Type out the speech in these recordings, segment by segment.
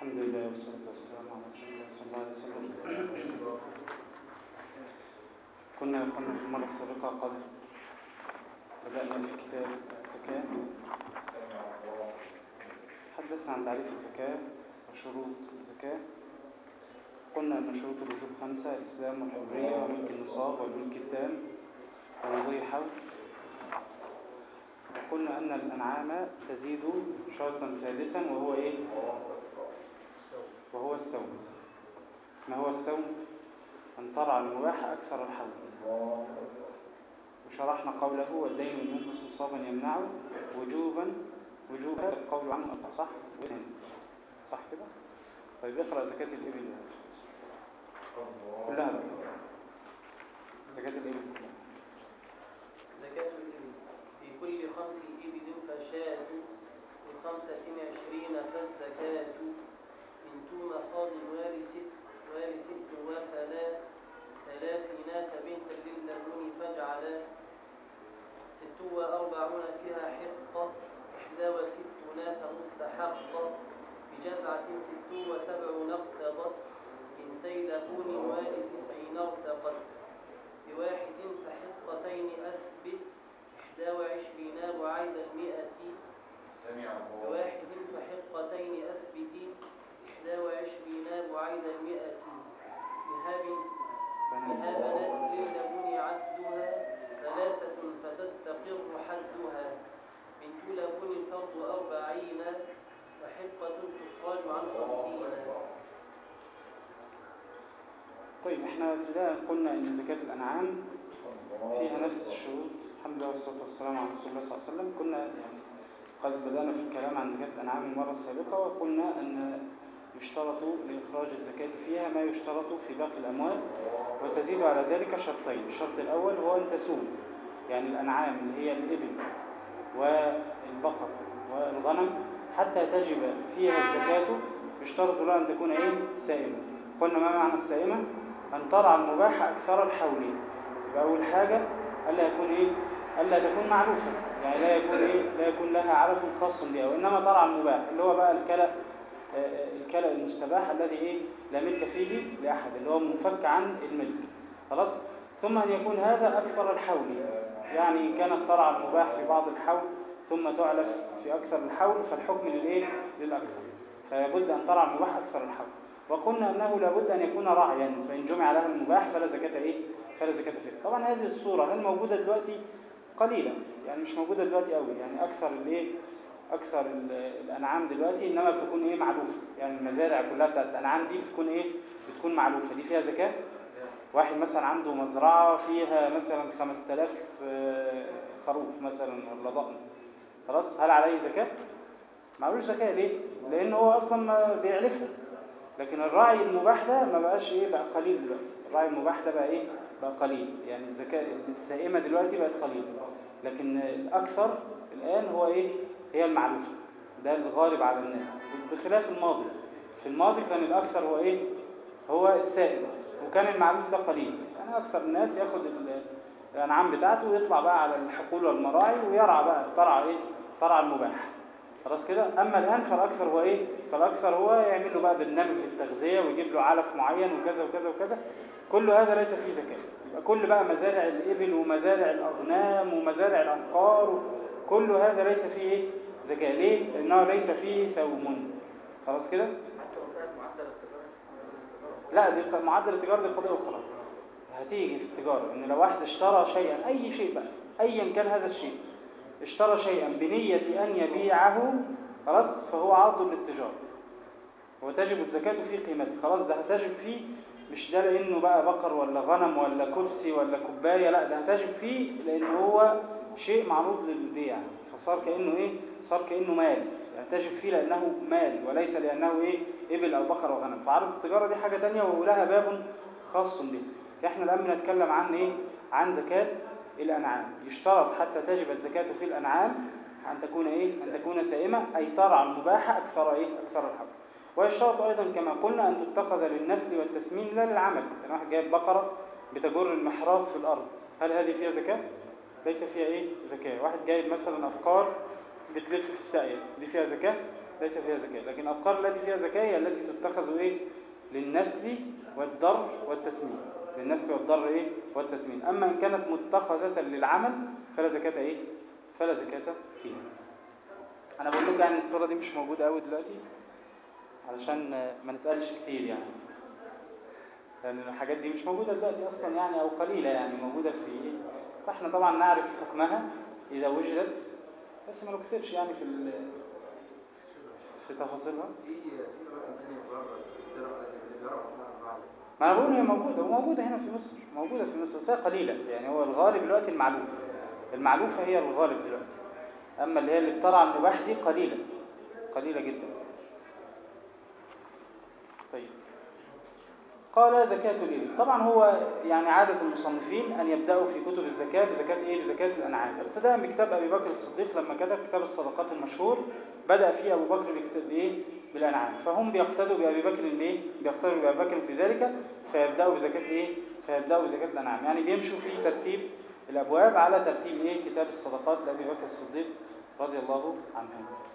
الحمد لله والصلاة والسلام على رسول الله صلى الله عليه وسلم كنا يا اخوانا في المرة السابقة قد بدأنا في كتاب الزكاة حدثنا عن تعريف الزكاة وشروط الزكاة قلنا أن شروط الوجوب خمسة الإسلام والحرية وملك النصاب والملك التام ومضي حول قلنا أن الأنعام تزيد شرطا سادسا وهو إيه؟ وهو السوم ما هو السوم؟ أن ترعى المباح أكثر الحول وشرحنا قوله والدين من ينقص نصابا يمنعه وجوبا وجوبا القول عنه أبقى صح؟ صح كده؟ طيب اقرأ زكاة الإبل كلها بقى زكاة الإبل كلها زكاة الإبل في كل خمس إبل فشاة لخمسة عشرين فالزكاة إن توم خاض وارث وارث وثلاث ثلاثينات بنت للمون فاجعلا ست وأربعون فيها حقة إحدى وستون فمستحقة بجذعة ست وسبعون اقتضت بنتي لبون ولتسعين ارتقت بواحد فحقتين أثبت إحدى وعشرين وعيد المئة بواحد فحقتين أثبت إحدى وعشرين وعيد المئة بهاب بهاب للبون عدها ثلاثة فتستقر حدها بنت لبون الفرض أربعين وحقة تخرج عن خمسين طيب احنا ابتداء قلنا ان زكاة الانعام فيها نفس الشروط الحمد لله والصلاة والسلام على رسول الله صلى الله عليه وسلم كنا يعني قد بدأنا في الكلام عن زكاة الانعام المرة السابقة وقلنا ان يشترط لإخراج الزكاة فيها ما يشترط في باقي الأموال وتزيد على ذلك شرطين الشرط الأول هو أن تسوم يعني الأنعام اللي هي الإبل والبقر والغنم حتى تجب فيها الزكاة يشترط لها أن تكون إيه سائمة قلنا ما معنى السائمة أن ترعى المباح أكثر الحول يبقى أول حاجة ألا يكون إيه ألا تكون معروفة يعني لا يكون إيه لا يكون لها علف خاص بها وإنما ترعى المباح اللي هو بقى الكلى الكلى المستباح الذي إيه لا ملك فيه لأحد اللي هو منفك عن الملك خلاص ثم أن يكون هذا أكثر الحول يعني إن كانت ترعى المباح في بعض الحول ثم تعلف في أكثر الحول فالحكم للإيه للأكثر فيبد أن ترعى المباح أكثر الحول وقلنا أنه لابد أن يكون راعيا فإن جمع له المباح فلا زكاة إيه فلا زكاة فيه طبعا هذه الصورة هل موجودة دلوقتي قليلة يعني مش موجودة دلوقتي قوي يعني أكثر الإيه أكثر الأنعام دلوقتي إنما بتكون إيه معلوفة يعني المزارع كلها بتاعت الأنعام دي بتكون إيه بتكون معلوفة دي فيها زكاة واحد مثلا عنده مزرعة فيها مثلا 5000 خروف مثلا ولا ضأن خلاص هل عليه زكاة؟ معلوش زكاة ليه؟ لأن هو أصلا ما بيعلفها لكن الراعي المباح ده ما بقاش إيه بقى قليل دلوقتي الراعي المباح ده بقى إيه؟ بقى قليل يعني الزكاة السائمة دلوقتي بقت قليل لكن الأكثر الآن هو إيه؟ هي المعلوفة ده الغالب على الناس بخلاف الماضي في الماضي كان الأكثر هو إيه؟ هو السائل وكان المعلوف ده قليل يعني أكثر الناس ياخد الأنعام بتاعته ويطلع بقى على الحقول والمراعي ويرعى بقى ترعى إيه؟ ترعى المباح خلاص كده أما الآن فالأكثر هو إيه؟ فالأكثر هو يعمل له بقى برنامج للتغذية ويجيب له علف معين وكذا وكذا وكذا كل هذا ليس فيه زكاة يبقى كل بقى مزارع الإبل ومزارع الأغنام ومزارع الأنقار كل هذا ليس فيه إيه؟ زكاة ليه؟ لأنه ليس فيه سوم خلاص كده؟ لا دي معدل التجارة دي قضية أخرى هتيجي في التجارة إن لو واحد اشترى شيئا أي شيء بقى أيا كان هذا الشيء اشترى شيئا بنية أن يبيعه خلاص فهو عرض للتجارة وتجب الزكاة في قيمته خلاص ده هتجب فيه مش ده لأنه بقى بقر ولا غنم ولا كرسي ولا كوباية لا ده هتجب فيه لأنه هو شيء معروض للبيع فصار كأنه إيه صار كأنه مال يعني تجب فيه لأنه مال وليس لأنه إيه إبل أو بقر وغنم فعرض التجارة دي حاجة تانية ولها باب خاص به احنا الآن بنتكلم عن إيه عن زكاة الأنعام يشترط حتى تجب الزكاة في الأنعام أن تكون إيه أن تكون سائمة أي ترعى المباح أكثر إيه أكثر الحب ويشترط أيضا كما قلنا أن تتخذ للنسل والتسمين لا للعمل يعني واحد جايب بقرة بتجر المحراث في الأرض هل هذه فيها زكاة؟ ليس فيها إيه زكاة واحد جايب مثلا أفكار بتلف في الساقية دي فيها زكاة؟ ليس فيها زكاة لكن الأبقار التي فيها زكاة هي التي تتخذ إيه للنسل والضر والتسمين للنسل والضر إيه والتسمين أما إن كانت متخذة للعمل فلا زكاة إيه فلا زكاة فيها أنا بقول لكم يعني الصورة دي مش موجودة أوي دلوقتي علشان ما نسألش كتير يعني لأن الحاجات دي مش موجودة دلوقتي أصلا يعني أو قليلة يعني موجودة في إيه فإحنا طبعا نعرف حكمها إذا وجدت بس ما نكثرش يعني في ال- في تفاصيلها في في مثلا تانية بره الزرع اللي بيزرعوا مع بعض ما انا بقول هي موجوده وموجوده هنا في مصر موجوده في مصر بس هي قليله يعني هو الغالب دلوقتي المعلوف المعلوفه هي الغالب دلوقتي اما اللي هي اللي بترعى المباح دي قليله قليله جدا طيب قال زكاة الإبل طبعا هو يعني عادة المصنفين أن يبدأوا في كتب الزكاة بزكاة إيه؟ بزكاة الأنعام ابتداء بكتاب أبي بكر الصديق لما كتب كتاب الصدقات المشهور بدأ فيه أبو بكر بكتاب إيه؟ بالأنعام فهم بيقتدوا بأبي بكر ليه؟ بيقتدوا بأبي بكر في ذلك فيبدأوا بزكاة إيه؟ فيبدأوا بزكاة الأنعام يعني بيمشوا في ترتيب الأبواب على ترتيب إيه؟ كتاب الصدقات لأبي بكر الصديق رضي الله عنه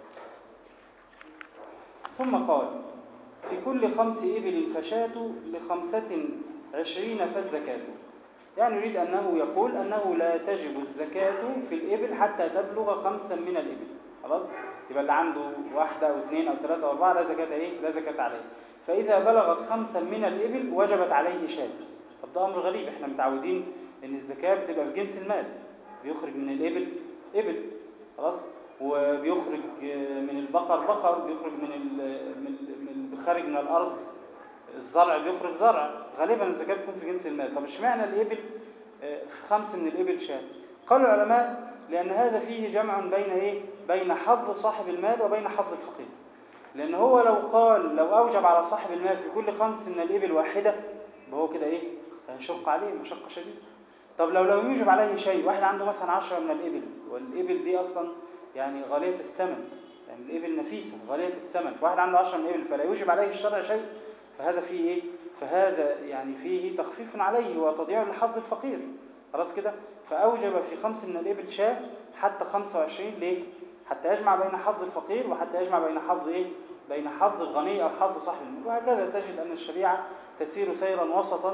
ثم قال في كل خمس إبل فشاة لخمسة عشرين فالزكاة يعني يريد أنه يقول أنه لا تجب الزكاة في الإبل حتى تبلغ خمسا من الإبل خلاص يبقى اللي عنده واحدة أو اثنين أو ثلاثة أو أربعة لا زكاة إيه لا زكاة عليه فإذا بلغت خمسا من الإبل وجبت عليه شاة طب ده أمر غريب إحنا متعودين إن الزكاة بتبقى في جنس المال بيخرج من الإبل إبل خلاص وبيخرج من البقر بقر بيخرج من ال- من من خارج من الارض الزرع بيخرج زرع غالبا الزكاه بتكون في جنس المال طب اشمعنى الابل آه، في خمس من الابل شاة قال العلماء لان هذا فيه جمع بين ايه بين حظ صاحب المال وبين حظ الفقير لان هو لو قال لو اوجب على صاحب المال في كل خمس من الابل واحده يبقى هو كده ايه هيشق عليه مشقه شديده طب لو لو يوجب عليه شيء واحد عنده مثلا عشرة من الإبل والإبل دي أصلا يعني غالية الثمن يعني الإبل نفيسة غالية الثمن واحد عنده عشرة من الإبل فلا يوجب عليه الشرع شيء فهذا فيه إيه؟ فهذا يعني فيه تخفيف عليه وتضييع لحظ الفقير خلاص كده فأوجب في خمس من الإبل شاة حتى 25 ليه؟ حتى يجمع بين حظ الفقير وحتى يجمع بين حظ إيه؟ بين حظ الغني أو حظ صاحب المال وهكذا تجد أن الشريعة تسير سيرا وسطا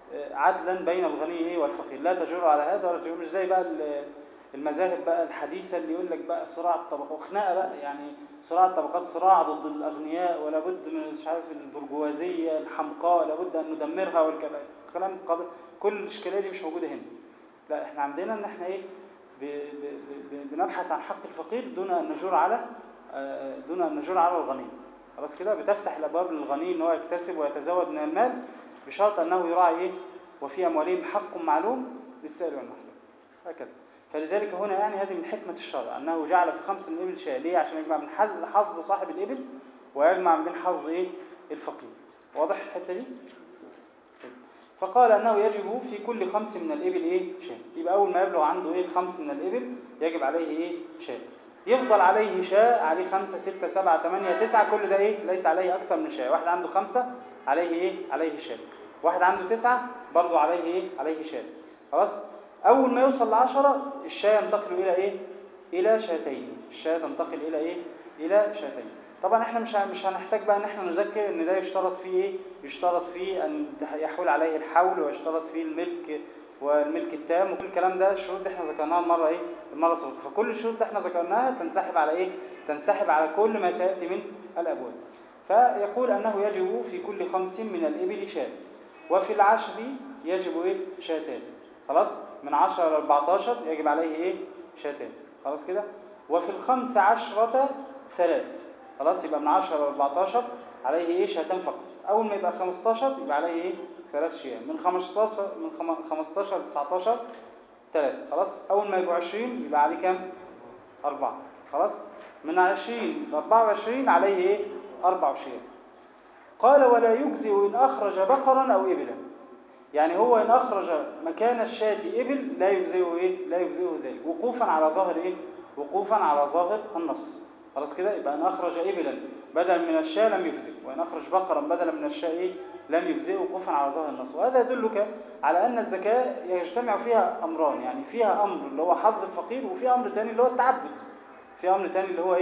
عدلا بين الغني إيه والفقير لا تجر على هذا ولا تجر مش زي بقى ال- المذاهب بقى الحديثة اللي يقول لك بقى صراع الطبقات وخناقة بقى يعني صراع الطبقات صراع ضد الأغنياء ولا بد من مش عارف البرجوازية الحمقاء لابد أن ندمرها والكلام كلام قض- كل الإشكالية دي مش موجودة هنا لا احنا عندنا ان احنا ايه ب- ب- ب- بنبحث عن حق الفقير دون ان نجور على آه، دون ان نجور على الغني خلاص كده بتفتح الابواب للغني ان هو يكتسب ويتزود من المال بشرط انه يراعي ايه وفي اموالهم حق معلوم للسائل والمحروم هكذا فلذلك هنا يعني هذه من حكمة الشرع أنه جعل في خمس من الإبل شاة ليه عشان يجمع من حظ حظ صاحب الإبل ويجمع من حظ إيه الفقير واضح الحتة دي؟ فقال أنه يجب في كل خمس من الإبل إيه شاة يبقى أول ما يبلغ عنده إيه خمس من الإبل يجب عليه إيه شاة يفضل عليه شاة عليه خمسة ستة سبعة ثمانية تسعة كل ده إيه ليس عليه أكثر من شاة واحد عنده خمسة عليه إيه عليه شاة واحد عنده تسعة برضه عليه إيه عليه شاة خلاص أول ما يوصل لعشرة الشاة ينتقل إلى إيه إلى شاتين الشاة تنتقل إلى إيه إلى شاتين طبعا احنا مش مش هنحتاج بقى ان احنا نذكر ان ده يشترط فيه ايه يشترط فيه ان يحول عليه الحول ويشترط فيه الملك والملك التام وكل الكلام ده الشروط اللي احنا ذكرناها المره ايه المره السابقه فكل الشروط اللي احنا ذكرناها تنسحب على ايه تنسحب على كل ما سياتي من الابواب فيقول انه يجب في كل خمس من الابل شاة وفي العشر يجب ايه شاتان خلاص من 10 ل 14 يجب عليه ايه شاتان خلاص كده وفي الخمس عشرة ثلاث خلاص يبقى من 10 ل 14 عليه ايه شاتان فقط اول ما يبقى 15 يبقى عليه ايه ثلاث شيام من 15 من خم- 15 ل 19 ثلاث خلاص اول ما يبقوا 20 يبقى عليه كام أربعة خلاص من 20 ل 24 عليه ايه أربع شيام قال ولا يجزئ إن أخرج بقرا أو إبلا يعني هو إن أخرج مكان الشاة إبل لا يجزئه إيه لا يجزئه ذلك وقوفا على ظاهر إيه وقوفا على ظاهر النص خلاص كده يبقى إن أخرج إبلا بدلا من الشاة لم يجزئ وإن أخرج بقرا بدلا من الشاة إيه لم يجزئه وقوفا على ظاهر النص وهذا يدلك على أن الزكاة يجتمع فيها أمران يعني فيها أمر اللي هو حظ الفقير وفي أمر ثاني اللي هو التعبد في أمر ثاني اللي هو إيه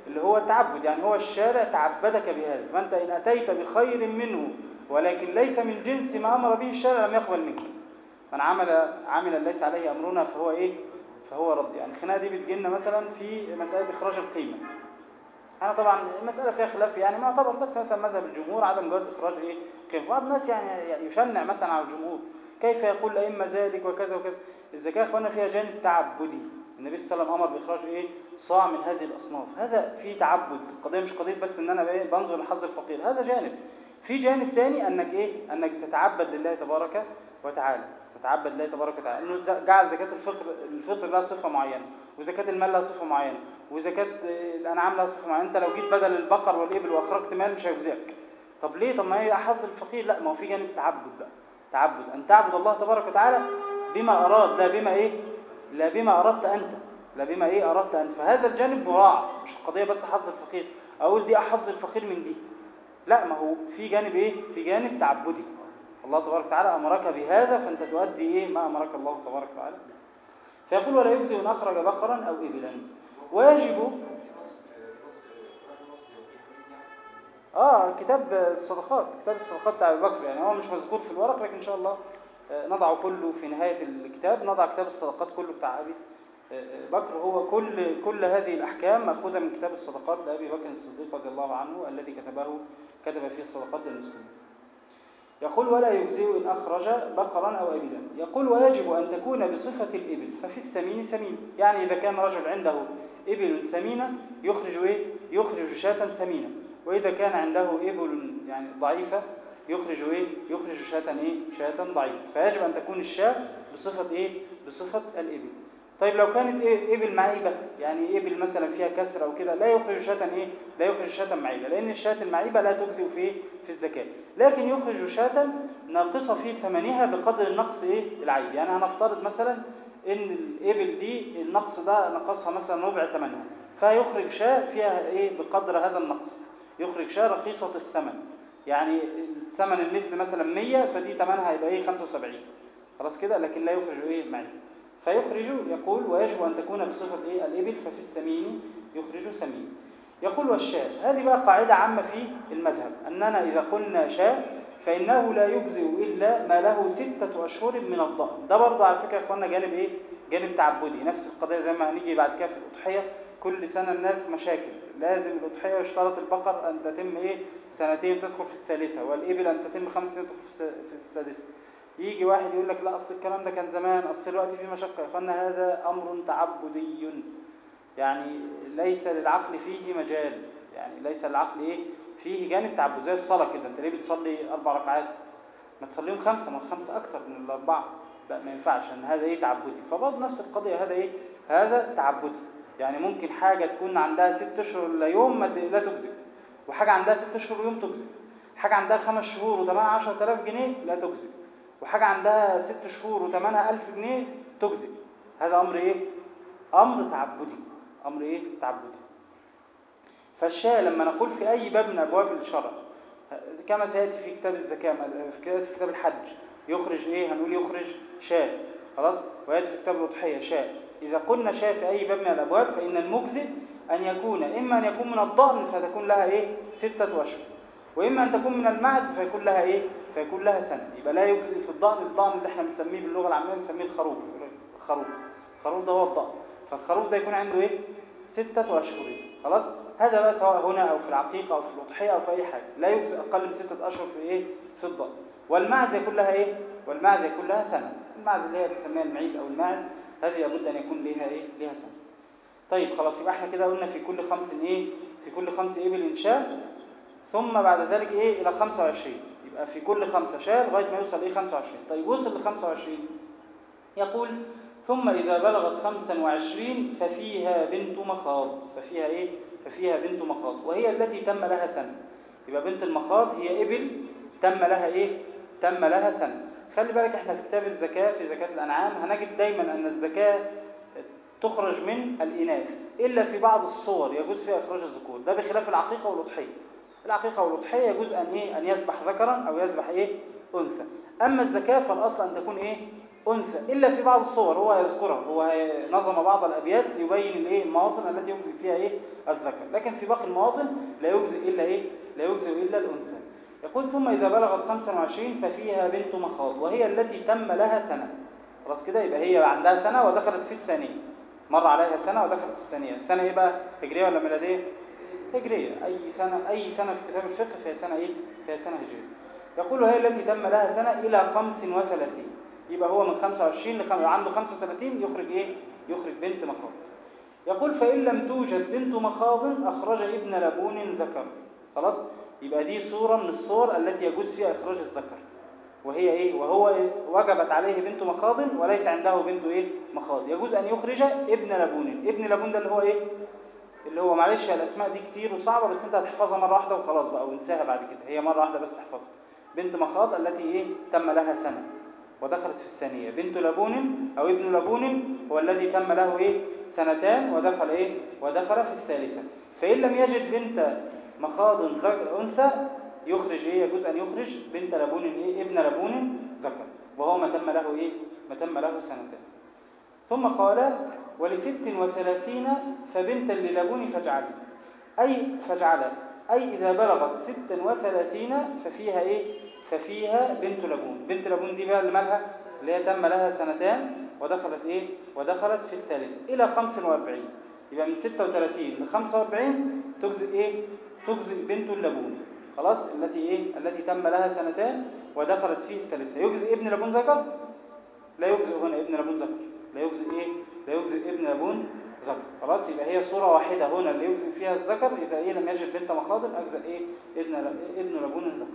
اللي هو التعبد يعني هو الشارع تعبدك بهذا فأنت إن أتيت بخير منه ولكن ليس من جنس ما أمر به الشارع لم يقبل منك من عمل عملا ليس عليه أمرنا فهو إيه فهو رد يعني الخناقة دي بتجينا مثلا في مسألة إخراج القيمة أنا طبعا المسألة فيها خلاف يعني معتبر بس مثلا مذهب الجمهور عدم جواز إخراج إيه قيمة بعض الناس يعني يشنع مثلا على الجمهور كيف يقول الأئمة ذلك وكذا وكذا الزكاة يا إخوانا فيها جانب تعبدي النبي صلى الله عليه وسلم أمر بإخراج إيه صاع من هذه الأصناف هذا في تعبد القضية مش قضية بس إن أنا إيه بنظر لحظ الفقير هذا جانب في جانب تاني أنك إيه أنك تتعبد لله تبارك وتعالى تتعبد لله تبارك وتعالى انه جعل زكاه الفطر الفطر لها صفه معينه وزكاه المال لها صفه معينه وزكاه الانعام لها صفه معينه انت لو جيت بدل البقر والابل واخرجت مال مش هيجزئك طب ليه طب ما هي احظ الفقير لا ما هو في جانب تعبد بقى تعبد ان تعبد الله تبارك وتعالى بما اراد لا بما ايه لا بما اردت انت لا بما ايه اردت انت فهذا الجانب مراعى مش القضيه بس حظ الفقير اقول دي احظ الفقير من دي لا ما هو في جانب ايه في جانب تعبدي الله تبارك وتعالى أمرك بهذا فأنت تؤدي إيه ما أمرك الله تبارك وتعالى فيقول ولا يجزي إن أخرج بقرا أو إبلا ويجب آه كتاب الصدقات كتاب الصدقات بتاع أبي بكر يعني هو مش مذكور في الورق لكن إن شاء الله نضعه كله في نهاية الكتاب نضع كتاب الصدقات كله بتاع أبي بكر هو كل كل هذه الأحكام مأخوذة من كتاب الصدقات لأبي بكر الصديق رضي الله عنه الذي كتبه كتب فيه الصدقات للمسلمين يقول ولا يجزئ إن أخرج بقرا أو إبلا يقول ويجب أن تكون بصفة الإبل ففي السمين سمين يعني إذا كان رجل عنده إبل سمينة يخرج إيه؟ يخرج شاة سمينة وإذا كان عنده إبل يعني ضعيفة يخرج إيه؟ يخرج شاة إيه؟ شاة ضعيفة فيجب أن تكون الشاة بصفة إيه؟ بصفة الإبل طيب لو كانت إيه؟ إبل معيبة يعني إبل مثلا فيها كسر أو كده لا يخرج شاة إيه؟ لا يخرج شاة معيبة لأن الشاة المعيبة لا تجزئ في إيه؟ في الزكاة لكن يخرج شاة ناقصة في ثمنها بقدر النقص إيه؟ العيب يعني هنفترض مثلا إن الإبل دي النقص ده نقصها مثلا ربع ثمنها فيخرج شاة فيها إيه بقدر هذا النقص يخرج شاة رخيصة الثمن يعني ثمن المثل مثلا 100 فدي ثمنها يبقى إيه 75 خلاص كده لكن لا يخرج إيه معيب فيخرج يقول ويجب أن تكون بصفة إيه الإبل ففي السمين يخرج سمين يقول والشاة هذه بقى قاعدة عامة في المذهب أننا إذا قلنا شاة فإنه لا يجزئ إلا ما له ستة أشهر من الضأن ده برضه على فكرة يا إخوانا جانب إيه؟ جانب تعبدي نفس القضية زي ما هنيجي بعد كده في الأضحية كل سنة الناس مشاكل لازم الأضحية يشترط البقر أن تتم إيه؟ سنتين تدخل في الثالثة والإبل أن تتم خمس سنين تدخل في السادسة يجي واحد يقول لك لا أصل الكلام ده كان زمان أصل الوقت فيه مشقة يا إخوانا هذا أمر تعبدي يعني ليس للعقل فيه مجال يعني ليس للعقل ايه فيه جانب تعبد زي الصلاه كده انت ليه بتصلي اربع ركعات ما تصليهم خمسه ما خمسه اكتر من الاربعه لا ما ينفعش ان هذا ايه تعبدي فبرضه نفس القضيه هذا ايه هذا تعبدي يعني ممكن حاجه تكون عندها ست اشهر الا يوم ما لا تجزئ وحاجه عندها ست اشهر ويوم تجزئ حاجه عندها خمس شهور وثمنها 10000 جنيه لا تجزئ وحاجه عندها ست شهور وثمنها 1000 جنيه تجزئ هذا امر ايه امر تعبدي امر ايه تعبدي فالشاة لما نقول في اي باب من ابواب الشرع كما سياتي في كتاب الزكاه في كتاب الحج يخرج ايه هنقول يخرج شاة خلاص وياتي في كتاب الاضحيه شاة اذا قلنا شاة في اي باب من الابواب فان المجزئ ان يكون اما ان يكون من الضأن فتكون لها ايه ستة اشهر واما ان تكون من المعز فيكون لها ايه فيكون لها سنه يبقى لا يجزئ في الضأن الضأن اللي احنا بنسميه باللغه العاميه بنسميه الخروف الخروف الخروف ده هو الضأن فالخروف ده يكون عنده ايه ستة أشهر خلاص هذا بقى سواء هنا أو في العقيقة أو في الأضحية أو في أي حاجة لا يجزئ أقل من ستة أشهر في إيه في الضأن والمعز يكون لها إيه والمعز يكون لها سنة المعز اللي هي بنسميها المعيز أو الماعز هذه لابد أن يكون لها إيه لها سنة طيب خلاص يبقى احنا كده قلنا في كل خمس إيه في كل خمس إبل إن شاء ثم بعد ذلك إيه إلى 25 يبقى في كل خمسة شاة لغاية ما يوصل إيه 25 طيب وصل ل 25 يقول ثم إذا بلغت خمسا وعشرين ففيها بنت مخاض ففيها إيه؟ ففيها بنت مخاض وهي التي تم لها سنة يبقى بنت المخاض هي إبل تم لها إيه؟ تم لها سنة خلي بالك احنا في كتاب الزكاة في زكاة الأنعام هنجد دايما أن الزكاة تخرج من الإناث إلا في بعض الصور يجوز فيها إخراج الذكور ده بخلاف العقيقة والأضحية العقيقة والأضحية يجوز أن إيه؟ أن يذبح ذكرا أو يذبح إيه؟ أنثى أما الزكاة فالأصل أن تكون إيه؟ أنثى إلا في بعض الصور هو يذكرها هو نظم بعض الأبيات ليبين الإيه المواطن التي يجزئ فيها إيه الذكر لكن في باقي المواطن لا يجزئ إلا إيه لا يجزئ إلا الأنثى يقول ثم إذا بلغت 25 ففيها بنت مخاض وهي التي تم لها سنة خلاص كده يبقى هي عندها سنة ودخلت في الثانية مر عليها سنة ودخلت في الثانية السنة إيه بقى هجرية ولا ميلادية هجرية أي سنة أي سنة في كتاب الفقه فهي سنة إيه فهي سنة هجرية يقول هي التي تم لها سنة إلى 35 يبقى هو من 25 لخم... عنده 35 يخرج إيه يخرج بنت مخاض يقول فإن لم توجد بنت مخاض أخرج ابن لبون ذكر خلاص يبقى دي صورة من الصور التي يجوز فيها إخراج الذكر وهي إيه وهو وجبت عليه بنت مخاض وليس عنده بنت إيه مخاض يجوز أن يخرج ابن لبون ابن لبون ده اللي هو إيه اللي هو معلش الأسماء دي كتير وصعبة بس أنت هتحفظها مرة واحدة وخلاص بقى وانساها بعد كده هي مرة واحدة بس تحفظها بنت مخاض التي إيه تم لها سنة ودخلت في الثانية بنت لبون أو ابن لبون هو الذي تم له إيه سنتان ودخل إيه ودخل في الثالثة فإن لم يجد بنت مخاض أنثى يخرج إيه يجوز أن يخرج بنت لبون إيه ابن لبون ذكر وهو ما تم له إيه ما تم له سنتان ثم قال ولست وثلاثين فبنتا للبون فاجعل أي فاجعل أي إذا بلغت ستا وثلاثين ففيها إيه ففيها بنت لبون بنت لبون دي بقى اللي مالها اللي هي تم لها سنتان ودخلت إيه ودخلت في الثالثة إلى 45 يبقى من 36 ل 45 تجزئ إيه تجزئ بنت اللبون خلاص التي إيه التي تم لها سنتان ودخلت في الثالثة يجزئ ابن لبون ذكر لا يجزئ هنا ابن لبون ذكر لا يجزئ إيه لا يجزئ ابن لبون ذكر خلاص يبقى هي صورة واحدة هنا اللي يجزئ فيها الذكر إذا إيه لم يجد بنت مخاض أجزأ إيه ابن ابن لبون الذكر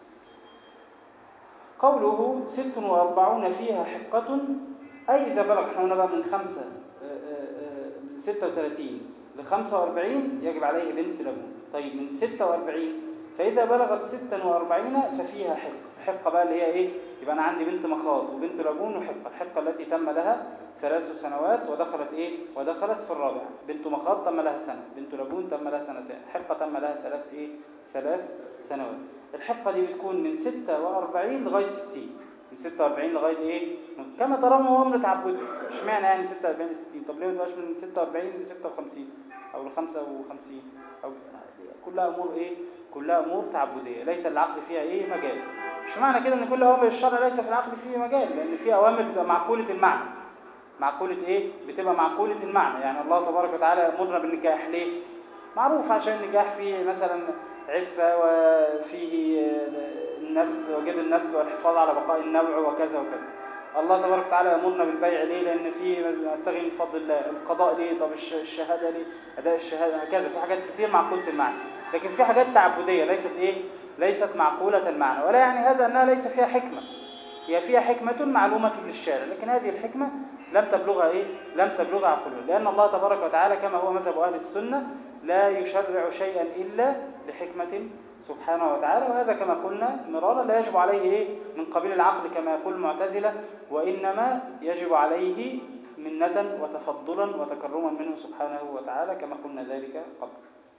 قوله ست وأربعون فيها حقة أي إذا بلغ احنا هنا بقى من خمسة من ستة وثلاثين لخمسة وأربعين يجب عليه بنت لبون طيب من ستة وأربعين فإذا بلغت ستا وأربعين ففيها حقة الحقة بقى اللي هي إيه يبقى أنا عندي بنت مخاض وبنت لبون وحقة الحقة التي تم لها ثلاث سنوات ودخلت إيه ودخلت في الرابعة بنت مخاض تم لها سنة بنت لبون تم لها سنتين حقة تم لها ثلاث إيه ثلاث سنوات الحقة دي بتكون من 46 لغاية 60 من 46 لغاية ايه كما ترون هو امر تعبدي اشمعنى يعني من 46 ل 60 طب ليه ما تبقاش من 46 ل 56 او ل 55 او كلها امور ايه كلها امور تعبديه ليس العقل فيها ايه مجال مش معنى كده ان كل اوامر الشرع ليس في العقل فيه مجال لان في اوامر بتبقى معقوله المعنى معقوله ايه بتبقى معقوله المعنى يعني الله تبارك وتعالى يامرنا بالنكاح ليه معروف عشان النكاح فيه مثلا عفة وفيه النسل وجد النسل والحفاظ على بقاء النوع وكذا وكذا الله تبارك وتعالى يأمرنا بالبيع ليه لأن في نبتغي من فضل الله القضاء ليه طب الشهادة ليه أداء الشهادة هكذا في حاجات كتير معقولة المعنى لكن في حاجات تعبدية ليست إيه ليست معقولة المعنى ولا يعني هذا أنها ليس فيها حكمة هي فيها حكمة معلومة للشارع لكن هذه الحكمة لم تبلغها إيه لم تبلغها عقولها لأن الله تبارك وتعالى كما هو مذهب أهل السنة لا يشرع شيئا إلا لحكمة سبحانه وتعالى وهذا كما قلنا مرارا لا يجب عليه إيه من قبيل العقل كما يقول المعتزلة وإنما يجب عليه منة وتفضلا وتكرما منه سبحانه وتعالى كما قلنا ذلك قبل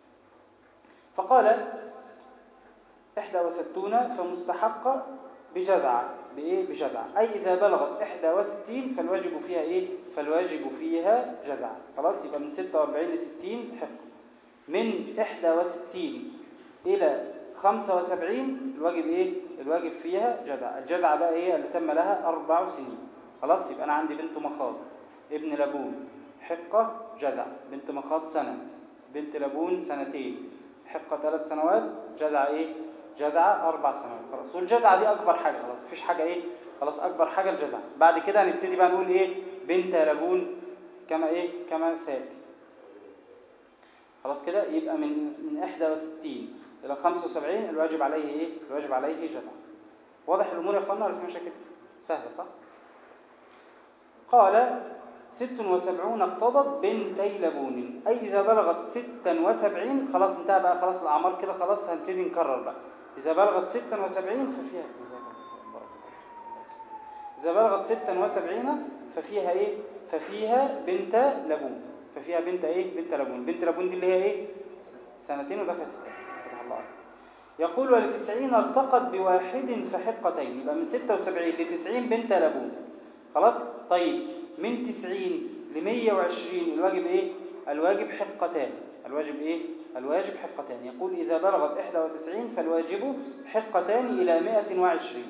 فقال إحدى وستون فمستحق بجذع بإيه بجذع أي إذا بلغت إحدى وستين فالواجب فيها إيه فالواجب فيها جذع خلاص يبقى من ستة وأربعين لستين حق من إحدى وستين إلى خمسة وسبعين الواجب إيه الواجب فيها جذع الجذع بقى إيه اللي تم لها أربع سنين خلاص يبقى أنا عندي بنت مخاض ابن لبون حقة جذع بنت مخاض سنة بنت لبون سنتين حقة ثلاث سنوات جذع إيه جذع أربع سنوات خلاص والجذع دي أكبر حاجة خلاص مفيش حاجة إيه خلاص أكبر حاجة الجذع بعد كده هنبتدي بقى نقول إيه بنت لبون كما إيه كما سيأتي خلاص كده يبقى من من 61 إلى 75 الواجب عليه إيه الواجب عليه جذع واضح الأمور يا أخوانا ولا في مشاكل سهلة صح قال ست وسبعون اقتضت بنتي لبون أي إذا بلغت ستا وسبعين خلاص انتهى بقى خلاص الأعمار كده خلاص هنبتدي نكرر بقى إذا بلغت ستا وسبعين ففيها إذا بلغت ستا وسبعين ففيها إيه ففيها بنت لبون ففيها بنت إيه بنت لبون بنت لبون دي اللي هي إيه سنتين ودخلت ستة الله يقول ولتسعين ارتقت بواحد فحقتين يبقى من ستة وسبعين لتسعين بنت لبون خلاص طيب من 90 ل 120 الواجب ايه الواجب حقتان الواجب ايه الواجب حقتان يقول اذا بلغت 91 فالواجب حقتان الى 120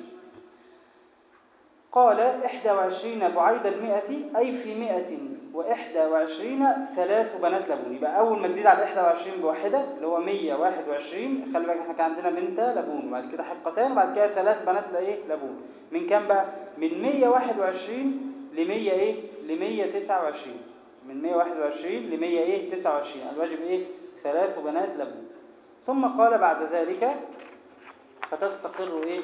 قال 21 بعيد المئة أي في 121 ثلاث بنات لبون يبقى أول ما تزيد على 21 بواحدة اللي هو 121 خلي بالك احنا كان عندنا بنت لبون وبعد كده حقتان وبعد كده ثلاث بنات لإيه لبون من كام بقى؟ من 121 ل 100 إيه؟ ل 129 من 121 ل 100 إيه؟ 29 الواجب إيه؟ ثلاث بنات لبون ثم قال بعد ذلك فتستقر إيه؟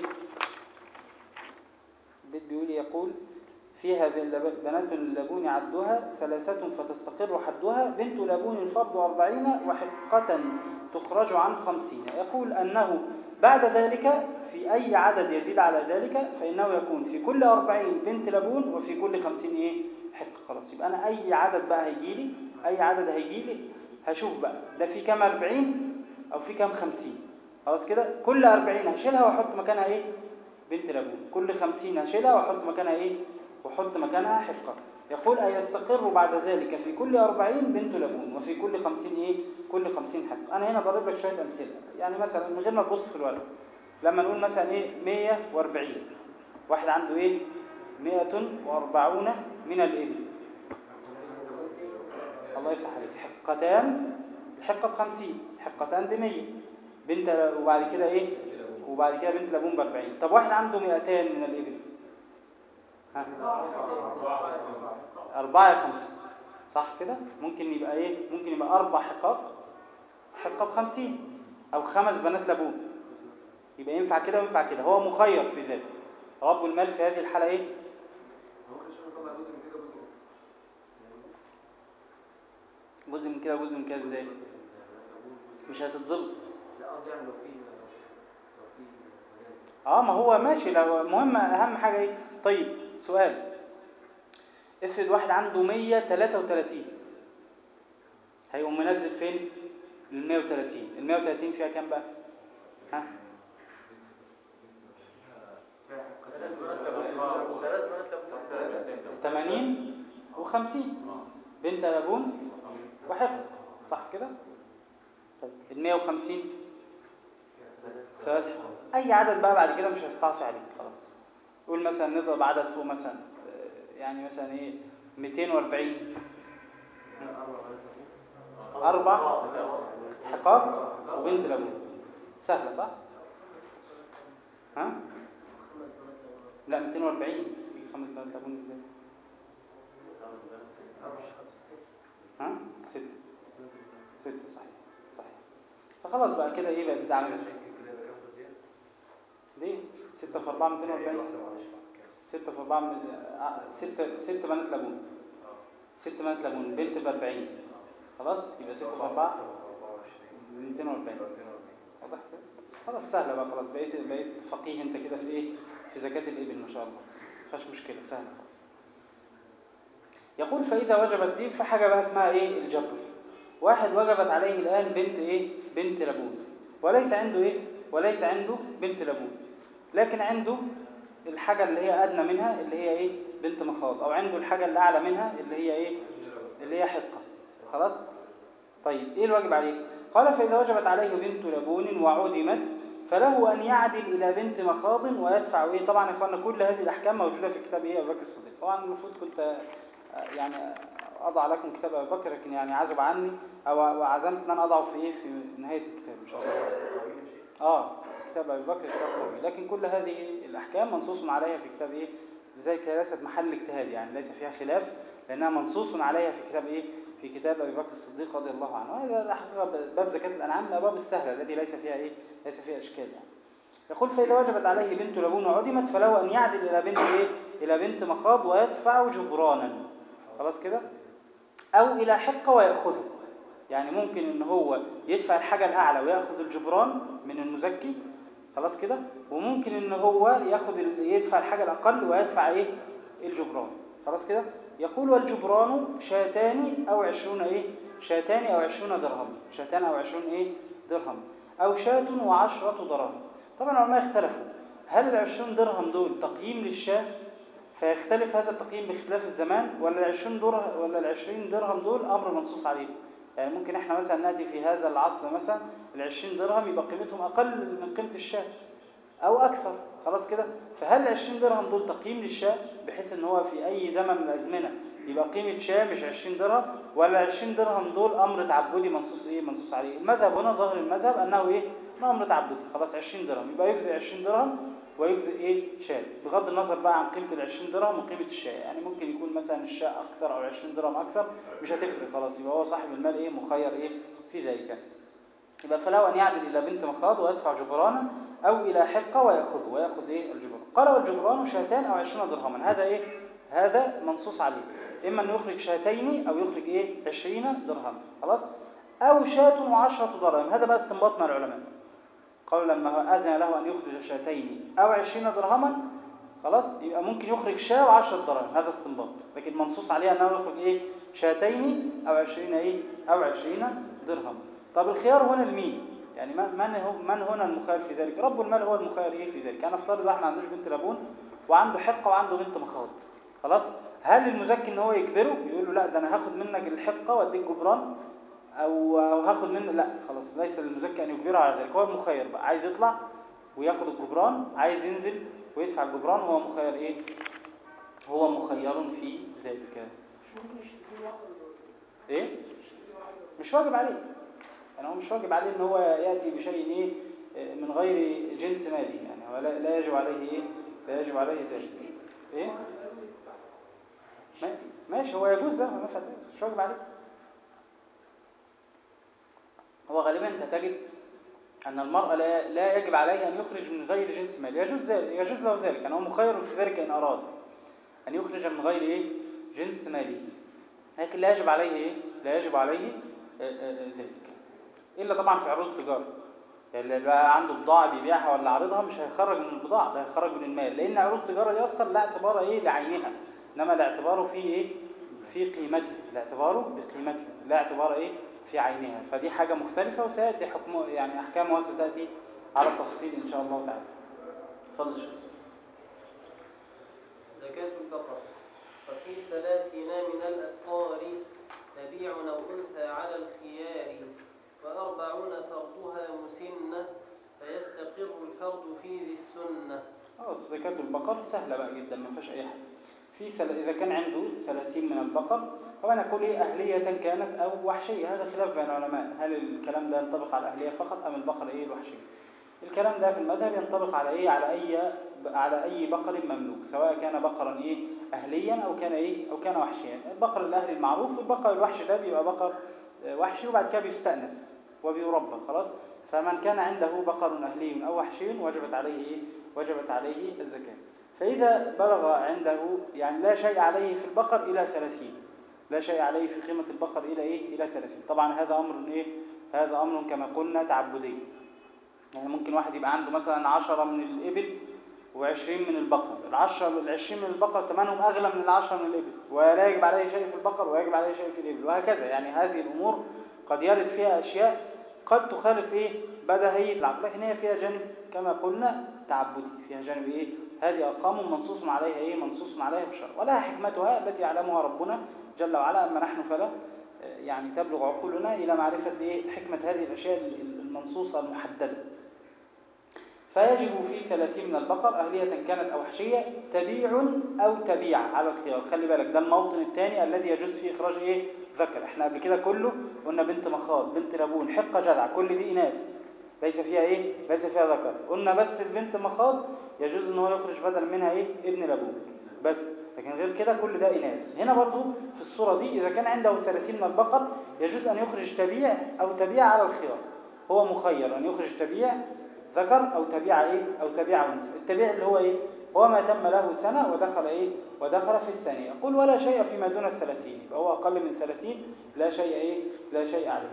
البيت بيقول يقول فيها بنات اللبون عدها ثلاثة فتستقر حدها بنت لبون فرض أربعين وحقة تخرج عن خمسين يقول أنه بعد ذلك في أي عدد يزيد على ذلك فإنه يكون في كل أربعين بنت لبون وفي كل خمسين إيه حق خلاص يبقى أنا أي عدد بقى هيجيلي أي عدد هيجيلي هشوف بقى ده في كام أربعين أو في كام خمسين خلاص كده كل أربعين هشيلها وأحط مكانها إيه بنت لبون كل خمسين هشيلها وأحط مكانها إيه وحط مكانها حفقة يقول أن يستقر بعد ذلك في كل أربعين بنت لبون وفي كل خمسين إيه كل خمسين حفقة أنا هنا ضرب لك شوية أمثلة يعني مثلا من غير ما تبص في الورق لما نقول مثلا إيه مية وأربعين واحد عنده إيه مئة وأربعون من الإبل الله يفتح عليك حقتان الحقة بخمسين حقتان دي مية بنت وبعد كده إيه وبعد كده بنت لبون بأربعين طب واحد عنده مئتان من الإبل ها أربعة يا خمسة صح كده ممكن يبقى إيه ممكن يبقى أربع حقاق حقة بخمسين أو خمس بنات لبون يبقى ينفع كده وينفع كده هو مخير في ذلك رب المال في هذه الحالة إيه جزء من كده جزء من كده ازاي مش هتتظبط لا قصدي يعني لو في لو في مجال اه ما هو ماشي لو مهم اهم حاجه ايه طيب سؤال افرض واحد عنده 133 هيقوم منزل فين ال 130 ال 130 فيها كام بقى ها ثلاث بنات لبون ثلاث بنات لبون 80 و50 بنت لبون وحفظ صح كده طيب ال 150 ثلاث اي عدد بقى بعد كده مش هيستعصي عليك خلاص قول مثلا نضرب عدد فوق مثلا آه، يعني مثلا ايه 240 اربع حقاق وبنت لبون سهله صح ها خمس بنات لبون لا 240 في خمس بنات لبون ازاي ها ستة ستة صحيح صحيح فخلاص بقى كده ايه بقى زيد عامل ليه؟ ستة في أربعة 240 ستة في أربعة من- آه، ستة ستة بنات لبون ست بنات لبون بنت ب 40 خلاص يبقى ستة في أربعة 240 واضح كده؟ خلاص سهلة بقى خلاص بقيت بقيت فقيه انت كده في ايه؟ في زكاة الإبل ما شاء الله ما فيهاش مشكلة سهلة خالص يقول فإذا وجبت دي في حاجة بقى اسمها ايه؟ الجبر واحد وجبت عليه الآن بنت ايه؟ بنت لبون وليس عنده ايه؟ وليس عنده بنت لبون لكن عنده الحاجة اللي هي أدنى منها اللي هي ايه؟ بنت مخاض أو عنده الحاجة اللي أعلى منها اللي هي ايه؟ اللي هي حقة خلاص؟ طيب ايه الواجب عليه؟ قال فإذا وجبت عليه بنت لبون وعدمت فله أن يعدل إلى بنت مخاض ويدفع ايه؟ طبعا يا اخوانا كل هذه الأحكام موجودة في كتاب ايه أبو بكر الصديق طبعا المفروض كنت آه، يعني أضع لكم كتاب أبو بكر لكن يعني عزب عني أو وعزمت أن أنا أضعه في ايه؟ في نهاية الكتاب إن شاء الله اه كتاب ابي بكر كتاب قوي لكن كل هذه الاحكام منصوص عليها في كتاب ايه لذلك هي ليست محل اجتهاد يعني ليس فيها خلاف لانها منصوص عليها في كتاب ايه في كتاب ابي بكر الصديق رضي الله عنه وهذا الحقيقه باب زكاه الانعام من الابواب السهله التي ليس فيها ايه ليس فيها اشكال يعني يقول فاذا وجبت عليه بنت لبون وعدمت فله ان يعدل الى بنت ايه الى بنت مخاض ويدفع جبرانا خلاص كده او الى حقه وياخذه يعني ممكن ان هو يدفع الحاجة الأعلى ويأخذ الجبران من المزكي خلاص كده وممكن ان هو ياخد ال- يدفع الحاجة الأقل ويدفع ايه الجبران خلاص كده يقول والجبران شاتان أو عشرون ايه شاتان أو عشرون درهم شاتان أو عشرون ايه درهم أو شاة وعشرة دراهم طبعا العلماء اختلفوا هل العشرون درهم دول تقييم للشاة فيختلف هذا التقييم باختلاف الزمان ولا ال 20 درهم ولا ال 20 درهم دول امر منصوص عليه يعني ممكن احنا مثلا ناتي في هذا العصر مثلا ال 20 درهم يبقى قيمتهم اقل من قيمه الشاة او اكثر خلاص كده فهل ال 20 درهم دول تقييم للشاة بحيث ان هو في اي زمن من الازمنه يبقى قيمه شاة مش 20 درهم ولا 20 درهم دول امر تعبدي منصوص ايه منصوص عليه المذهب هنا ظاهر المذهب انه ايه إنه امر تعبدي خلاص 20 درهم يبقى يجزي 20 درهم ويجزئ ايه شاة بغض النظر بقى عن قيمه ال 20 درهم وقيمه الشاة يعني ممكن يكون مثلا الشاة اكثر او 20 درهم اكثر مش هتفرق خلاص يبقى هو صاحب المال ايه مخير ايه في ذلك يبقى فله ان يعدل الى بنت مخاض ويدفع جبرانا او الى حقه وياخذه وياخذ ايه الجبران قال والجبران شاتان او 20 درهما هذا ايه هذا منصوص عليه اما انه يخرج شاتين او يخرج ايه 20 درهم خلاص او شاة وعشرة دراهم هذا بقى استنباط من العلماء قالوا لما أذن له أن يخرج شاتين أو عشرين درهما خلاص يبقى ممكن يخرج شاة وعشرة دراهم هذا استنباط لكن منصوص عليه أنه يخرج إيه شاتين أو عشرين إيه أو عشرين درهم طب الخيار هنا لمين يعني من من هو من هنا المخير في ذلك رب المال هو المخير إيه في ذلك أنا افترض واحد ما عندوش بنت لابون وعنده حقة وعنده بنت مخاض خلاص هل المزكي ان هو يجبره يقول له لا ده انا هاخد منك الحقه واديك جبران او او هاخد منه لا خلاص ليس للمزكي ان يجبره على ذلك هو المخير بقى عايز يطلع وياخد الجبران عايز ينزل ويدفع الجبران هو مخير ايه هو مخير في ذلك ايه مش واجب عليه يعني هو مش واجب عليه ان هو ياتي بشيء ايه من غير جنس مالي يعني هو لا, لا يجب عليه ايه لا يجب عليه ذلك ايه ما- ماشي هو يجوز ده ما فات مش واجب عليه هو غالبا انت تجد ان المرأة لا, لا يجب عليه ان يخرج من غير جنس مال يجوز ذلك يجوز له ذلك يعني هو مخير في ذلك ان اراد ان يخرج من غير ايه جنس مالي لكن لا يجب عليه ايه لا يجب عليه آه، آه، آه، ذلك الا طبعا في عروض التجاره يعني اللي بقى عنده بضاعه بيبيعها ولا عارضها مش هيخرج من البضاعه ده هيخرج من المال لان عروض التجاره دي اصلا لا اعتبار ايه لعينها انما الاعتبار في ايه في قيمتها الاعتبار بقيمتها لا اعتبار ايه في عينها فدي حاجه مختلفه وسياتي حكم يعني احكامها ستاتي على التفصيل ان شاء الله تعالى اتفضل شيخ زكاة البقر وفي ثلاثين من الأبقار تبيع أو أنثى على الخيار وأربعون فرضها مسنة فيستقر الفرض في ذي السنة خلاص زكاة البقر سهلة بقى جدا ما فيهاش أي حاجة في ثل... إذا كان عنده 30 من البقر طبعا نقول إيه أهلية كانت أو وحشية هذا خلاف بين العلماء هل الكلام ده ينطبق على الأهلية فقط أم البقر إيه الوحشية الكلام ده في المذهب ينطبق على إيه على أي على أي بقر مملوك سواء كان بقرا إيه أهليا أو كان إيه أو كان وحشيا البقر الأهلي المعروف والبقر الوحشي ده بيبقى بقر آه، وحشي وبعد كده بيستأنس وبيربى خلاص فمن كان عنده بقر أهلي أو وحشي وجبت عليه إيه وجبت عليه الزكاة فإذا بلغ عنده يعني لا شيء عليه في البقر إلى ثلاثين لا شيء عليه في قيمة البقر إلى إيه إلى ثلاثين طبعا هذا أمر إيه هذا أمر كما قلنا تعبدي يعني ممكن واحد يبقى عنده مثلا عشرة من الإبل وعشرين من البقر العشرة العشرين من البقر ثمنهم أغلى من العشرة من الإبل ولا يجب عليه شيء في البقر ويجب عليه شيء في الإبل وهكذا يعني هذه الأمور قد يرد فيها أشياء قد تخالف إيه بدهية العقل لكن هي فيها جانب كما قلنا تعبدي فيها جانب إيه هذه أرقام منصوص عليها إيه منصوص عليها في الشرع ولها حكمتها التي يعلمها ربنا جل وعلا أما نحن فلا آه، يعني تبلغ عقولنا إلى معرفة إيه حكمة هذه الأشياء المنصوصة المحددة فيجب في ثلاثين من البقر أهلية كانت أو وحشية تبيع أو تبيع على الخيار خلي بالك ده الموطن الثاني الذي يجوز فيه إخراج إيه ذكر احنا قبل كده كله قلنا بنت مخاض بنت لبون حقة جدع كل دي إناث ليس فيها إيه ليس فيها ذكر قلنا بس البنت مخاض يجوز إن هو يخرج بدل منها إيه ابن لبون بس لكن غير كده كل ده إناث هنا برضو في الصورة دي إذا كان عنده 30 من البقر يجوز أن يخرج تبيع أو تبيع على الخيار هو مخير أن يخرج تبيع ذكر أو تبيع إيه أو تبيع أنثى التبيع اللي هو إيه هو ما تم له سنة ودخل إيه ودخل في الثانية يقول ولا شيء فيما دون الثلاثين يبقى هو أقل من ثلاثين لا شيء إيه لا شيء عليه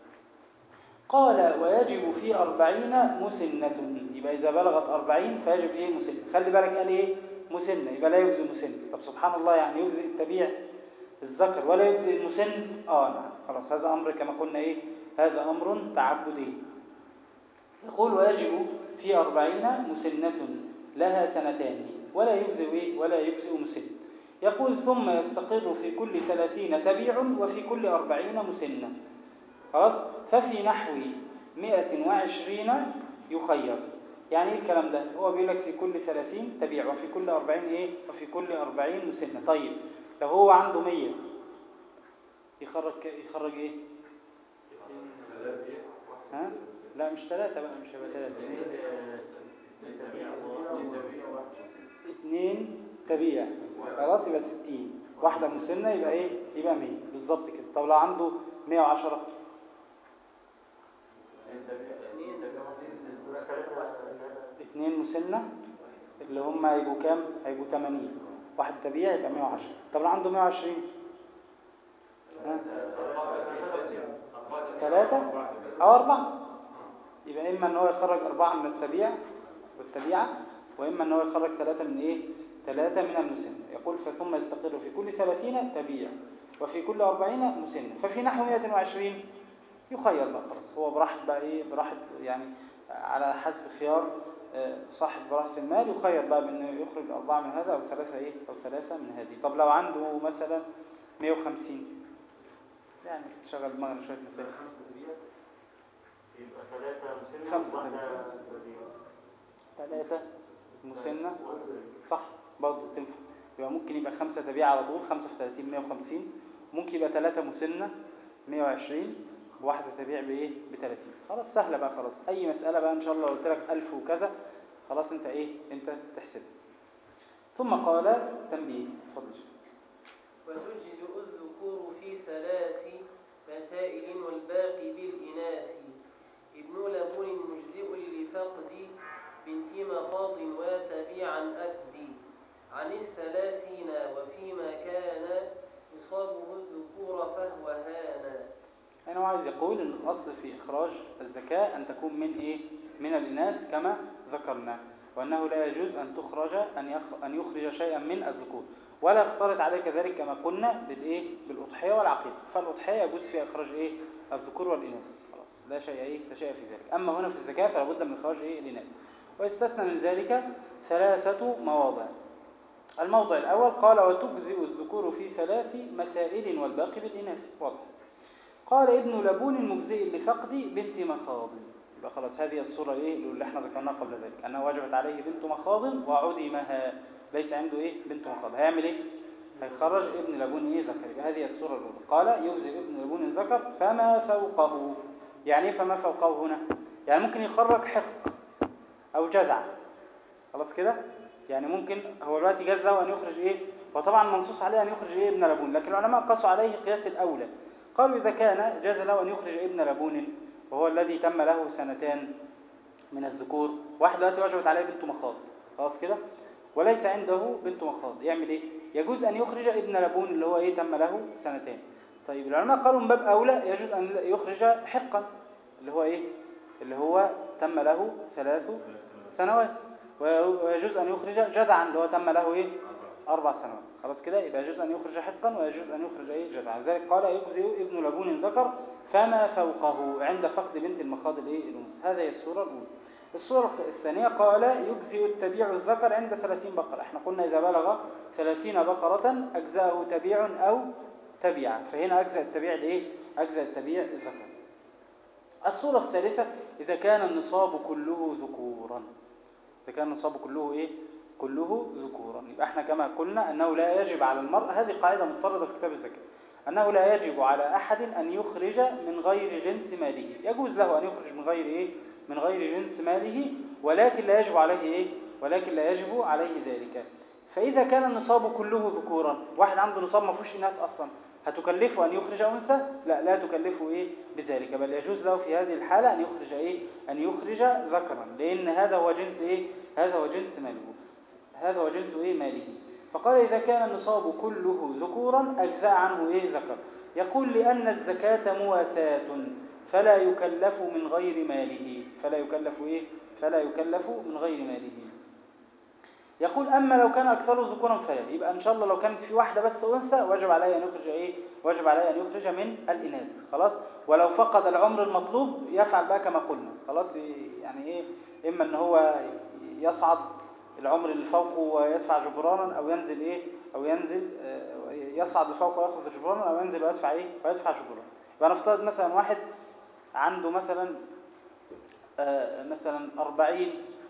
قال ويجب في أربعين مسنة يبقى إذا بلغت أربعين فيجب إيه مسنة خلي بالك قال إيه مسنة يبقى لا يجزي مسنة طب سبحان الله يعني يجزي التبيع الذكر ولا يجزي المسن آه نعم خلاص هذا أمر كما قلنا إيه هذا أمر تعبدي يقول ويجب في أربعين مسنة لها سنتان ولا يجزئ إيه؟ ولا يجزئ مسن يقول ثم يستقر في كل ثلاثين تبيع وفي كل أربعين مسنة خلاص ففي نحو مئة وعشرين يخير يعني ايه الكلام ده هو بيقول لك في كل ثلاثين تبيع وفي كل أربعين ايه وفي كل أربعين مسنة طيب لو هو عنده مية يخرج ك- يخرج ايه ها لا مش ثلاثة بقى مش هيبقى ثلاثة اثنين تبيع خلاص يبقى ستين واحدة مسنة يبقى ايه يبقى مية بالظبط كده طب لو عنده مية وعشرة اثنين مسنة اللي هم هيبقوا كام هيبقوا 80 واحد تبيع يبقى 110 طب لو عنده 120 ها ثلاثة أو أربعة يبقى إما إن هو يخرج أربعة من التبيع والتبيعة وإما إن هو يخرج ثلاثة من إيه؟ ثلاثة من المسن يقول فثم يستقر في كل ثلاثين تبيع وفي كل أربعين مسن ففي نحو 120 يخير بقى خلاص هو براحة بقى إيه براحة يعني على حسب خيار آه، صاحب رأس المال يخير بقى بأنه يخرج أربعة من هذا أو ثلاثة إيه أو ثلاثة من هذه طب لو عنده مثلا 150 يعني شغل دماغنا شوية مسائل يبقى ثلاثة مسنة خمسة وواحدة ثلاثة مسنة صح برضه تنفع يبقى ممكن يبقى خمسة تبيع على طول خمسة في 30 150 ممكن يبقى ثلاثة مسنة 120 وواحدة تبيع بإيه ب 30 خلاص سهلة بقى خلاص أي مسألة بقى إن شاء الله لو قلت لك 1000 وكذا خلاص أنت إيه أنت تحسب ثم قال تنبيه اتفضل يا شيخ. وتجزئ الذكور في ثلاث مسائل والباقي بالإناث ابن لبون مجزئ لفقد بنت مخاض وتبيعا أكدي عن الثلاثين وفيما كان يصابه الذكور فهو هانا هنا هو عايز يقول ان الاصل في اخراج الزكاه ان تكون من ايه من الاناث كما ذكرنا وانه لا يجوز ان تخرج ان يخ... ان يخرج شيئا من الذكور ولا يختلط عليه كذلك كما قلنا بالايه بالاضحيه والعقيقه فالاضحيه يجوز فيها اخراج ايه الذكور والاناث خلاص لا شيء ايه لا شيء في ذلك اما هنا في الزكاه فلا بد من اخراج ايه الاناث ويستثنى من ذلك ثلاثه مواضع الموضع الاول قال وتجزئ الذكور في ثلاث مسائل والباقي بالاناث واضح قال ابن لبون المجزئ لفقد بنت مخاض يبقى خلاص هذه الصورة ايه اللي احنا ذكرناها قبل ذلك انه وجبت عليه بنت مخاض وعدمها ليس عنده ايه بنت مخاض هيعمل ايه هيخرج ابن لبون ايه ذكر يبقى هذه الصورة الأولى قال يجزئ ابن لبون الذكر فما فوقه يعني ايه فما فوقه هنا يعني ممكن يخرج حق او جذع خلاص كده يعني ممكن هو دلوقتي جاز له ان يخرج ايه وطبعا منصوص عليه ان يخرج ايه ابن لبون لكن العلماء قاسوا عليه قياس الاولى قالوا إذا كان جاز له أن يخرج ابن لبون وهو الذي تم له سنتان من الذكور واحد دلوقتي وجبت عليه بنت مخاض خلاص كده وليس عنده بنت مخاض يعمل ايه يجوز أن يخرج ابن لبون اللي هو ايه تم له سنتين طيب العلماء قالوا من باب أولى يجوز أن يخرج حقا اللي هو ايه اللي هو تم له ثلاث سنوات ويجوز أن يخرج جدعا اللي هو تم له ايه أربع سنوات خلاص كده يبقى يجوز أن يخرج حقا ويجوز أن يخرج أي جدعا لذلك قال يجزئ ابن لبون ذكر فما فوقه عند فقد بنت المخاض الايه الأنثى هذه هي الصورة الأولى الصورة الثانية قال يجزئ التبيع الذكر عند 30 بقرة احنا قلنا إذا بلغ 30 بقرة أجزأه تبيع أو تبيع فهنا أجزأ التبيع لإيه؟ أجزأ التبيع الذكر الصورة الثالثة إذا كان النصاب كله ذكورا إذا كان النصاب كله إيه؟ كله ذكورا يبقى احنا كما قلنا أنه لا يجب على المرء هذه قاعدة مضطردة في كتاب الزكاة أنه لا يجب على أحد أن يخرج من غير جنس ماله يجوز له أن يخرج من غير إيه؟ من غير جنس ماله ولكن لا يجب عليه إيه؟ ولكن لا يجب عليه ذلك فإذا كان النصاب كله ذكورا واحد عنده نصاب ما فيهوش إناث أصلا هتكلفه أن يخرج أنثى؟ لا لا تكلفه إيه بذلك بل يجوز له في هذه الحالة أن يخرج إيه؟ أن يخرج ذكرا لأن هذا هو جنس إيه؟ هذا هو جنس ماله هذا هو جنس إيه ماله فقال إذا كان النصاب كله ذكورا أجزاء عنه إيه ذكر يقول لأن الزكاة مواساة فلا يكلف من غير ماله فلا يكلف إيه فلا يكلف من غير ماله يقول أما لو كان أكثر ذكورا فلا يبقى إن شاء الله لو كانت في واحدة بس أنثى وجب عليه أن يخرج إيه وجب عليه أن يخرج من الإناث خلاص ولو فقد العمر المطلوب يفعل بقى كما قلنا خلاص يعني إيه إما أن هو يصعد العمر اللي فوقه ويدفع جبرانا او ينزل ايه او ينزل آه، يصعد لفوقه وياخذ جبرانا او ينزل ويدفع ايه ويدفع جبرانا يبقى نفترض مثلا واحد عنده مثلا آه، مثلا 40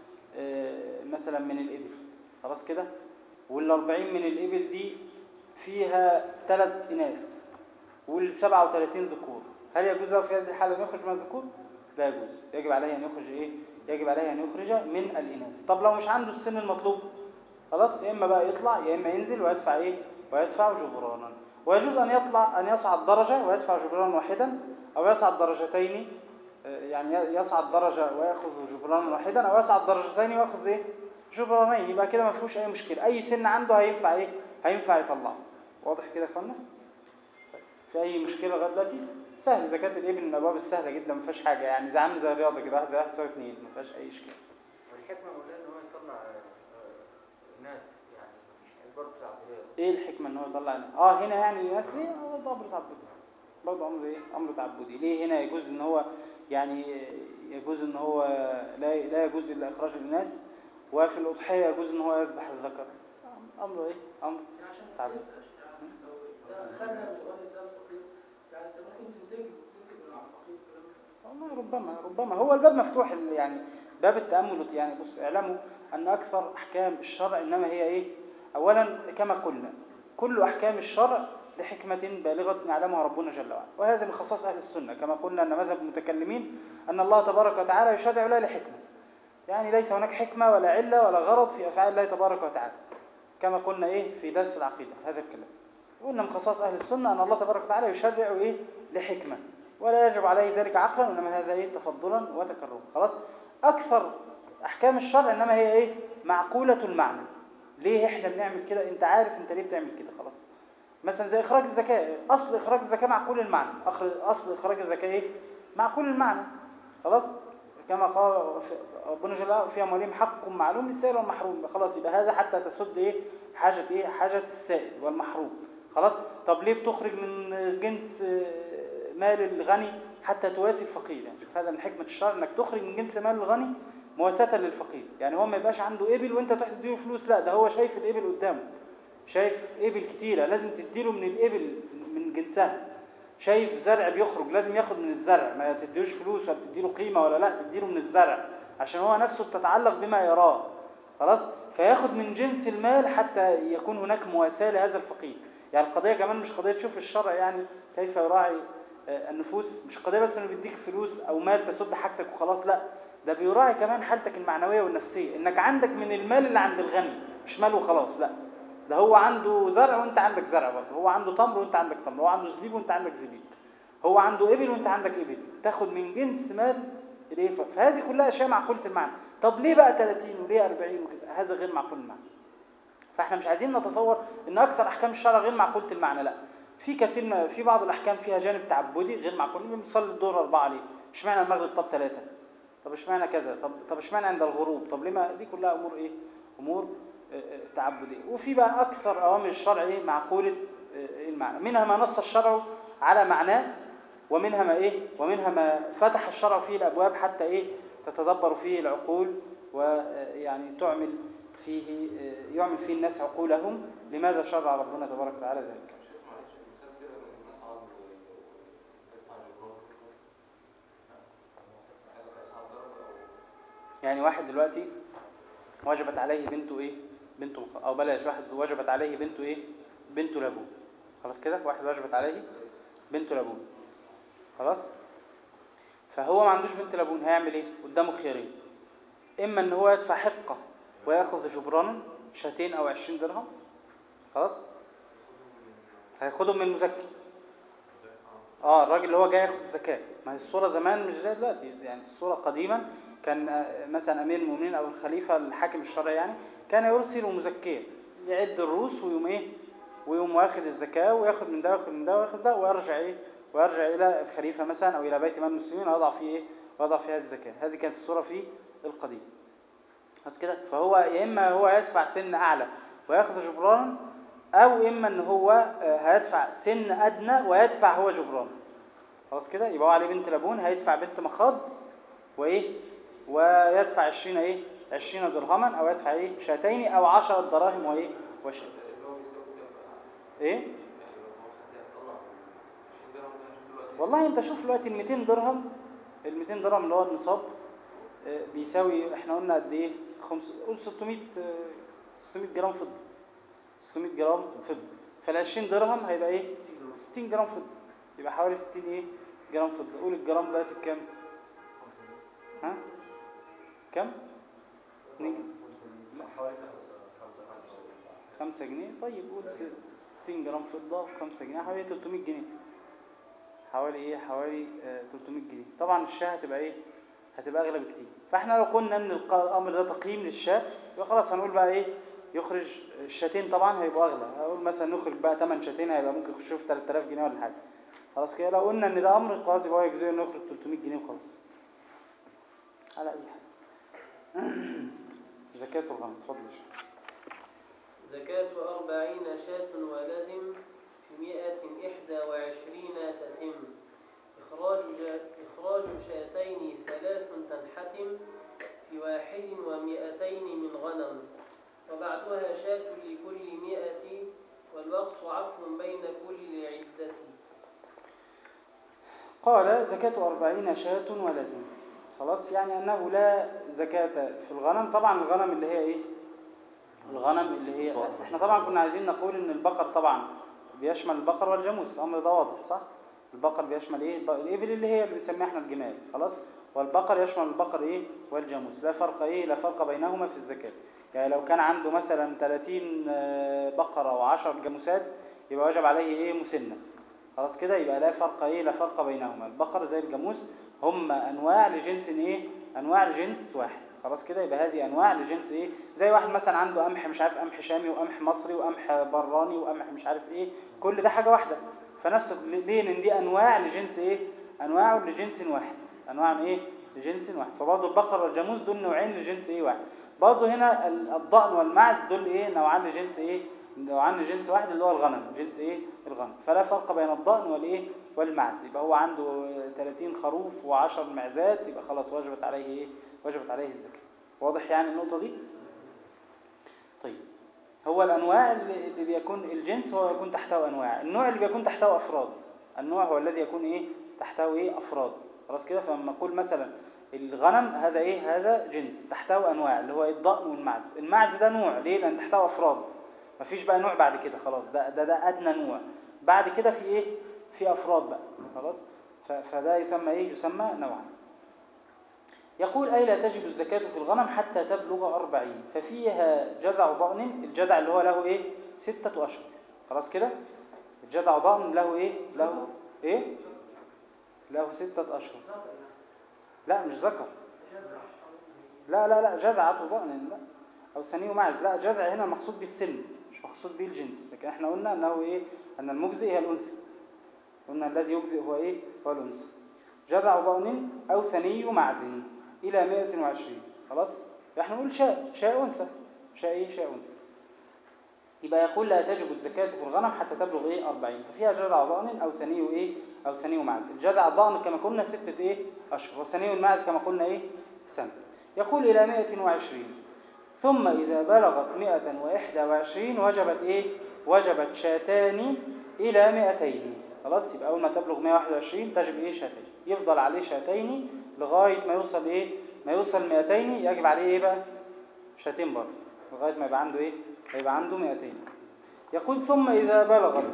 آه، مثلا من الإبل خلاص كده وال 40 من الإبل دي فيها ثلاث إناث وال 37 ذكور هل يجوز له في هذه الحالة أن يخرج من الذكور؟ لا يجوز يجب عليه أن يخرج إيه؟ يجب عليه أن يخرج من الإناث طب لو مش عنده السن المطلوب خلاص يا إما بقى يطلع يا إما ينزل ويدفع إيه؟ ويدفع جبرانا ويجوز أن يطلع أن يصعد درجة ويدفع جبرانا واحدا أو يصعد درجتين يعني يصعد درجة ويأخذ جبرانا واحدا أو يصعد درجتين ويأخذ إيه؟ جبرانين يبقى كده ما فيهوش أي مشكلة أي سن عنده هينفع إيه؟ هينفع يطلعه واضح كده يا إخوانا؟ طيب، في أي مشكلة لغاية دلوقتي؟ سهل زكاة الإبل من الأبواب السهلة جدا ما فيهاش حاجة يعني زي عامل زي الرياضة كده واحد زي واحد يساوي اثنين ما فيهاش أي إشكال والحكمة مولانا ان هو يطلع آه، ناس يعني مش برضه بتاع الرياضة إيه الحكمة إن هو يطلع آه هنا يعني الناس ليه؟ آه، ده أمر تعبدي برضه أمر إيه؟ أمر تعبدي ليه هنا يجوز إن هو يعني يجوز إن هو لا لا يجوز إلا إخراج الإناث وفي الأضحية يجوز إن هو يذبح الذكر أمر إيه؟ أمر عشان ما تعبد. تبقاش يعني لو دخلنا الولد ده الفقير يعني انت ممكن تنتج تنتج على الفقير الكلام ده والله ربما ربما هو الباب مفتوح ال- يعني باب التأمل يعني بص اعلموا أن أكثر أحكام الشرع إنما هي إيه أولا كما قلنا كل أحكام الشرع لحكمة بالغة يعلمها ربنا جل وعلا وهذا من خصائص أهل السنة كما قلنا أن مذهب المتكلمين أن الله تبارك وتعالى يشرع لا لحكمة يعني ليس هناك حكمة ولا علة ولا غرض في أفعال الله تبارك وتعالى كما قلنا إيه في درس العقيدة هذا الكلام قلنا من خصائص أهل السنة أن الله تبارك وتعالى يشرع إيه لحكمة ولا يجب عليه ذلك عقلا إنما هذا إيه تفضلا وتكرما خلاص أكثر أحكام الشرع إنما هي إيه معقولة المعنى ليه إحنا بنعمل كده أنت عارف أنت ليه بتعمل كده خلاص مثلا زي إخراج الزكاة أصل إخراج الزكاة معقول المعنى أخر- أصل إخراج الزكاة إيه معقول المعنى خلاص كما قال في- ربنا جل وعلا في أموالهم حق معلوم للسائل والمحروم خلاص يبقى هذا حتى تسد إيه حاجة إيه حاجة السائل والمحروم خلاص طب ليه بتخرج من جنس آه، مال الغني حتى تواسي الفقير يعني شوف هذا من حكمة الشرع انك تخرج من جنس مال الغني مواساة للفقير يعني هو ما يبقاش عنده ابل وانت تروح تديله فلوس لا ده هو شايف الابل قدامه شايف ابل كتيرة لازم تديله من الابل من جنسها شايف زرع بيخرج لازم ياخد من الزرع ما تديلوش فلوس ولا تديله قيمة ولا لا تديله من الزرع عشان هو نفسه بتتعلق بما يراه خلاص فياخد من جنس المال حتى يكون هناك مواساة لهذا الفقير يعني القضية كمان مش قضية شوف الشرع يعني كيف يراعي آه، النفوس مش قضية بس انه بيديك فلوس او مال تسد حاجتك وخلاص لا ده بيراعي كمان حالتك المعنوية والنفسية انك عندك من المال اللي عند الغني مش مال وخلاص لا ده هو عنده زرع وانت عندك زرع برضه هو عنده تمر وانت عندك تمر هو عنده زبيب وانت عندك زبيب هو عنده ابل وانت عندك ابل تاخد من جنس مال الايه ف- فهذه كلها اشياء معقولة المعنى طب ليه بقى 30 وليه 40 وكده هذا غير معقول المعنى فاحنا مش عايزين نتصور ان اكثر احكام الشرع غير معقوله المعنى لا في كثير من في بعض الاحكام فيها جانب تعبدي غير معقول بنصلي الظهر اربعه ليه اشمعنى المغرب طب ثلاثه طب اشمعنى كذا طب طب اشمعنى عند الغروب طب ليه ما دي كلها امور ايه امور آه، آه، تعبديه وفي بقى اكثر اوامر الشرع ايه معقوله آه، المعنى منها ما نص الشرع على معناه ومنها ما ايه ومنها ما فتح الشرع فيه الابواب حتى ايه تتدبر فيه العقول ويعني تعمل فيه آه، يعمل فيه الناس عقولهم لماذا شرع ربنا تبارك وتعالى ذلك شيخ معلش المثال كده لما نصعد ويدفع جبران عايز اصعد درجه او يعني واحد دلوقتي وجبت عليه بنته ايه بنته مخ... او بلاش واحد وجبت عليه بنته ايه بنته لابوه خلاص كده واحد وجبت عليه بنته لابوه خلاص فهو ما عندوش بنت لابون هيعمل ايه قدامه خيارين اما ان هو يدفع حقه وياخذ جبرانا شاتين او عشرين درهم خلاص هياخدهم من المزكي اه الراجل اللي هو جاي ياخد الزكاه ما هي الصوره زمان مش زي دلوقتي يعني الصوره قديما كان آه، مثلا امير المؤمنين او الخليفه الحاكم الشرعي يعني كان يرسل مزكيا يعد الروس ويقوم ايه ويقوم واخد الزكاه وياخد من ده وياخد من ده وياخد ده ويرجع ايه ويرجع الى الخليفه مثلا او الى بيت مال المسلمين ويضع فيه ايه ويضع فيها الزكاه هذه كانت الصوره في القديم بس كده فهو يا اما هو يدفع سن اعلى وياخذ جبرانا او اما ان هو آه، هيدفع سن ادنى ويدفع هو جبران خلاص كده يبقى هو عليه بنت لابون هيدفع بنت مخاض وايه ويدفع 20 ايه عشرين درهما أو يدفع إيه شاتين أو عشرة دراهم وإيه وشاة اللي هو بيساوي كام بقى؟ إيه يعني لو هو حد هيطلع 20 درهم ده عشان دلوقتي والله أنت شوف دلوقتي ال 200 درهم ال 200 درهم اللي هو النصاب آه، بيساوي إحنا قلنا قد إيه خمس قول 600 آه، 600 جرام فضة 600 جرام فضة فال 20 درهم هيبقى إيه 60 جرام فضة يبقى حوالي 60 إيه جرام فضة قول الجرام دلوقتي بكام ها كم؟ اتنين- لا حوالي 5 5 5 خمسة جنيه طيب قول س- 60 جرام فضة وخمسة جنيه حوالي 300 جنيه حوالي ايه حوالي آه 300 جنيه طبعا الشاه هتبقى ايه هتبقى اغلى بكتير فاحنا لو قلنا ان الق- الامر ده تقييم للشاه يبقى خلاص هنقول بقى ايه يخرج الشاتين طبعا هيبقوا اغلى هقول مثلا نخرج بقى 8 شاتين هيبقى ممكن يخشوا في 3000 جنيه ولا حاجه خلاص كده لو قلنا ان ده امر خلاص يبقى هو يجزيه انه يخرج 300 جنيه وخلاص على اي حاجه زكاة الغنم اتفضل يا شيخ. زكاة أربعين شاة ولزم في مئة إحدى وعشرين تتم إخراج, جا إخراج شاتين ثلاث تنحتم في واحد ومئتين من غنم وبعدها شاة لكل مئة والوقت عفو بين كل عدة قال زكاة أربعين شاة ولزم خلاص يعني أنه لا زكاة في الغنم طبعا الغنم اللي هي إيه الغنم اللي هي احنا طبعا كنا عايزين نقول ان البقر طبعا بيشمل البقر والجاموس الامر ده واضح صح البقر بيشمل ايه الب- الابل اللي هي اللي بنسميها احنا الجمال خلاص والبقر يشمل البقر ايه والجاموس لا فرق ايه لا فرق بينهما في الزكاه يعني لو كان عنده مثلا 30 آه، بقره و10 جاموسات يبقى واجب عليه ايه مسنه خلاص كده يبقى لا فرق ايه لا فرق بينهما البقر زي الجاموس هم انواع لجنس ايه انواع لجنس واحد خلاص كده يبقى هذه انواع لجنس ايه زي واحد مثلا عنده قمح مش عارف قمح شامي وقمح مصري وقمح براني وقمح مش عارف ايه كل ده حاجه واحده فنفس ليه لان دي انواع لجنس ايه انواع لجنس واحد انواع ايه لجنس واحد فبرضه البقر والجاموس دول نوعين لجنس ايه واحد برضه هنا ال- الضأن والمعز دول ايه نوعان لجنس ايه نوعان لجنس واحد اللي هو الغنم جنس ايه الغنم فلا فرق بين الضأن والايه والمعز يبقى هو عنده 30 خروف و10 معزات يبقى خلاص وجبت عليه ايه وجبت عليه الزكاه واضح يعني النقطه دي طيب هو الانواع اللي اللي بيكون الجنس هو يكون تحته انواع النوع اللي بيكون تحته افراد النوع هو الذي يكون ايه تحته ايه افراد خلاص كده فلما نقول مثلا الغنم هذا ايه هذا جنس تحته انواع اللي هو إيه؟ الضأن والمعز المعز ده نوع ليه لان تحته افراد مفيش بقى نوع بعد كده خلاص ده ده ده ادنى نوع بعد كده في ايه في افراد بقى خلاص ف- فده يسمى ايه يسمى نوعا يقول أي لا تجب الزكاة في الغنم حتى تبلغ أربعين ففيها جذع ضأن الجذع اللي هو له إيه ستة أشهر خلاص كده الجذع ضأن له إيه له إيه له ستة أشهر لا مش ذكر لا لا لا جذعة ضأن لا أو ثني معز لا جذع هنا مقصود بالسن مش مقصود به الجنس لكن احنا قلنا أنه إيه أن المجزئ هي الأنثى قلنا الذي يجزئ هو إيه هو الأنثى جذع ضأن أو ثني معز إلى 120 خلاص احنا نقول شاء شاء أنثى شاء إيه شاء أنثى يبقى يقول لا تجب الزكاة في الغنم حتى تبلغ إيه 40 ففيها جذع ضأن أو ثني إيه أو ثني معز الجذع الضأن كما قلنا ستة إيه أشهر والثني المعز كما قلنا إيه سنة يقول إلى 120 ثم إذا بلغت 121 وجبت إيه وجبت شاتان إلى 200 خلاص يبقى أول ما تبلغ 121 تجب إيه شاتين يفضل عليه شاتين لغاية ما يوصل إيه ما يوصل 200 يجب عليه إيه بقى شاتين برضه لغاية ما يبقى عنده إيه ما يبقى عنده 200 يقول ثم إذا بلغت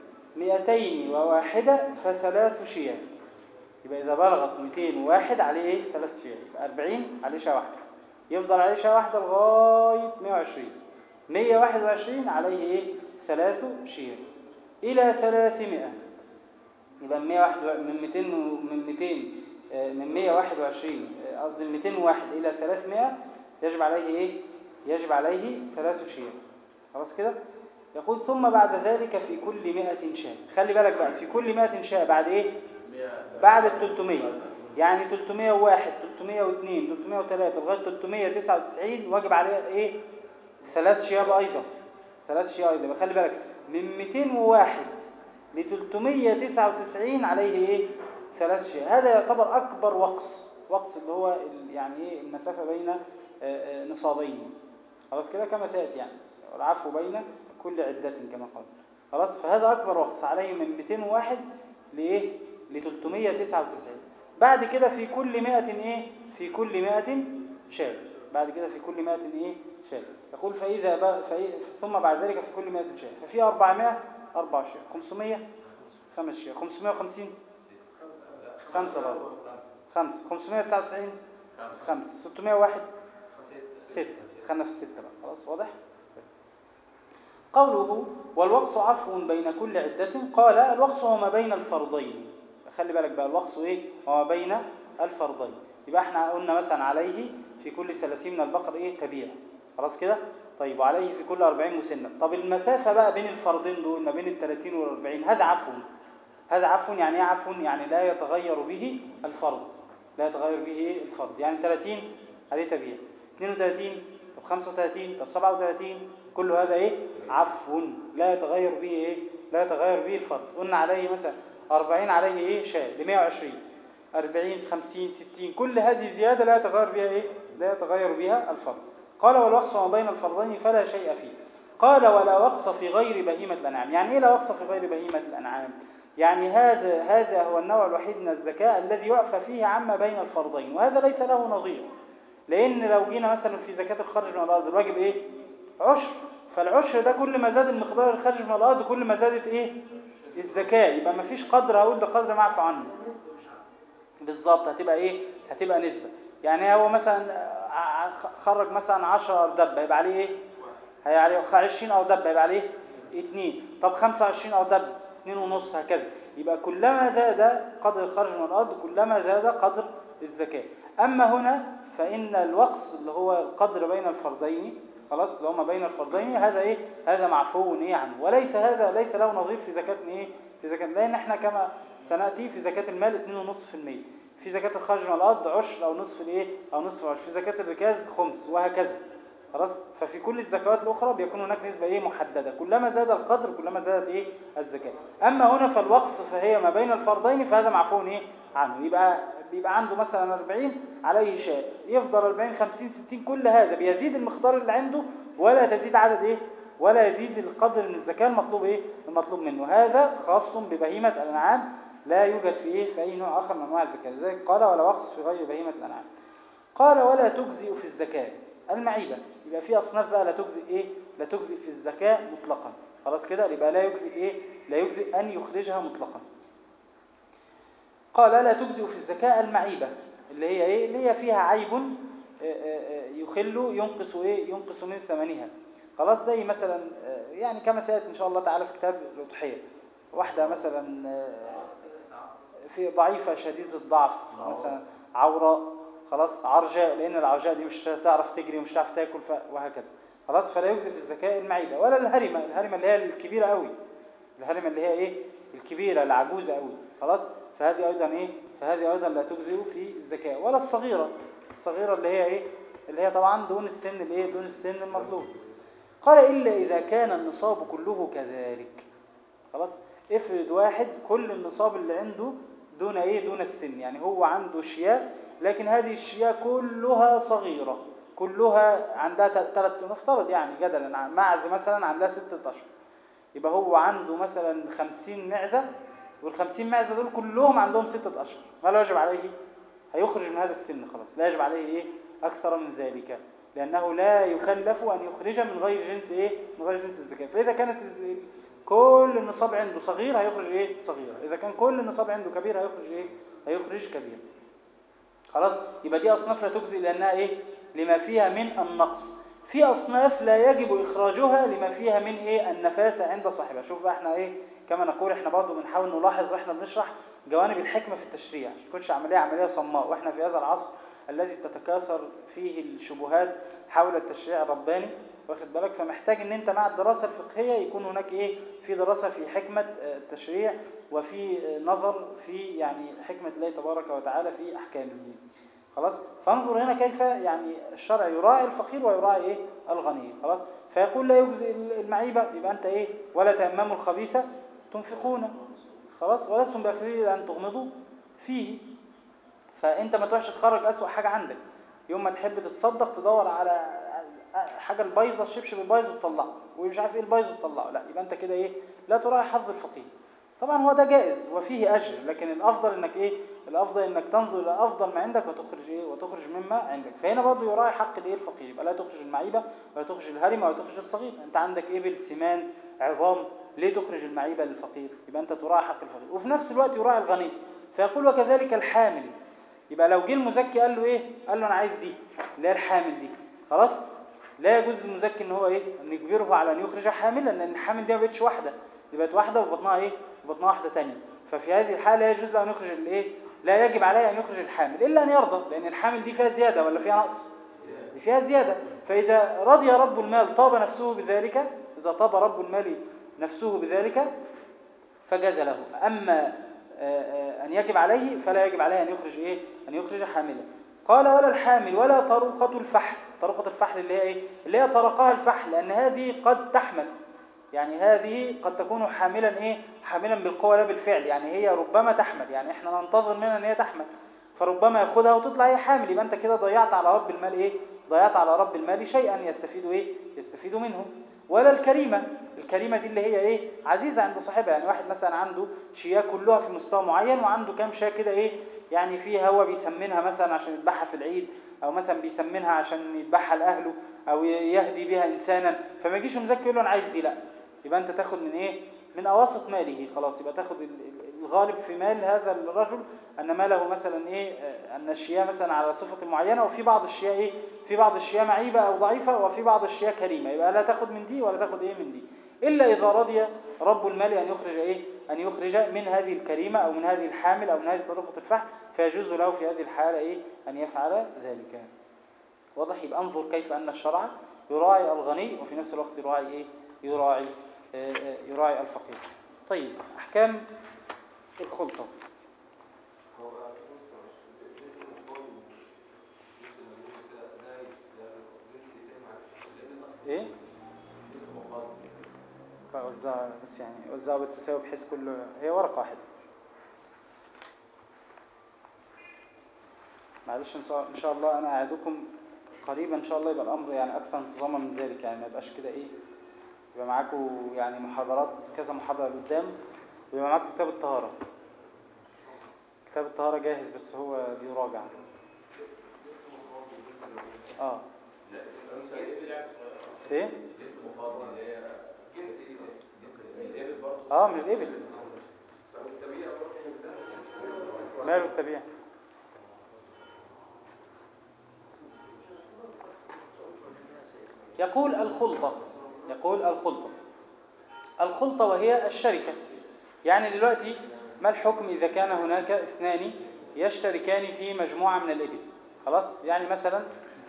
201 فثلاث شياه يبقى إذا بلغت 201 عليه إيه ثلاث شياه يبقى 40 عليه شاه واحدة يفضل عليه شاه واحدة لغاية 120 121 عليه إيه ثلاث شياه إلى 300 يبقى من 101 من 200 و- من 200 آه، من 121 آه، قصدي من 201 إلى 300 يجب عليه إيه؟ يجب عليه ثلاث شياه خلاص كده؟ يقول ثم بعد ذلك في كل 100 شاة خلي بالك بقى في كل 100 شاة بعد إيه؟ بعد ال 300 يعني 301 302 303 لغاية 399 واجب عليه إيه؟ ثلاث شياب أيضا ثلاث شياب أيضا يبقى خلي بالك من 201 ل 399 عليه ايه ثلاث شيء هذا يعتبر اكبر وقص وقص اللي هو ال- يعني ايه المسافه بين آه، آه، نصابين خلاص كده كما سيأتي يعني العفو بين كل عدة كما قال خلاص فهذا أكبر وقص عليه من 201 لإيه ل 399 بعد كده في كل 100 إيه في كل 100 شاة بعد كده في كل 100 إيه شاة يقول فإذا ب... فإ... ثم بعد ذلك في كل 100 شاة ففي 400 أربع شاة 500 خمس شاة 550 خمسة برضه خمسة 599 خمسة 601 ستة خلنا في الستة بقى خلاص واضح قوله والوقص عفو بين كل عدة قال الوقص هو ما بين الفرضين خلي بالك بقى الوقص ايه هو ما بين الفرضين يبقى احنا قلنا مثلا عليه في كل 30 من البقر ايه تبيع خلاص كده طيب وعليه في كل 40 مسنة طب المسافة بقى بين الفرضين دول ما بين ال 30 وال 40 هذا عفو هذا عفو يعني ايه عفو يعني لا يتغير به الفرض لا يتغير به ايه الفرض يعني 30 عليه تبيع 32 طب 35 طب 37 كل هذا ايه عفو لا يتغير به ايه لا يتغير به الفرض قلنا عليه مثلا 40 عليه ايه شاة ل 120 40 50 60 كل هذه زيادة لا يتغير بها ايه لا يتغير بها الفرض قال والوقص ما بين الفرضين فلا شيء فيه قال ولا وقص في غير بهيمة الأنعام يعني ايه لا وقص في غير بهيمة الأنعام يعني هذا هذا هو النوع الوحيد من الزكاة الذي يعفى فيه عما بين الفرضين وهذا ليس له نظير لأن لو جينا مثلا في زكاة الخرج من الأرض الواجب إيه؟ عشر فالعشر ده كل ما زاد المقدار الخارج من الأرض كل ما زادت إيه؟ الزكاة يبقى ما فيش قدر هقول ده قدر معفى عنه بالظبط هتبقى إيه؟ هتبقى نسبة يعني هو مثلا ع- خرج مثلا 10 أردب هيبقى عليه إيه؟ هيبقى عليه 20 أردب هيبقى عليه 2 طب 25 أردب 2 ونص هكذا يبقى كلما زاد قدر الخرج من الأرض كلما زاد قدر الزكاة أما هنا فإن الوقص اللي هو القدر بين الفردين خلاص اللي هو ما بين الفردين هذا إيه هذا معفو إيه عنه وليس هذا ليس له نظير في زكاة إيه في زكاة لأن إحنا كما سنأتي في زكاة المال 2.5% في زكاة الخرج من الأرض عشر أو نصف الإيه أو نصف عشر في زكاة الركاز خمس وهكذا خلاص ففي كل الزكوات الأخرى بيكون هناك نسبة إيه محددة كلما زاد القدر كلما زادت إيه الزكاة أما هنا فالوقص فهي ما بين الفردين فهذا معفو إيه عنه يبقى بيبقى عنده مثلا 40 عليه شاء يفضل 40 50 60 كل هذا بيزيد المقدار اللي عنده ولا تزيد عدد إيه ولا يزيد القدر من الزكاة المطلوب إيه المطلوب منه هذا خاص ببهيمة الأنعام لا يوجد في إيه في أي نوع آخر من أنواع الزكاة لذلك قال ولا وقص في غير بهيمة الأنعام قال ولا تجزئ في الزكاة المعيبة يبقى في أصناف بقى لا تجزئ إيه لا تجزئ في الزكاة مطلقا خلاص كده يبقى لا يجزئ إيه لا يجزئ أن يخرجها مطلقا قال لا تجزئ في الزكاة المعيبة اللي هي إيه اللي هي فيها عيب آه، آه، آه، يخل ينقص إيه ينقص من ثمنها خلاص زي مثلا آه، يعني كما سيأتي إن شاء الله تعالى في كتاب الأضحية واحدة مثلا آه، في ضعيفة شديدة الضعف مثلا عوراء خلاص عرجاء لأن العرجاء دي مش هتعرف تجري ومش هتعرف تاكل ف... وهكذا خلاص فلا يجزي في الزكاة المعيبة ولا الهرمة الهرمة اللي هي الكبيرة قوي الهرمة اللي هي إيه الكبيرة العجوزة قوي خلاص فهذه أيضا إيه فهذه أيضا لا تجزئ في الزكاة ولا الصغيرة الصغيرة اللي هي إيه اللي هي طبعا دون السن الإيه دون السن المطلوب قال إلا إذا كان النصاب كله كذلك خلاص افرض واحد كل النصاب اللي عنده دون ايه دون السن يعني هو عنده شياء لكن هذه الشياء كلها صغيرة كلها عندها ثلاث نفترض يعني جدلا معز مثلا عندها ستة أشهر يبقى هو عنده مثلا خمسين معزة والخمسين معزة دول كلهم عندهم ستة أشهر ما لا يجب عليه هيخرج من هذا السن خلاص لا يجب عليه إيه أكثر من ذلك لأنه لا يكلف أن يخرج من غير جنس إيه من غير جنس الزكاة فإذا كانت كل النصاب عنده صغير هيخرج ايه صغير اذا كان كل النصاب عنده كبير هيخرج ايه هيخرج كبير خلاص يبقى دي اصناف لا تجزي لانها ايه لما فيها من النقص في اصناف لا يجب اخراجها لما فيها من ايه النفاسه عند صاحبها شوف بقى احنا ايه كما نقول احنا برضو بنحاول نلاحظ واحنا بنشرح جوانب الحكمه في التشريع عشان تكونش عمليه عمليه صماء واحنا في هذا العصر الذي تتكاثر فيه الشبهات حول التشريع الرباني واخد بالك فمحتاج ان انت مع الدراسة الفقهية يكون هناك ايه في دراسة في حكمة التشريع وفي نظر في يعني حكمة الله تبارك وتعالى في احكامه خلاص فانظر هنا كيف يعني الشرع يراعي الفقير ويراعي ايه الغني خلاص فيقول لا يجزي المعيبة يبقى انت ايه ولا تأمموا الخبيث تنفقون خلاص ولستم باخرين ان تغمضوا فيه فانت ما تروحش تخرج اسوأ حاجة عندك يوم ما تحب تتصدق تدور على حاجه البايظه الشبشب البايظ وتطلعه ومش عارف ايه البايظ وتطلعه لا يبقى انت كده ايه لا تراعي حظ الفقير طبعا هو ده جائز وفيه اجر لكن الافضل انك ايه الافضل انك تنظر الى افضل ما عندك وتخرج ايه وتخرج مما عندك فهنا برضه يراعي حق الايه الفقير يبقى لا تخرج المعيبه ولا تخرج الهرمه ولا تخرج الصغير انت عندك ابل سمان عظام ليه تخرج المعيبه للفقير يبقى انت تراعي حق الفقير وفي نفس الوقت يراعي الغني فيقول وكذلك الحامل يبقى لو جه المزكي قال له ايه قال له انا عايز دي اللي هي الحامل دي خلاص لا يجوز للمزكي ان هو ايه ان يجبره على ان يخرج حاملا لان الحامل دي ما بقتش واحده دي بقت واحده وبطنها ايه وبطنها واحده ثانيه ففي هذه الحاله لا يجوز له ان يخرج الايه لا يجب عليه ان يخرج الحامل الا ان يرضى لان الحامل دي فيها زياده ولا فيها نقص دي فيها زياده فاذا رضي رب المال طاب نفسه بذلك اذا طاب رب المال نفسه بذلك فجاز له اما آه، آه، ان يجب عليه فلا يجب عليه ان يخرج ايه ان يخرج حاملا قال ولا الحامل ولا طرقة الفحل طرقة الفحل اللي هي ايه اللي هي طرقها الفحل لان هذه قد تحمل يعني هذه قد تكون حاملا ايه حاملا بالقوة لا بالفعل يعني هي ربما تحمل يعني احنا ننتظر منها ان هي تحمل فربما ياخدها وتطلع هي حامل يبقى انت كده ضيعت على رب المال ايه ضيعت على رب المال شيئا يستفيد ايه يستفيد منه ولا الكريمة الكريمة دي اللي هي ايه عزيزة عند صاحبها يعني واحد مثلا عنده شياه كلها في مستوى معين وعنده كام شاه كده ايه يعني فيها هو بيسمنها مثلا عشان يذبحها في العيد او مثلا بيسمنها عشان يذبحها لاهله او يهدي بها انسانا فما يجيش مزكي يقول له انا عايز دي لا يبقى انت تاخد من ايه من اواسط ماله خلاص يبقى تاخد ال- ال- الغالب في مال هذا الرجل ان ماله مثلا ايه آه، ان الشياه مثلا على صفه معينه وفي بعض الشياه ايه في بعض الشياه معيبه او ضعيفه وفي بعض الشياه كريمه يبقى لا تاخد من دي ولا تاخد ايه من دي الا اذا رضي رب المال ان يخرج ايه ان يخرج من هذه الكريمه او من هذه الحامل او من هذه طريقه الفحل فيجوز له في هذه الحاله ايه ان يفعل ذلك واضح يبقى انظر كيف ان الشرع يراعي الغني وفي نفس الوقت يراعي ايه يراعي آه، آه، يراعي الفقير طيب احكام الخلطه هو بص مش جنس المقام جنس المجنون ده ده ده جنس تاني معلش لان ده ايه جنس مقام فوزعها بس يعني وزعها بالتساوي بحيث كل هي ورقه واحده معلش ان شاء إن شاء الله انا اعدكم قريبا ان شاء الله يبقى الامر يعني اكثر انتظاما من ذلك يعني ما يبقاش كده ايه يبقى معاكم يعني محاضرات كذا محاضره لقدام ويبقى معاكم كتاب الطهاره كتاب الطهاره جاهز بس هو بيراجع اه لا انت ايه لعبه ايه جنس مقام اللي هي جنس ايه ده؟ جنس الابل برضه اه من الابل والتبيع برضه ماله التبيع يقول الخلطة يقول الخلطة الخلطة وهي الشركة يعني دلوقتي ما الحكم إذا كان هناك اثنان يشتركان في مجموعة من الإبل خلاص يعني مثلا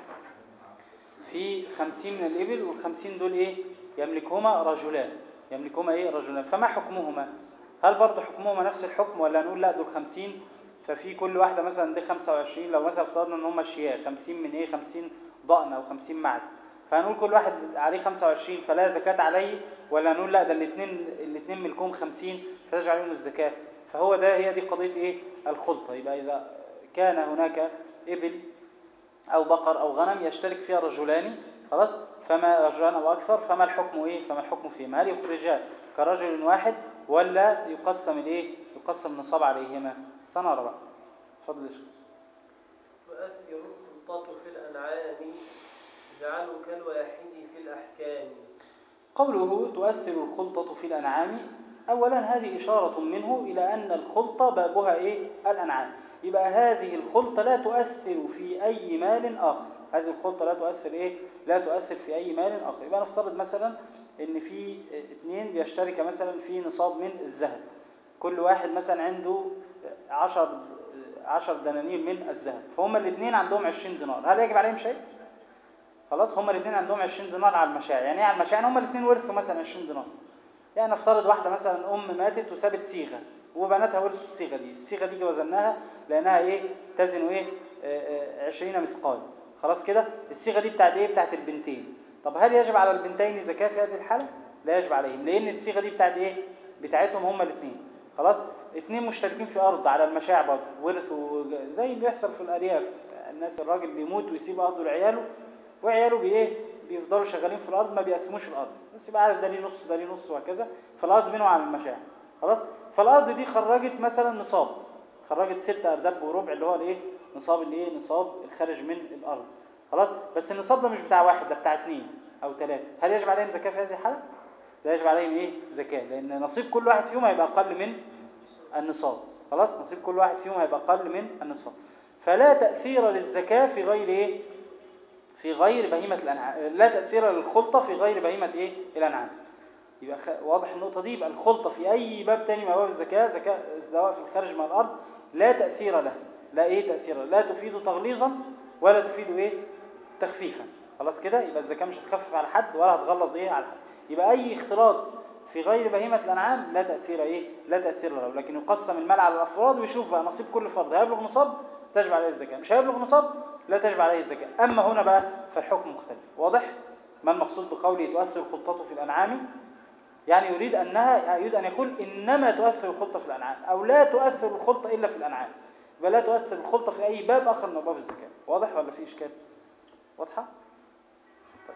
في خمسين من الإبل والخمسين دول إيه يملكهما رجلان يملكهما إيه رجلان فما حكمهما هل برضه حكمهما نفس الحكم ولا نقول لا دول خمسين ففي كل واحدة مثلا دي 25 لو مثلا افترضنا ان هم الشياه 50 من ايه 50 ضأن او 50 معز فهنقول كل واحد عليه 25 فلا زكاة عليه ولا نقول لا ده الاثنين الاثنين ملكهم 50 فتجب عليهم الزكاة فهو ده هي دي قضية ايه الخلطة يبقى اذا كان هناك ابل او بقر او غنم يشترك فيها رجلان خلاص فما رجلان او اكثر فما الحكم ايه فما الحكم فيهما هل يخرجا كرجل واحد ولا يقسم الايه يقسم النصاب عليهما سنرى بقى اتفضل يا شيخ تؤثر الخلطة في الأنعام اجعلوا كالواحد في الأحكام قوله تؤثر الخلطة في الأنعام أولا هذه إشارة منه إلى أن الخلطة بابها إيه؟ الأنعام يبقى هذه الخلطة لا تؤثر في أي مال آخر هذه الخلطة لا تؤثر إيه؟ لا تؤثر في أي مال آخر يبقى نفترض مثلا إن في اثنين بيشترك مثلا في نصاب من الذهب كل واحد مثلا عنده عشر عشر دنانير من الذهب فهم الاثنين عندهم 20 دينار هل يجب عليهم شيء؟ خلاص هما الاثنين عندهم 20 دينار على المشاع يعني ايه على المشاع يعني هما الاثنين ورثوا مثلا 20 دينار يعني نفترض واحده مثلا ام ماتت وسابت صيغه وبناتها ورثوا الصيغه دي الصيغه دي وزناها لانها ايه تزن ايه آه، آه، 20 مثقال خلاص كده الصيغه دي بتاعت ايه بتاعت البنتين طب هل يجب على البنتين زكاه في هذه الحاله لا يجب عليهم لان الصيغه دي بتاعت ايه بتاعتهم هما الاثنين خلاص اثنين مشتركين في ارض على المشاع برضه ورثوا زي اللي بيحصل في الارياف الناس الراجل بيموت ويسيب ارضه لعياله وعياله بايه بيفضلوا شغالين في الارض ما بيقسموش الارض بس يبقى عارف ده ليه نص ده ليه نص وهكذا فالارض منه على المشاع خلاص فالارض دي خرجت مثلا نصاب خرجت ستة ارداب وربع اللي هو الايه نصاب الايه نصاب الخارج من الارض خلاص بس النصاب ده مش بتاع واحد ده بتاع اثنين او ثلاثه هل يجب عليهم زكاه في هذه الحاله لا يجب عليهم ايه زكاه لان نصيب كل واحد فيهم هيبقى اقل من النصاب خلاص نصيب كل واحد فيهم هيبقى اقل من النصاب فلا تاثير للزكاه في غير ايه في غير بهيمه الانعام لا تاثير للخلطه في غير بهيمه ايه الانعام يبقى خ... واضح النقطه دي يبقى الخلطه في اي باب تاني من ابواب الزكاه زكاه سواء في الخارج من الارض لا تاثير لها لا ايه تاثير لا تفيد تغليظا ولا تفيد ايه تخفيفا خلاص كده يبقى الزكاه مش هتخفف على حد ولا هتغلظ ايه على حد يبقى اي اختلاط في غير بهيمه الانعام لا تاثير ايه لا تاثير له لكن يقسم المال على الافراد ويشوف بقى نصيب كل فرد هيبلغ نصاب تجب عليه الزكاه مش هيبلغ نصاب لا تجب عليه الزكاه اما هنا بقى فالحكم مختلف واضح ما المقصود بقوله تؤثر خلطته في الانعام يعني يريد انها يريد ان يقول انما تؤثر الخلطه في الانعام او لا تؤثر الخلطه الا في الانعام بل لا تؤثر الخلطه في اي باب اخر من ابواب الزكاه واضح ولا في اشكال واضحه طيب.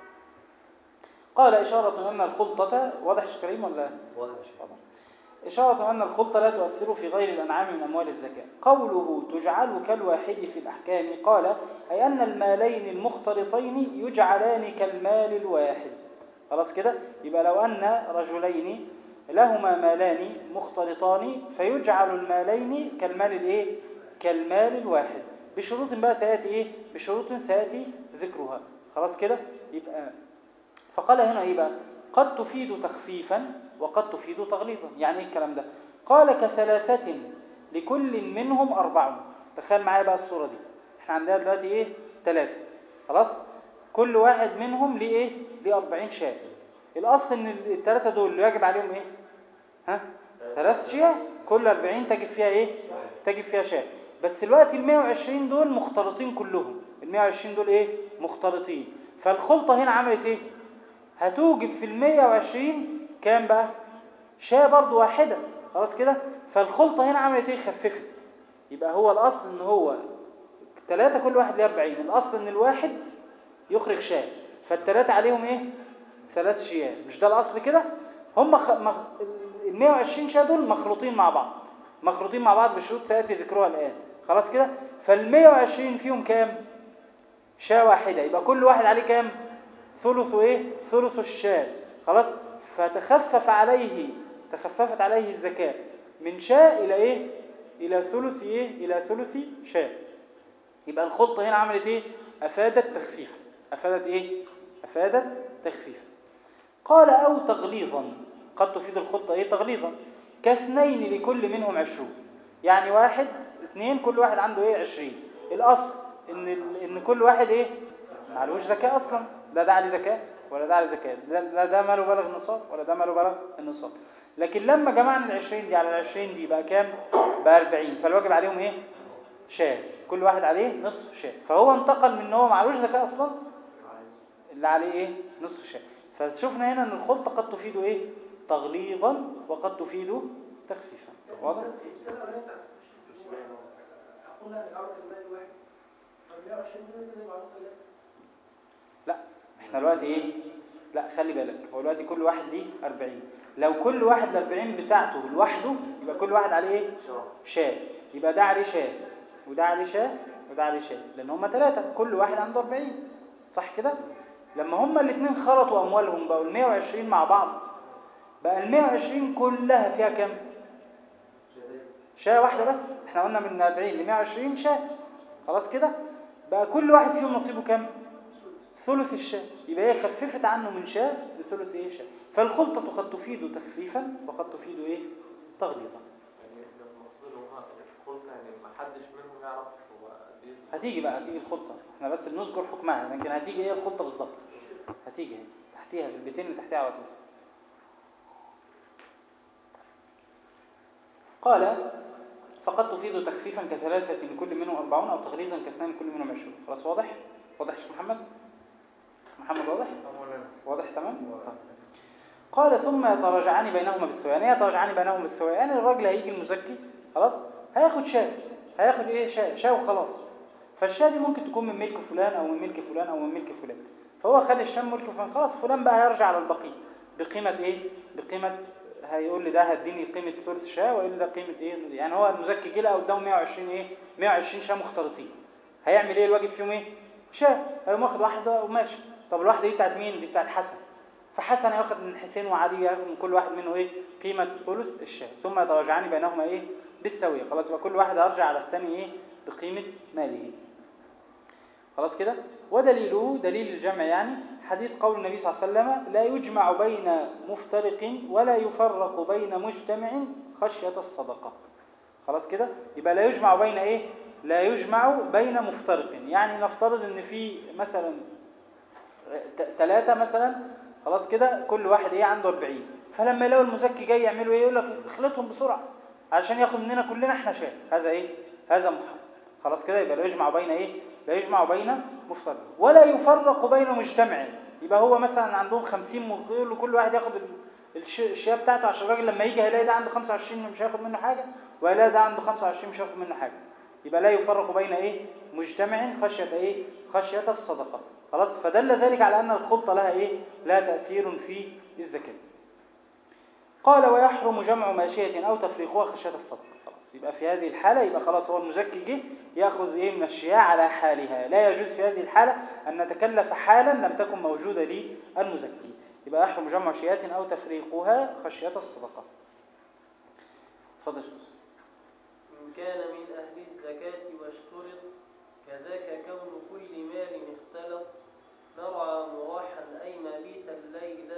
قال اشاره ان الخلطه واضح يا كريم ولا واضح يا شيخ. واضح إشارة أن الخلطة لا تؤثر في غير الأنعام من أموال الزكاة قوله تجعل كالواحد في الأحكام قال أي أن المالين المختلطين يجعلان كالمال الواحد خلاص كده يبقى لو أن رجلين لهما مالان مختلطان فيجعل المالين كالمال الايه كالمال الواحد بشروط بقى سياتي ايه بشروط سياتي ذكرها خلاص كده يبقى فقال هنا ايه بقى قد تفيد تخفيفا وقد تفيد تغليظا يعني ايه الكلام ده قال كثلاثة لكل منهم أربعون تخيل معايا بقى الصورة دي احنا عندنا دلوقتي ايه ثلاثة خلاص كل واحد منهم ليه ايه ليه 40 شاة الاصل ان الثلاثة دول اللي يجب عليهم ايه ها ثلاث شياه كل 40 تجب فيها ايه تجب فيها شاة بس دلوقتي ال 120 دول مختلطين كلهم ال 120 دول ايه مختلطين فالخلطة هنا عملت ايه هتوجب في ال 120 كام بقى شاة برضو واحدة خلاص كده فالخلطة هنا عملت ايه خففت يبقى هو الاصل ان هو ثلاثة كل واحد ليه 40 الاصل ان الواحد يخرج شاة فالثلاثة عليهم ايه ثلاث شياه مش ده الاصل كده هم خ... مخ... ال 120 شاه دول مخلوطين مع بعض مخلوطين مع بعض بشروط سياتي ذكرها الان خلاص كده فال 120 فيهم كام شاه واحده يبقى كل واحد عليه كام ثلث ايه ثلث الشاه خلاص فتخفف عليه تخففت عليه الزكاه من شاه الى ايه الى ثلث ايه الى ثلث شاه يبقى الخلطه هنا عملت ايه افادت تخفيفا افادت ايه افادت تخفيفا قال أو تغليظا قد تفيد الخلطة إيه تغليظا كاثنين لكل منهم عشرون يعني واحد اثنين كل واحد عنده إيه عشرين الأصل إن, ال... إن كل واحد إيه معلوش زكاة أصلا لا ده عليه زكاة ولا ده عليه زكاة لا لا ده ماله بلغ النصاب ولا ده ماله بلغ النصاب لكن لما جمعنا العشرين دي على العشرين دي بقى كام بقى أربعين فالواجب عليهم إيه شاه كل واحد عليه نصف شاه فهو انتقل من إن هو معلوش زكاة أصلا اللي عليه إيه نصف شاه فشفنا هنا ان الخلطه قد تفيد ايه تغليظا وقد تفيد تخفيفا واضح المثال الاولاني بتاع قلنا ان العرض المالي واحد فال 120 دول كده يبقى عرض ثلاثه لا احنا دلوقتي ايه لا خلي بالك هو دلوقتي كل واحد ليه 40 لو كل واحد ال 40 بتاعته لوحده يبقى كل واحد عليه ايه شاه يبقى ده عليه شاه وده عليه شاه وده عليه شاه لان هم ثلاثه كل واحد عنده 40 صح كده لما هما الاثنين خلطوا اموالهم بقوا ال 120 مع بعض بقى ال 120 كلها فيها كام شاة واحدة بس احنا قلنا من 40 ل 120 شاة خلاص كده بقى كل واحد فيهم نصيبه كام ثلث الشاة يبقى هي خففت عنه من شاة لثلث ايه شاة فالخلطة قد تفيد تخفيفا وقد تفيد ايه تغليظا يعني لما وصلوا هما الخلطة يعني ما حدش منهم يعرف هو قد ايه هتيجي بقى هتيجي الخلطة احنا بس بنذكر حكمها لكن هتيجي ايه الخلطة بالظبط هتيجي اهي تحتيها في البيتين اللي تحتيها على طول قال فقد تفيد تخفيفا كثلاثة لكل منهم أربعون أو تغليظا كاثنين لكل منهم عشرون خلاص واضح؟ واضح يا شيخ محمد؟ محمد واضح؟ واضح تمام؟ طيب. قال ثم يتراجعان بينهما بالسواء يعني إيه يتراجعان بينهما بالسواء يعني الراجل هيجي المزكي خلاص هياخد شاة هياخد ايه شاة شاة وخلاص فالشاة دي ممكن تكون من ملك فلان او من ملك فلان او من ملك فلان فهو خد الشاة من ملك فلان خلاص فلان بقى هيرجع على البقية بقيمة ايه بقيمة هيقول لي ده هديني قيمة ثلث شاة ويقول لي ده قيمة ايه يعني هو المزكي جه لقى قدامه 120 ايه 120 شاة مختلطين هيعمل ايه الواجب فيهم ايه شاة هيقوم واخد واحدة وماشي طب الواحدة دي بتاعت مين دي بتاعت حسن فحسن هياخد من حسين وعلي ياخد من كل واحد منه ايه قيمة ثلث الشاة ثم يتراجعان بينهما ايه بالسوية خلاص يبقى كل واحد هيرجع على الثاني ايه بقيمة ماله خلاص كده ودليله دليل الجمع يعني حديث قول النبي صلى الله عليه وسلم لا يجمع بين مفترق ولا يفرق بين مجتمع خشية الصدقة خلاص كده يبقى لا يجمع بين ايه لا يجمع بين مفترق يعني نفترض ان في مثلا ثلاثة مثلا خلاص كده كل واحد ايه عنده 40 فلما يلاقوا المزكي جاي يعملوا ايه يقول لك اخلطهم بسرعة عشان ياخد مننا كلنا احنا شاي هذا ايه هذا محرم خلاص كده يبقى لا يجمع بين ايه لا يجمع بين مفترق ولا يفرق بين مجتمع يبقى هو مثلا عندهم 50 مقيل وكل واحد ياخد الشيء بتاعته عشان الراجل لما يجي هيلاقي ده عنده 25 مش هياخد منه حاجه وهيلاقي ده عنده 25 مش هياخد منه حاجه يبقى لا يفرق بين ايه مجتمع خشيه ايه خشيه الصدقه خلاص فدل ذلك على ان الخلطه لها ايه لها تاثير في الزكاه قال ويحرم جمع ماشيه او تفريقها خشيه الصدقه خلاص يبقى في هذه الحاله يبقى خلاص هو المزكي جه ياخذ ايه من الشياء على حالها لا يجوز في هذه الحاله ان نتكلف حالا لم تكن موجوده للمزكي يبقى يحرم جمع شيات او تفريقها خشيه الصدقه اتفضل إن كان من أهل الزكاة واشترط كذاك كون كل مال اختلط مرعى مراحا أي مبيت الليل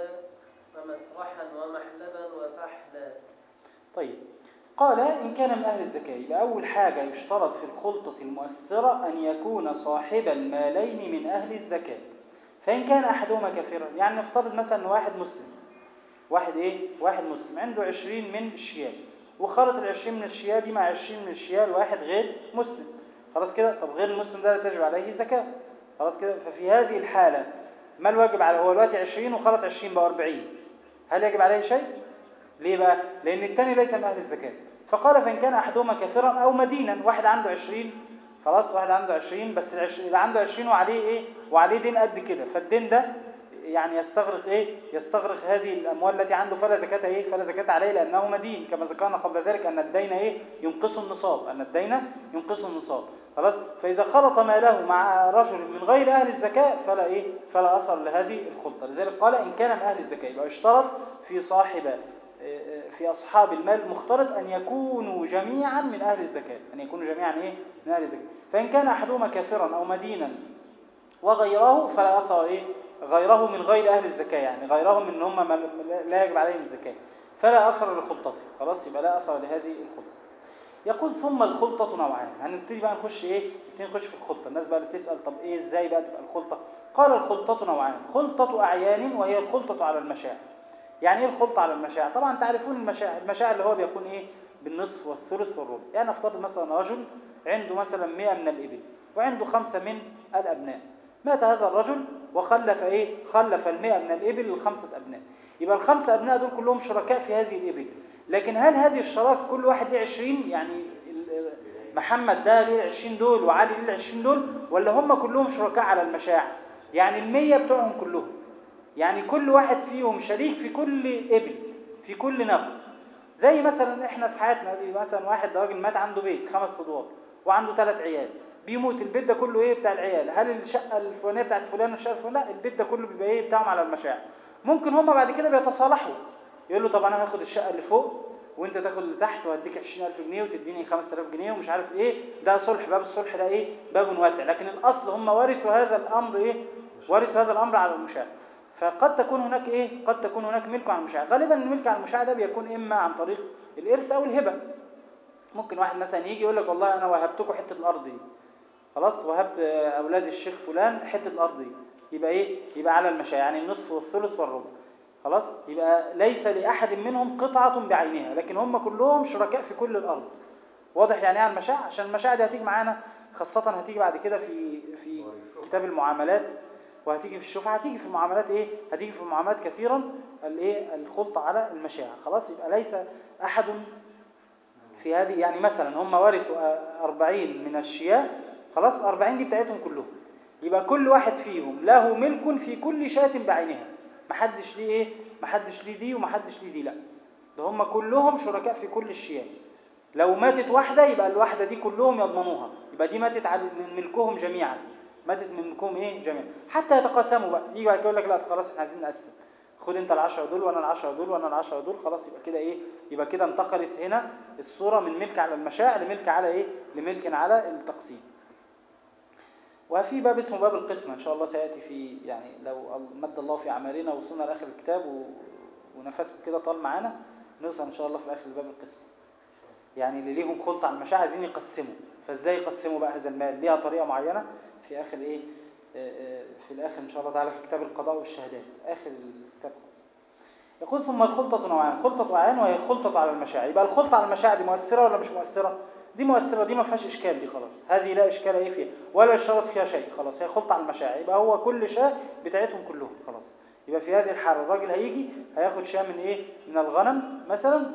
ومسرحا ومحلبا وفحلا طيب قال إن كان من أهل الزكاة يبقى أول حاجة يشترط في الخلطة المؤثرة أن يكون صاحب المالين من أهل الزكاة فإن كان أحدهما كافرا يعني نفترض مثلا أن واحد مسلم واحد إيه؟ واحد مسلم عنده عشرين من الشيال وخلط العشرين من الشيال دي مع عشرين من الشيال واحد غير مسلم خلاص كده طب غير المسلم ده لا تجب عليه زكاة خلاص كده ففي هذه الحالة ما الواجب عليه هو دلوقتي 20 وخلط 20 بقى 40 هل يجب عليه شيء؟ ليه بقى؟ لأن الثاني ليس من أهل الزكاة فقال فإن كان أحدهما كافرا أو مدينا واحد عنده 20 خلاص واحد عنده 20 بس العشرين اللي عنده 20 وعليه إيه؟ وعليه دين قد كده فالدين ده يعني يستغرق إيه؟ يستغرق هذه الأموال التي عنده فلا زكاة إيه؟ فلا زكاة عليه لأنه مدين كما ذكرنا قبل ذلك أن الدين إيه؟ ينقص النصاب أن الدين ينقص النصاب خلاص فإذا خلط ماله مع رجل من غير أهل الزكاة فلا إيه فلا أثر لهذه الخلطة لذلك قال إن كان من أهل الزكاة يبقى اشترط في صاحب في أصحاب المال المختلط أن يكونوا جميعا من أهل الزكاة أن يكونوا جميعا إيه من أهل الزكاة فإن كان أحدهما كافرا أو مدينا وغيره فلا أثر إيه غيره من غير أهل الزكاة يعني غيرهم من هم لا يجب عليهم الزكاة فلا أثر لخلطته خلاص يبقى لا أثر لهذه الخلطة يقول ثم الخلطة نوعان هنبتدي بقى نخش ايه نبتدي نخش في الخلطة الناس بقى بتسأل طب ايه ازاي بقى تبقى الخلطة قال الخلطة نوعان خلطة أعيان وهي الخلطة على المشاع يعني ايه الخلطة على المشاع طبعا تعرفون المشاع المشاع اللي هو بيكون ايه بالنصف والثلث والربع يعني نفترض مثلا رجل عنده مثلا 100 من الإبل وعنده خمسة من الأبناء مات هذا الرجل وخلف ايه خلف المئة من الإبل للخمسة أبناء يبقى الخمسة أبناء دول كلهم شركاء في هذه الإبل لكن هل هذه الشراكة كل واحد ليه 20 يعني محمد ده ليه 20 دول وعلي ليه 20 دول ولا هم كلهم شركاء على المشاع يعني المية بتوعهم كلهم يعني كل واحد فيهم شريك في كل ابن في كل نفر زي مثلا احنا في حياتنا دي مثلا واحد راجل مات عنده بيت خمس ادوار وعنده ثلاث عيال بيموت البيت ده كله ايه بتاع العيال هل الشقه الفلانيه بتاعت فلان والشقه الفلانيه لا البيت ده كله بيبقى ايه بتاعهم على المشاع ممكن هم بعد كده بيتصالحوا يقول له طب انا هاخد الشقه اللي فوق وانت تاخد اللي تحت وهديك 20000 جنيه وتديني 5000 جنيه ومش عارف ايه ده صلح باب الصلح ده ايه باب واسع لكن الاصل هم ورثوا هذا الامر ايه ورثوا هذا الامر على المشاع فقد تكون هناك ايه قد تكون هناك ملك على المشاع غالبا الملك على المشاع ده بيكون اما عن طريق الارث او الهبه ممكن واحد مثلا يجي يقول لك والله انا وهبتكم حته الارض دي خلاص وهبت اولاد الشيخ فلان حته الارض دي يبقى ايه يبقى على المشاع يعني النصف والثلث والربع خلاص يبقى ليس لأحد منهم قطعة بعينها لكن هم كلهم شركاء في كل الأرض واضح يعني ايه المشاع عشان المشاع دي هتيجي معانا خاصة هتيجي بعد كده في في كتاب المعاملات وهتيجي في الشفعة هتيجي في المعاملات ايه هتيجي في المعاملات كثيرا الايه الخلطة على المشاع خلاص يبقى ليس أحد في هذه يعني مثلا هم ورثوا 40 من الشياه خلاص 40 دي بتاعتهم كلهم يبقى كل واحد فيهم له ملك في كل شاة بعينها محدش ليه ايه محدش ليه دي ومحدش ليه دي لا ده هم كلهم شركاء في كل الشياه لو ماتت واحدة يبقى الواحدة دي كلهم يضمنوها يبقى دي ماتت على من ملكهم جميعا ماتت من ملكهم ايه جميعا حتى يتقاسموا بقى يجي بعد كده يقول لك لا خلاص احنا عايزين نقسم خد انت العشرة دول وانا العشرة دول وانا العشرة دول خلاص يبقى كده ايه يبقى كده انتقلت هنا الصورة من ملك على المشاع لملك على ايه لملك على التقسيم وفي باب اسمه باب القسمة ان شاء الله سيأتي في يعني لو مد الله في اعمالنا وصلنا لاخر الكتاب و... ونفسكم كده طال معانا نوصل ان شاء الله في الاخر لباب القسمة يعني اللي ليهم خلط على المشاع عايزين يقسموا فازاي يقسموا بقى هذا المال ليها طريقة معينة في اخر ايه آه، آه، في الاخر ان شاء الله تعالى في كتاب القضاء والشهادات اخر الكتاب خالص. يقول ثم الخلطة نوعان خلطة أعيان وهي خلطة على المشاع يبقى الخلطة على المشاع دي مؤثرة ولا مش مؤثرة دي مؤثرة دي ما فيهاش إشكال دي خلاص هذه لا إشكال إيه فيها ولا يشترط فيها شيء خلاص هي خلطة على المشاع يبقى هو كل شاة بتاعتهم كلهم خلاص يبقى في هذه الحالة الراجل هيجي هياخد شاة من إيه من الغنم مثلا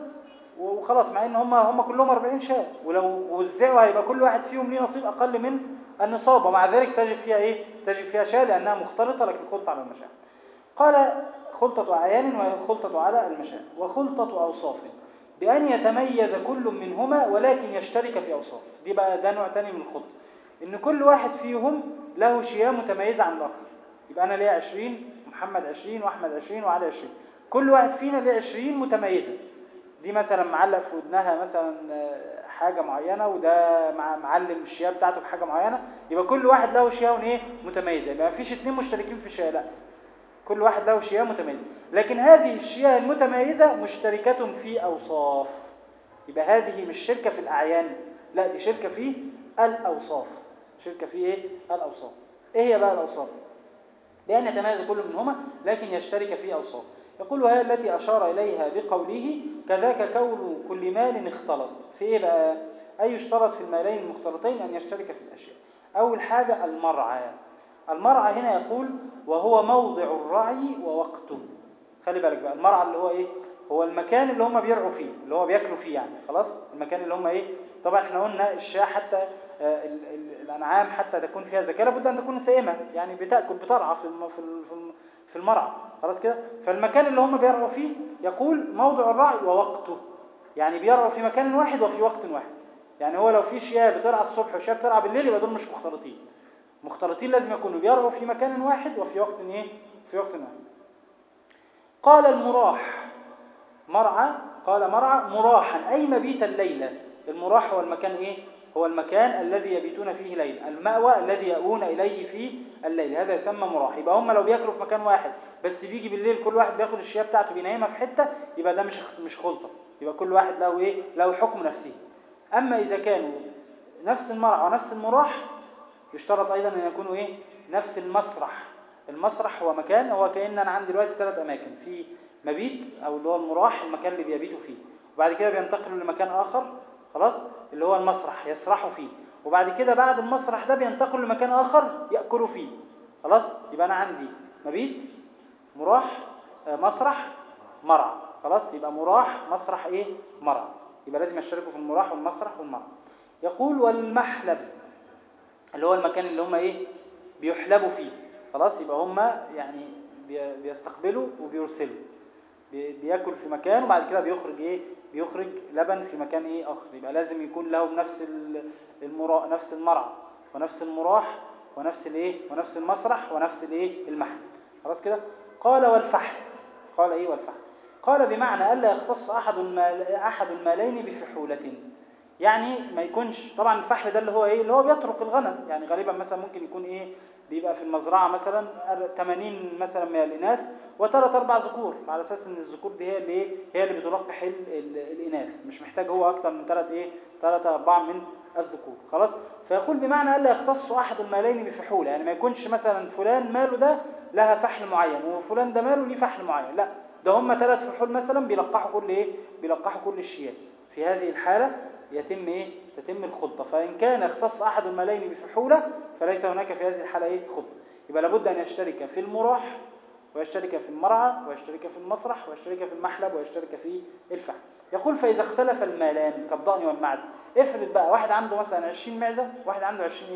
وخلاص مع ان هم هم كلهم 40 شاة ولو وزعوا هيبقى كل واحد فيهم ليه نصيب اقل من النصاب ومع ذلك تجد فيها ايه تجد فيها شاة لانها مختلطة لكن خلطة على المشاع قال خلطة أعيان وهي خلطة على المشاع وخلطة أوصاف بأن يتميز كل منهما ولكن يشترك في أوصاف دي بقى ده نوع تاني من الخلطة إن كل واحد فيهم له شياه متميزة عن الآخر يبقى أنا ليا 20 ومحمد 20 وأحمد 20 وعلي 20 كل واحد فينا ليه 20 متميزة دي مثلا معلق في ودنها مثلا آه، حاجة معينة وده مع معلم الشياه بتاعته بحاجة معينة يبقى كل واحد له شياه ايه متميزة يبقى مفيش اتنين مشتركين في الشياه لا كل واحد له شياه متميزة لكن هذه الشياه المتميزة مشتركة في أوصاف يبقى هذه مش شركة في الأعيان لا دي شركة في الأوصاف شركة في إيه؟ الأوصاف إيه هي بقى الأوصاف؟ بأن يتميز كل منهما لكن يشترك في أوصاف يقول وهي التي أشار إليها بقوله كذاك كون كل مال اختلط في إيه بقى؟ أي يشترط في المالين المختلطين أن يشترك في الأشياء أول حاجة المرعى المرعى هنا يقول وهو موضع الرعي ووقته خلي بالك بقى المرعى اللي هو ايه هو المكان اللي هم بيرعوا فيه اللي هو بياكلوا فيه يعني خلاص المكان اللي هم ايه طبعا احنا قلنا الشاة حتى آه ال ال الانعام حتى تكون فيها زكاه لابد ان تكون سائمه يعني بتاكل بترعى في الم في ال- في الم- في المرعى خلاص كده فالمكان اللي هم بيرعوا فيه يقول موضع الرعي ووقته يعني بيرعوا في مكان واحد وفي وقت واحد يعني هو لو في شياه بترعى الصبح وشياه بترعى بالليل يبقى دول مش مختلطين مختلطين لازم يكونوا بيرعوا في مكان واحد وفي وقت ايه في وقت واحد قال المراح مرعى قال مرعى مراحا أي مبيت الليلة المراح هو المكان إيه؟ هو المكان الذي يبيتون فيه ليلا المأوى الذي يأوون إليه في الليل هذا يسمى مراح يبقى هم لو بياكلوا في مكان واحد بس بيجي بالليل كل واحد بياخد الشياه بتاعته بينيمها في حتة يبقى ده مش مش خلطة يبقى كل واحد له إيه؟ له حكم نفسه أما إذا كانوا نفس المرعى ونفس المراح يشترط أيضا أن يكونوا إيه؟ نفس المسرح المسرح هو مكان هو كأن أنا عندي دلوقتي ثلاث أماكن في مبيت أو اللي هو المراح المكان اللي بيبيتوا فيه وبعد كده بينتقلوا لمكان آخر خلاص اللي هو المسرح يسرحوا فيه وبعد كده بعد المسرح ده بينتقلوا لمكان آخر يأكلوا فيه خلاص يبقى أنا عندي مبيت مراح آه، مسرح مرعى خلاص يبقى مراح مسرح إيه مرعى يبقى لازم يشتركوا في المراح والمسرح والمرعى يقول والمحلب اللي هو المكان اللي هم ايه بيحلبوا فيه خلاص يبقى هم يعني بي- بيستقبلوا وبيرسلوا بي- بياكل في مكان وبعد كده بيخرج ايه بيخرج لبن في مكان ايه اخر يبقى لازم يكون لهم نفس ال- المرا نفس المرعى ونفس المراح ونفس الايه ونفس المسرح ونفس الايه المحل خلاص كده قال والفحل قال ايه والفحل قال بمعنى الا يختص احد المال احد المالين بفحوله يعني ما يكونش طبعا الفحل ده اللي هو ايه اللي هو بيطرق الغنم يعني غالبا مثلا ممكن يكون ايه بيبقى في المزرعه مثلا 80 مثلا من الاناث وثلاث اربع ذكور على اساس ان الذكور دي هي اللي ايه هي اللي بتلقح ال- ال- الاناث مش محتاج هو اكتر من ثلاث ايه ثلاث اربعه من الذكور خلاص فيقول بمعنى الا يختص احد المالين بفحوله يعني ما يكونش مثلا فلان ماله ده لها فحل معين وفلان ده ماله ليه فحل معين لا ده هم ثلاث فحول مثلا بيلقحوا كل ايه بيلقحوا كل الشياه في هذه الحاله يتم ايه تتم الخلطه فان كان اختص احد المالين بفحوله فليس هناك في هذه الحاله ايه خلطه يبقى لابد ان يشترك في المراح ويشترك في المرعى ويشترك في المسرح ويشترك في المحلب ويشترك في الفحل يقول فاذا اختلف المالان كالضأن والمعد افرض بقى واحد عنده مثلا 20 معزه واحد عنده 20 ايه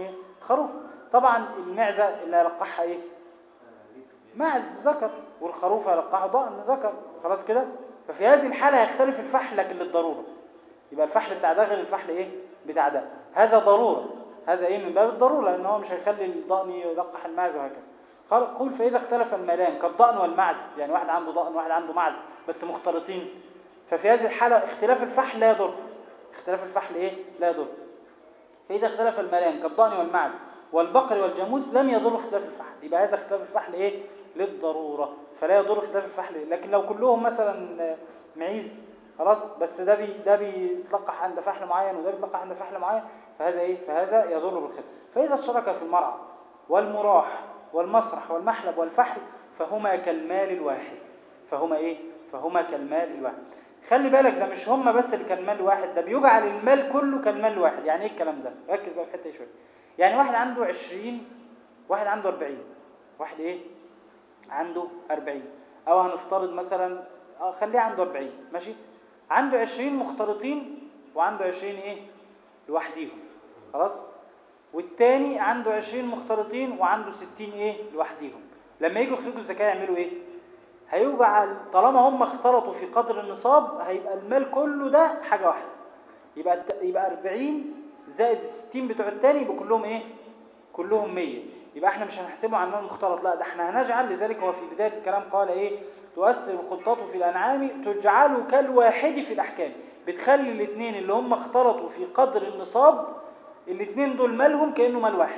خروف طبعا المعزة اللي هيلقحها ايه معز ذكر والخروف هيلقحه ضأن ذكر خلاص كده ففي هذه الحالة هيختلف الفحل لكن للضرورة يبقى الفحل بتاع ده غير الفحل ايه بتاع ده هذا ضرورة هذا ايه من باب الضرورة لان هو مش هيخلي الضأن يلقح المعز وهكذا قال قول فإذا اختلف المالان كالضأن والمعز يعني واحد عنده ضأن واحد عنده معز بس مختلطين ففي هذه الحالة اختلاف الفحل لا يضر اختلاف الفحل ايه لا يضر فإذا اختلف المالان كالضأن والمعز والبقر والجاموس لم يضر اختلاف الفحل يبقى هذا اختلاف الفحل ايه للضرورة فلا يضر اختلاف الفحل لكن لو كلهم مثلا معيز خلاص بس ده بي ده بيتلقح عند فحل معين وده بيتلقح عند فحل معين فهذا ايه فهذا يضر بالخلاف فإذا اشترك في المرعى والمراح والمسرح والمحلب والفحل فهما كالمال الواحد فهما ايه فهما كالمال الواحد خلي بالك ده مش هما بس اللي كالمال الواحد ده بيجعل المال كله كالمال الواحد يعني ايه الكلام ده ركز بقى في الحته دي شويه يعني واحد عنده 20 واحد عنده 40 واحد ايه عنده 40 او هنفترض مثلا اه خليه عنده 40 ماشي عنده 20 مختلطين وعنده 20 ايه لوحديهم خلاص والتاني عنده 20 مختلطين وعنده 60 ايه لوحديهم لما يجوا يخرجوا الزكاه يعملوا ايه هيجعل طالما هم اختلطوا في قدر النصاب هيبقى المال كله ده حاجه واحده يبقى الت- يبقى 40 زائد ال 60 بتوع التاني يبقى كلهم ايه كلهم 100 يبقى احنا مش هنحسبه على المال المختلط لا ده احنا هنجعل لذلك هو في بدايه الكلام قال ايه تؤثر الخلطات في الانعام تجعل كالواحد في الاحكام بتخلي الاثنين اللي هم اختلطوا في قدر النصاب الاثنين دول مالهم كانه مال واحد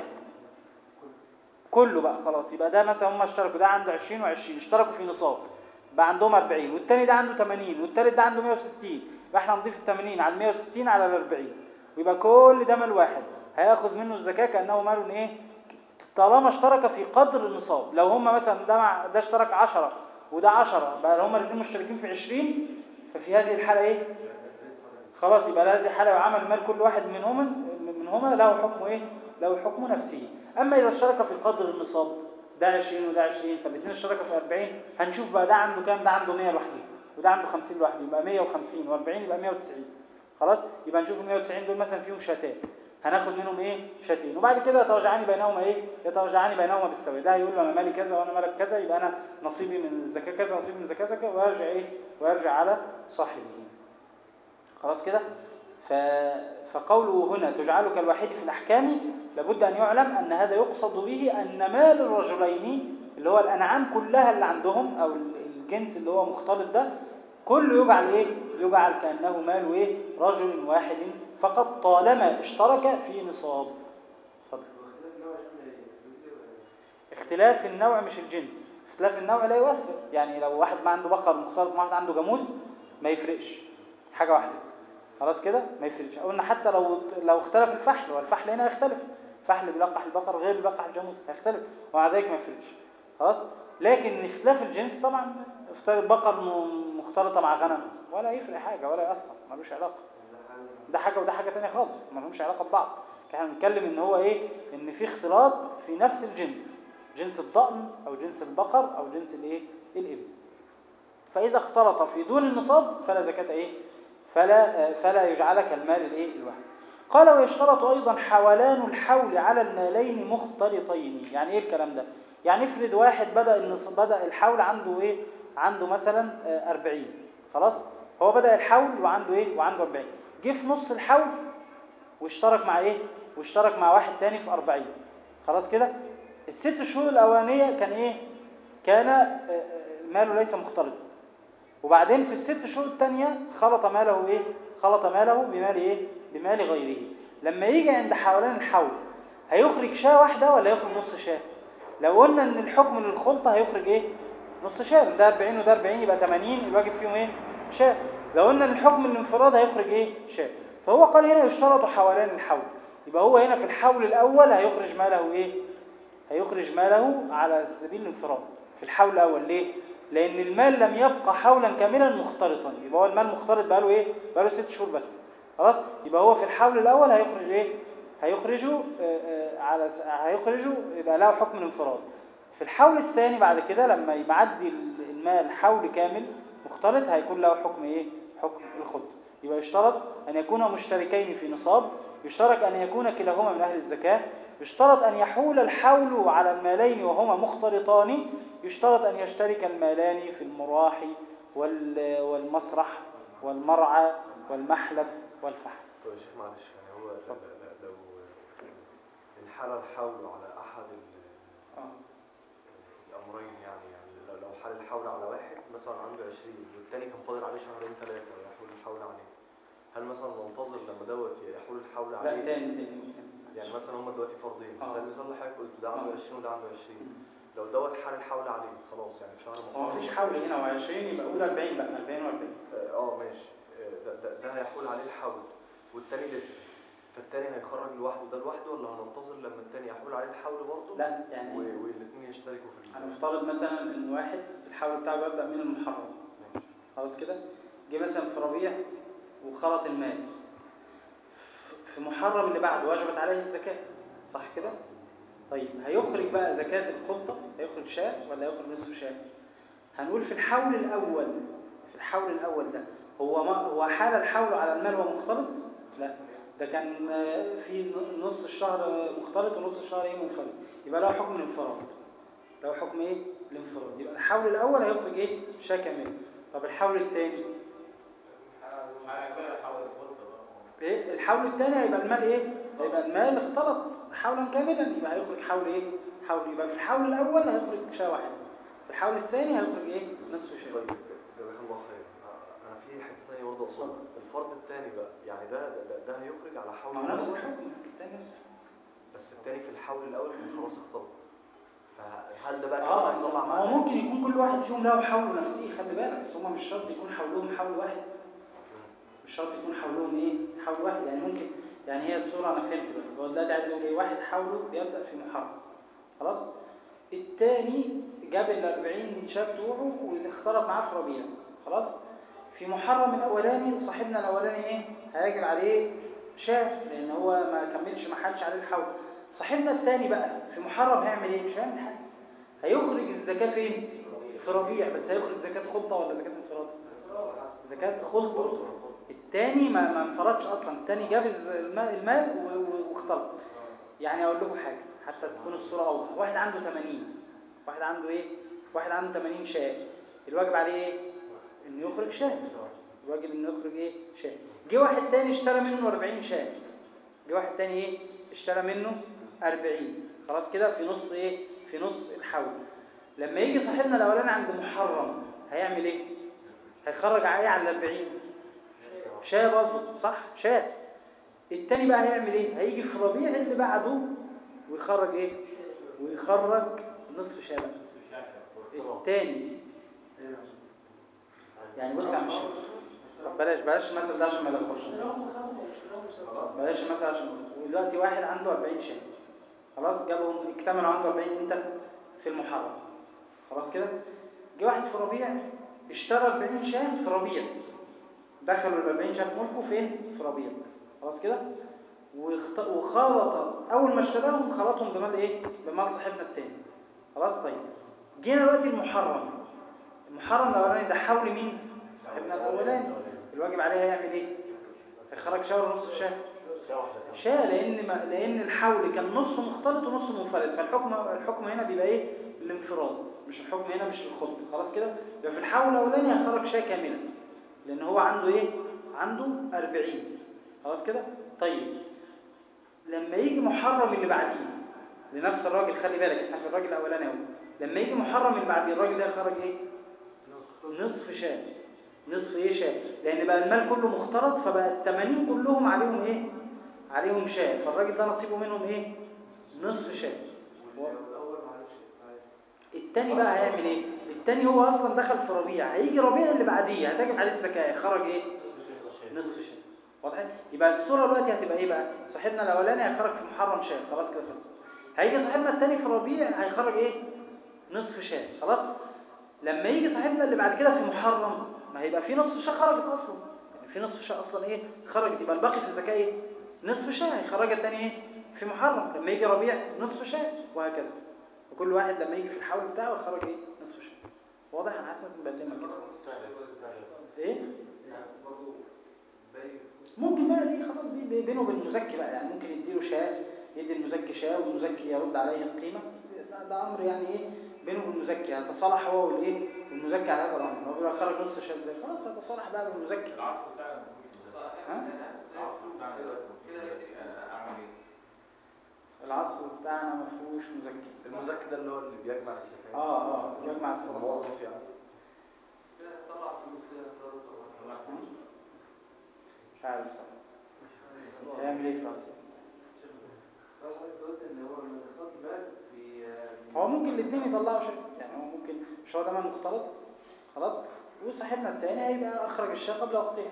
كله بقى خلاص يبقى ده مثلا هم اشتركوا ده عنده 20 و20 اشتركوا في نصاب بقى عندهم 40 والتاني ده عنده 80 والتالت ده عنده 160 يبقى احنا هنضيف ال 80 على ال 160 على ال 40 ويبقى كل ده مال واحد هياخد منه الزكاه كانه مال ايه طالما اشترك في قدر النصاب لو هم مثلا ده مع ده اشترك 10 وده 10 بقى هم الاثنين مشتركين في 20 ففي هذه الحاله ايه خلاص يبقى هذه الحاله يعامل مال كل واحد منهما منهما له حكم ايه له حكم نفسه اما اذا اشترك في قدر النصاب ده 20 وده 20 فالاثنين اشتركوا في 40 هنشوف بقى ده عنده كام ده عنده 100 لوحده وده عنده 50 لوحده يبقى 150 و40 يبقى 190 خلاص يبقى نشوف ال 190 دول مثلا فيهم شاتان هناخد منهم ايه شاتين وبعد كده يتوجعان بينهما ايه يتوجعان بينهما بالسوي ده هيقول له انا مالي كذا وانا مالك كذا يبقى انا نصيبي من الزكاه كذا نصيبي من الزكاه كذا ويرجع ايه ويرجع على صاحبه خلاص كده ف... فقوله هنا تجعل كالواحد في الأحكام لابد أن يعلم أن هذا يقصد به أن مال الرجلين اللي هو الأنعام كلها اللي عندهم أو الجنس اللي هو مختلط ده كله يجعل إيه؟ يجعل كأنه مال إيه؟ رجل واحد فقط طالما اشترك في نصاب اتفضل. اختلاف النوع مش الجنس اختلاف النوع لا يؤثر يعني لو واحد ما عنده بقر مختلط مع واحد عنده جاموس ما يفرقش حاجة واحدة خلاص كده ما يفرقش قلنا حتى لو لو اختلف الفحل والفحل هنا يختلف فحل بيلقح البقر غير بيلقح الجاموس هيختلف ومع ذلك ما يفرقش خلاص لكن اختلاف الجنس طبعا اختلاف البقر م- مختلطه مع غنم ولا يفرق حاجه ولا ياثر ملوش علاقه ده حاجه وده حاجه ثانيه خالص ما لهمش علاقه ببعض احنا بنتكلم ان هو ايه ان في اختلاط في نفس الجنس جنس الضأن او جنس البقر او جنس الايه الابل فاذا اختلط في دون النصاب فلا زكاه ايه فلا فلا يجعل كالمال الايه الواحد قال ويشترط ايضا حولان الحول على المالين مختلطين يعني ايه الكلام ده يعني افرض واحد بدا النص... بدا الحول عنده ايه عنده مثلا آه، 40 خلاص هو بدا الحول وعنده ايه وعنده 40 جه في نص الحول واشترك مع ايه واشترك مع واحد تاني في 40 خلاص كده الست شهور الاولانيه كان ايه كان آه، آه، ماله ليس مختلطا وبعدين في الست شهور الثانيه خلط ماله ايه خلط ماله بمال ايه بمال غيره لما يجي عند حولان الحول هيخرج شاة واحدة ولا يخرج نص شاة لو قلنا ان الحكم للخلطة هيخرج ايه نص شاة ده 40 وده 40 يبقى 80 الواجب فيهم ايه شاة لو قلنا ان الحكم الانفراد هيخرج ايه شاة فهو قال هنا يشترط حولان الحول يبقى هو هنا في الحول الاول هيخرج ماله ايه هيخرج ماله على سبيل الانفراد في الحول الاول ليه لان المال لم يبقى حولا كاملا مختلطا يبقى هو المال مختلط بقاله ايه بقاله ست شهور بس خلاص يبقى هو في الحول الاول هيخرج ايه هيخرجه آه، آه، على س- هيخرجه يبقى له حكم الانفراد في الحول الثاني بعد كده لما يعدي ال- المال حول كامل مختلط هيكون له حكم ايه حكم الخلط يبقى يشترط ان يكونا مشتركين في نصاب يشترك ان يكون كلاهما من اهل الزكاه يشترط أن يحول الحول على المالين وهما مختلطان يشترط أن يشترك المالان في المراح وال- والمسرح والمرعى والمحلب والفحل طيب يا شيخ معلش يعني هو ل- ل- لو انحل الحول على احد ال- آه. الامرين يعني يعني لو- لو حال الحول على واحد مثلا عنده 20 والتاني كان فاضل عليه شهرين ثلاثه ويحول الحول عليه هل مثلا ننتظر لما دوت يحول الحول لا عليه تاني تاني يعني مثلا هم دلوقتي فردين آه. زي المثال اللي حضرتك قلت ده عنده آه. 20 وده عنده 20 لو دوت حال الحول عليه خلاص يعني في شهر هو محرم مفيش حول هنا و20 يبقى قول 40 بقى 40 و40 اه ماشي آه، ده, ده, ده هيحول عليه الحول والتاني لسه فالتاني هيخرج لوحده ده لوحده ولا هننتظر لما التاني يحول عليه الحول برضه لا يعني و- والاثنين يشتركوا في ال- هنفترض مثلا ان واحد الحول بتاعه بيبدا من المحرم ماشي. خلاص كده جه مثلا في ربيع وخلط المال في محرم اللي بعده وجبت عليه الزكاه صح كده طيب هيخرج بقى زكاه الخلطه هيخرج شاة ولا هيخرج نصف شاة هنقول في الحول الاول في الحول الاول ده هو ما هو حال الحول على المال وهو مختلط لا ده كان آه، في نص الشهر مختلط ونص الشهر ايه منفرد يبقى له حكم الانفراد له حكم ايه الانفراد يبقى الحول الاول هيخرج ايه شاة كامله طب الحول الثاني ايه الحول الثاني هيبقى المال ايه هيبقى المال اختلط حولا كاملا يبقى هيخرج حول ايه حول يبقى في الحول الاول هيخرج شاة واحده في الحول الثاني هيخرج ايه نصف شاة طيب جزاك الله خير آه، انا في حته ثانيه برضه اقصدها الفرد الثاني بقى يعني ده ده, ده, ده هيخرج على حول ما هو نفس الأول، الحكم الثاني نفس الحكم بس الثاني في الحول الاول كان خلاص اختلط فهل ده بقى اه كمان هيطلع ما هو معاه ممكن يكون كل واحد فيهم له حول نفسه خلي بالك بس هم مش شرط يكون حولهم حول واحد مش شرط يكون حولهم ايه حول واحد يعني ممكن يعني هي الصوره انا فهمت بقى هو دلوقتي عايز يقول ايه واحد حوله بيبدا في محرم خلاص الثاني جاب ال 40 شاب بتوعه واختلط معاه في ربيع خلاص في محرم الاولاني صاحبنا الاولاني ايه هيجب عليه شاه لان هو ما كملش ما حلش عليه الحول صاحبنا الثاني بقى في محرم هيعمل ايه مش هيعمل حاجه هيخرج الزكاه فين في ربيع بس هيخرج زكاه خلطه ولا زكاه انفراد زكاه خلطه الثاني ما ما انفردش اصلا الثاني جاب الز- الم- المال و- و- واختلط يعني اقول لكم حاجه حتى تكون الصوره اوضح واحد عنده 80 واحد عنده ايه واحد عنده 80 شاه الواجب عليه ايه انه يخرج شاه الواجب انه يخرج ايه شاه جه واحد تاني اشترى منه 40 شاه جه واحد تاني ايه اشترى منه 40 خلاص كده في نص ايه في نص الحول لما يجي صاحبنا الاولاني عند محرم هيعمل ايه هيخرج على ايه على ال 40 شاه برضه صح شاه التاني بقى هيعمل ايه هيجي في ربيع اللي بعده ويخرج ايه ويخرج نصف شاه بقى التاني يعني بص يا عم الشيخ طب بلاش بلاش المثل ده عشان ما يلخبطش اشتراهم خمسة اشتراهم سبعة بلاش المثل عشان ودلوقتي واحد عنده 40 شاه خلاص جابهم اكتملوا عنده 40 امتى في المحرم خلاص كده جه واحد في ربيع اشترى 40 شاه في ربيع دخلوا ال 40 شاه في ملكه فين في ربيع خلاص كده واخت... وخلط اول ما اشتراهم خلطهم بمال ايه بمال صاحبنا التاني خلاص طيب جينا دلوقتي المحرم المحرم الاولاني ده حول مين صاحبنا الاولاني الواجب عليه هيعمل ايه هيخرج شاه ولا نص شاه شاه لان ما لان الحول كان نصه مختلط ونصه منفرد فالحكم الحكم هنا بيبقى ايه الانفراد مش الحكم هنا مش الخلط خلاص كده يبقى في الحول الاولاني هيخرج شاه كامله لان هو عنده ايه عنده 40 خلاص كده طيب لما يجي محرم اللي بعديه لنفس الراجل خلي بالك احنا في الراجل الاولاني اهو لما يجي محرم اللي بعديه الراجل ده يخرج ايه نصف شاه نصف ايه شاه لان بقى المال كله مختلط فبقى ال 80 كلهم عليهم ايه عليهم شاه فالراجل ده نصيبه منهم ايه نصف شاه والأول معلش معلش. التاني بقى هيعمل ايه التاني هو اصلا دخل في ربيع هيجي ربيع اللي بعديه هتجب عليه الزكاه خرج ايه نصف شاه واضح يبقى الصوره دلوقتي هتبقى ايه بقى صاحبنا الاولاني هيخرج في محرم شاه خلاص كده خلص هيجي صاحبنا التاني في ربيع هيخرج ايه نصف شاه خلاص لما يجي صاحبنا اللي بعد كده في محرم ما هيبقى في نصف شاه خرجت اصلا يعني في نصف شاه اصلا ايه خرجت يبقى الباقي في الزكاه ايه نصف شاه هيخرجها التاني ايه في محرم لما يجي ربيع نصف شاه وهكذا وكل واحد لما يجي في الحول بتاعه يخرج ايه نصف شاه واضح انا حاسس اني بكلمك كده ايه يعني برضه باين ممكن بقى دي خلاص دي بينه وبين المزكي بقى يعني ممكن يديله شاة يدي المزكي شاة والمزكي يرد عليه القيمة ده, ده أمر يعني إيه بينه وبين المزكي هيتصالح هو والإيه والمزكي على هذا الأمر لو بيقول خرج نص شاة ازاي خلاص هيتصالح بقى بالمزكي العصر بتاعنا ها؟ العصر بتاعنا اعمل ايه؟ العصر بتاعنا ما فيهوش مزكي المزكي ده اللي هو اللي بيجمع الزكاة اه اه يجمع الصدقات الموظف يعني كده طلع فلوس كده طلع فلوس. مش عارف صح هيعمل ايه في العصر حضرتك قلت ان هو من اخراج مال في هو ممكن الاثنين يطلعوا شيء يعني هو ممكن مش هو ده مال مختلط خلاص وصاحبنا الثاني هيبقى اخرج الشاة قبل وقتها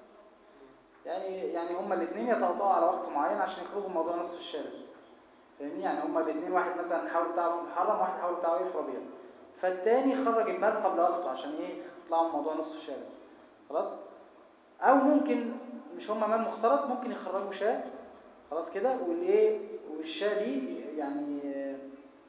يعني يعني هما الاثنين يتقاطعوا على وقت معين عشان يخرجوا موضوع نصف الشارع فاهمني يعني هما الاثنين واحد مثلا الحول بتاعه في محرم واحد الحول بتاعه ايه في ربيع فالتاني خرج المال قبل وقته عشان ايه يطلعوا من موضوع نصف الشارع خلاص او ممكن مش هما مال مختلط ممكن يخرجوا شاة خلاص كده والايه والشاة دي يعني آه،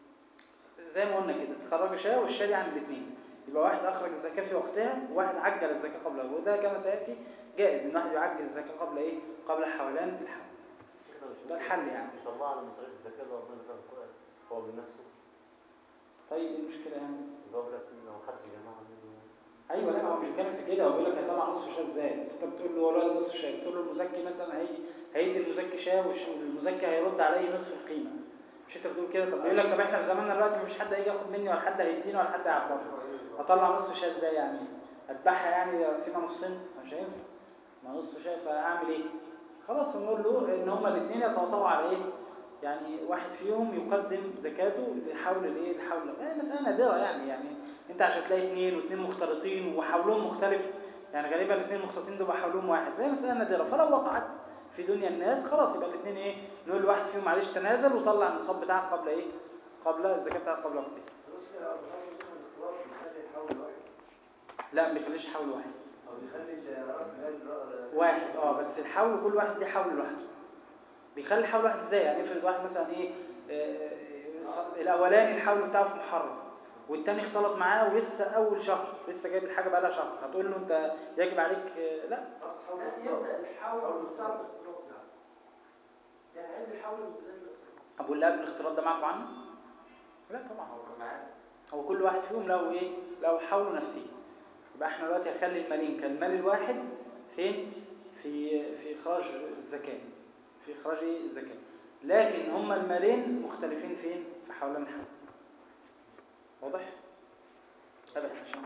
زي ما قلنا كده خرجوا شاة والشاة دي عند الاثنين يبقى واحد اخرج الزكاة في وقتها وواحد عجل الزكاة قبل وقتها وده كما سياتي جائز ان واحد يعجل الزكاة قبل ايه قبل حولان الحول ده الحل يعني يطلع على مصاريف الزكاة ده ربنا كان كويس هو من نفسه طيب ايه المشكلة يعني يبقى لك لو حد جماعة منه ايوه لا هو مش بيتكلم في كده هو بيقول لك هيطلع نصف شاة ازاي بس انت بتقول له والله نصف شاة بتقول له المزكي مثلا هي هيدي المزكي شاة والش- والمزكي هيرد عليه نصف القيمة مش انت بتقول كده طب بيقول لك طب احنا في زماننا دلوقتي مفيش حد هيجي ياخد مني ولا حد هيديني ولا حد هيعبرني هطلع نصف شاة ازاي يعني اذبحها يعني اقسمها نصين مش هينفع ما نصف شاة فاعمل ايه خلاص نقول له ان هما الاثنين يتواطؤوا على ايه يعني واحد فيهم يقدم زكاته لحول الايه لحول يعني مسألة نادرة يعني يعني انت عشان تلاقي اثنين واثنين مختلطين وحولهم مختلف يعني غالبا الاثنين مختلطين دول حولهم واحد فهي مسألة نادرة فلو وقعت في دنيا الناس خلاص يبقى الاثنين ايه نقول لواحد فيهم معلش تنازل وطلع النصاب بتاعك قبل ايه قبل الزكاة بتاعك قبل وقتها بص يا ابو حافظ الاختلاط بيخلي الحول واحد لا ما يخليش حول واحد او بيخلي راس مال رأ- واحد اه بس الحول كل واحد ليه حول لوحده بيخلي الحول واحد ازاي يعني افرض واحد مثلا ايه آه، آه، الاولاني الحول بتاعه في محرم والتاني اختلط معاه ولسه اول شهر لسه جايب الحاجه بقى لها شهر هتقول له انت يجب عليك آه، لا راس حول لا الاختلاط. يبدا الحول حول بتاع الاختلاط. الاختلاط يعني عند الحول من بدايه الاختلاط ابو اللي قبل الاختلاط ده معفو عنه لا طبعا هو كل واحد فيهم له ايه له حول نفسي يبقى احنا دلوقتي هنخلي المالين كالمال الواحد فين في في اخراج الزكاه في اخراج ايه الزكاه لكن هما المالين مختلفين فين في حولان الحول واضح ابدا عشان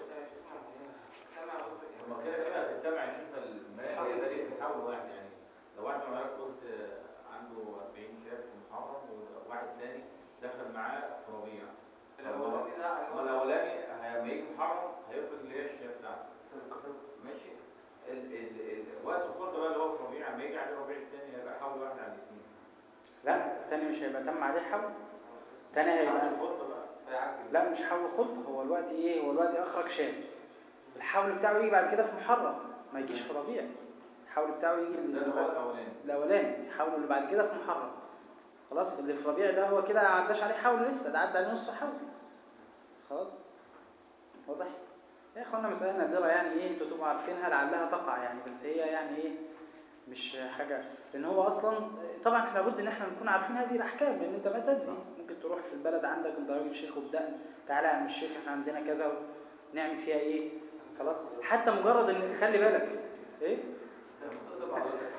لما كده كده هتجتمع يا شيخنا المال هي ده ليه تحول واحد يعني لو واحد من العيال قلت عنده 40 شاب في محرم وواحد ثاني دخل معاه في ربيع الأولاني ده هو الاولاني لما يجي محرم هياخد اللي هي الشاب بتاعته ماشي ال ال ال وقت الخلطه بقى اللي هو في ربيع لما يجي عليه ربيع الثاني هيبقى حول واحد على الاثنين لا الثاني مش هيبقى تم عليه حول الثاني هيبقى الخلطه بقى فيعجل لا مش حول خلطه هو الوقت ايه هو الوقت اخرج شاب الحول بتاعه يجي بعد كده في محرم ما يجيش في ربيع الحول بتاعه يجي ده اللي اللي هو بعد- الاولاني الاولاني حوله اللي بعد كده في محرم خلاص اللي في ربيع ده هو كده ما عداش عليه حول لسه ده عدى عليه نص حول خلاص واضح يا اخوانا مسألة نادرة يعني ايه انتوا تبقوا عارفينها لعلها تقع يعني بس هي يعني ايه مش حاجة لان هو اصلا طبعا احنا لابد ان احنا نكون عارفين هذه الاحكام لان انت ما تدري ممكن تروح في البلد عندك انت راجل شيخ وبدأ تعالى يا عم الشيخ احنا عندنا كذا نعمل فيها ايه خلاص حتى مجرد ان خلي بالك ايه متصل بحضرتك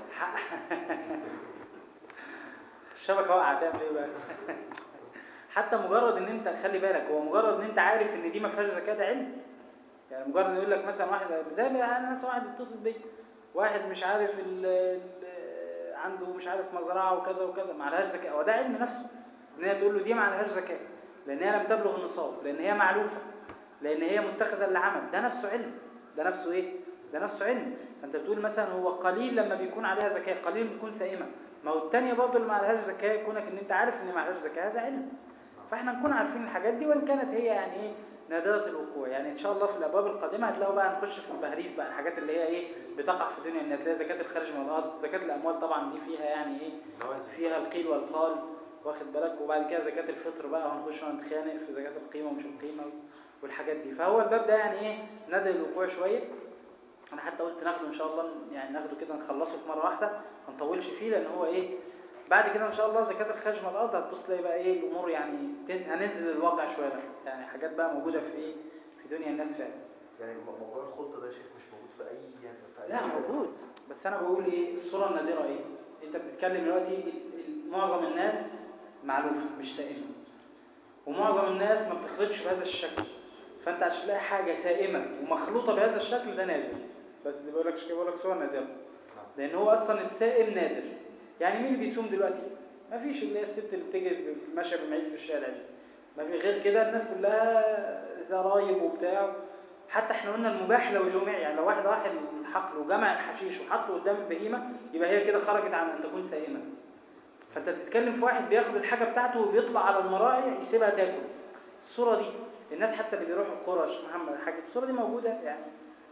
الشبكه واقعه هتعمل ايه بقى حتى مجرد ان انت خلي بالك هو مجرد ان انت عارف ان دي ما فيهاش زكاه ده علم يعني مجرد ان يقول لك مثلا واحد زي ما انا مثلا واحد يتصل بيا واحد مش عارف ال ال عنده مش عارف مزرعه وكذا وكذا ما عليهاش زكاه هو ده علم نفسه ان هي تقول له دي ما عليهاش زكاه لان هي لم تبلغ النصاب لان هي معلوفه لان هي متخذه للعمل ده نفسه علم ده نفسه ايه ده نفسه علم فانت بتقول مثلا هو قليل لما بيكون عليها زكاه قليل بتكون سائمه ما هو الثانيه برضه اللي ما عليهاش زكاه كونك ان انت عارف ان ما عليهاش زكاه هذا علم فاحنا نكون عارفين الحاجات دي وان كانت هي يعني ايه نادره الوقوع يعني ان شاء الله في الابواب القادمه هتلاقوا بقى نخش في البهريز بقى الحاجات اللي هي ايه بتقع في دنيا الناس زي زكاه الخارج من الارض زكاه الاموال طبعا دي فيها يعني ايه فيها القيل والقال واخد بالك وبعد كده زكاه الفطر بقى هنخش ونتخانق في زكاه القيمه ومش القيمه والحاجات دي فهو الباب ده يعني ايه نادر الوقوع شويه انا حتى قلت ناخده ان شاء الله يعني ناخده كده نخلصه في مره واحده ما نطولش فيه لان هو ايه بعد كده ان شاء الله زكاه الخشم والارض هتبص تلاقي بقى ايه الامور يعني تن- هننزل للواقع شويه بقى يعني حاجات بقى موجوده في ايه في دنيا الناس فعلا يعني م- موضوع الخلطة ده يا شيخ مش موجود في أي في أي لا حاجة. موجود بس انا بقول ايه الصوره النادره ايه انت بتتكلم دلوقتي ال- ال- معظم الناس معلوفه مش سائمه ومعظم الناس ما بتخلطش بهذا الشكل فانت عشان تلاقي حاجه سائمه ومخلوطه بهذا الشكل ده نادر بس اللي بقول لك كده بقول لك صوره نادره لان هو اصلا السائم نادر يعني مين اللي بيصوم دلوقتي ما فيش اللي هي الست اللي بتيجي ماشيه بالمعيز في الشارع دي ما في غير كده الناس كلها زرايب وبتاع حتى احنا قلنا المباح لو جمع يعني لو واحد راح الحقل وجمع الحشيش وحطه قدام البهيمه يبقى هي كده خرجت عن ان تكون سائمه فانت بتتكلم في واحد بياخد الحاجه بتاعته وبيطلع على المراعي يسيبها تاكل الصوره دي الناس حتى اللي بيروحوا القرى يا شيخ محمد حاجه الصوره دي موجوده يعني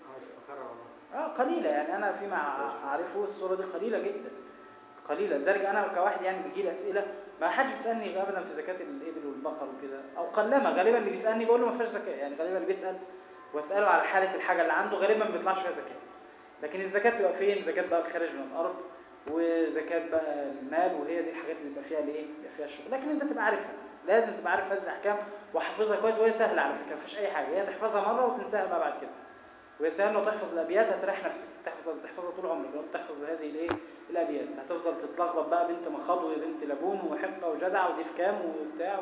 اه قليله يعني انا فيما اعرفه الصوره دي قليله جدا قليله لذلك انا كواحد يعني بيجي لي اسئله ما حدش بيسالني ابدا في زكاه الابل والبقر وكده او قلما غالبا اللي بيسالني بقول له ما فيهاش زكاه يعني غالبا اللي بيسال واساله على حاله الحاجه اللي عنده غالبا ما بيطلعش فيها زكاه لكن الزكاه بتبقى فين زكاه بقى الخارج من الارض وزكاه بقى المال وهي دي الحاجات اللي بيبقى فيها الايه بيبقى فيها الشغل لكن انت تبقى عارفها لازم تبقى عارف هذه الاحكام وحافظها كويس وهي سهله على فكره ما فيهاش اي حاجه هي تحفظها مره وتنساها بقى بعد كده ويا سلام لو تحفظ الابيات هتريح نفسك تحفظ تحفظها طول عمرك لو تحفظ هذه الايه الابيات هتفضل تتلخبط بقى بنت مخاض وبنت لبون وحقه وجدع ودي في كام وبتاع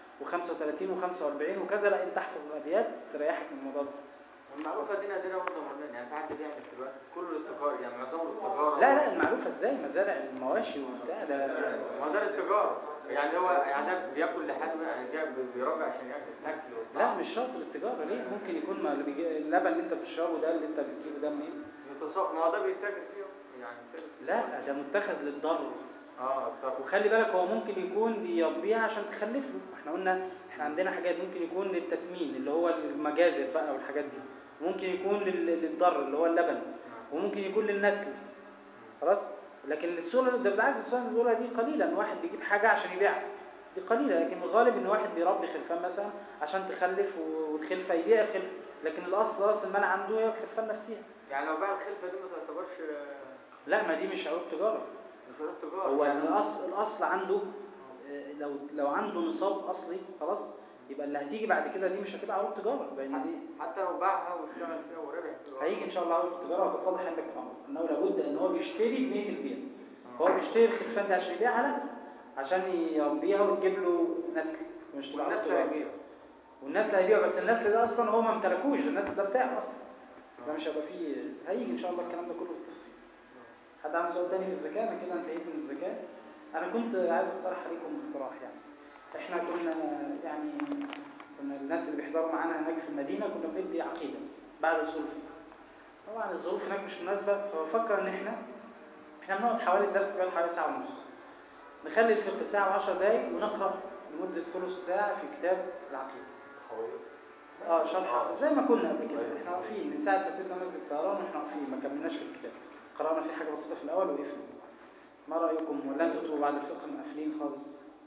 و35 و45 وكذا لا انت تحفظ الابيات تريحك من الموضوع ده المعروفة دي نادرة برضه يا مولانا يعني في حد بيعمل دلوقتي كله للتجارة يعني معظمه للتجارة لا لا المعروفه ازاي مزارع المواشي وبتاع ده ما ده للتجارة يعني هو يعني ده بياكل لحد ما يعني جاي بيراجع عشان ياكل الاكل لا والطعام. مش شرط للتجاره ليه ممكن يكون ما اللي بيجي اللبن اللي انت بتشربه ده اللي انت بتجيبه ده منين يتص- ما هو ده بيتاجر فيه يعني بيتاجر فيه. لا ده متخذ للضر اه طب وخلي بالك هو ممكن يكون بيربيها عشان تخلف له احنا قلنا احنا عندنا حاجات ممكن يكون للتسمين اللي هو المجازر بقى والحاجات دي ممكن يكون لل- للضر اللي هو اللبن وممكن يكون للنسل خلاص لكن الصوره ده بالعكس الصوره اللي بنقولها دي قليله ان واحد بيجيب حاجه عشان يبيعها دي قليله لكن الغالب ان واحد بيربي خلفان مثلا عشان تخلف و- والخلفه يبيع الخلفه لكن الاصل راس المال عنده هي الخلفان نفسها يعني لو باع الخلفة دي ما تعتبرش آه، لا ما دي مش عروض تجاره مش عروض تجارة هو يعني الاصل الاصل عنده آه، لو لو عنده نصاب اصلي خلاص يبقى اللي هتيجي بعد كده دي مش هتبقى عروض تجاره لان دي حتى لو باعها واشتغل فيها وربح فيها هيجي ان شاء الله عروض التجاره وتتضح عندك الامر انه لابد ان هو بيشتري بنيه البيع هو بيشتري الخلفان ده عشان يبيعها لا عشان يربيها وتجيب له نسل مش تبقى عروض والناس تجاره هيبيع والنسل هيبيعه بس النسل ده اصلا هو ما امتلكوش النسل ده بتاعه اصلا ده مش هيبقى فيه هيجي ان شاء الله الكلام ده كله بالتفصيل حد عنده سؤال تاني في الزكاه انا كده انتهيت من الزكاه انا كنت عايز اقترح عليكم اقتراح يعني احنا كنا يعني كنا الناس اللي بيحضروا معانا هناك في المدينه كنا بندي عقيده بعد اصول الفقه طبعا الظروف هناك مش مناسبه فبفكر ان احنا احنا بنقعد حوالي الدرس بيقعد حوالي ساعه ونص نخلي الفقه ساعه و10 دقائق ونقرا لمده ثلث ساعه في كتاب العقيده حوالي اه شرح زي ما كنا قبل كده احنا واقفين من ساعه ما سيبنا مسجد الطيران واحنا واقفين ما كملناش في الكتاب قرانا فيه حاجه بسيطه في الاول وقفنا ما رايكم ولا انتوا تبقوا بعد الفقه مقفلين خالص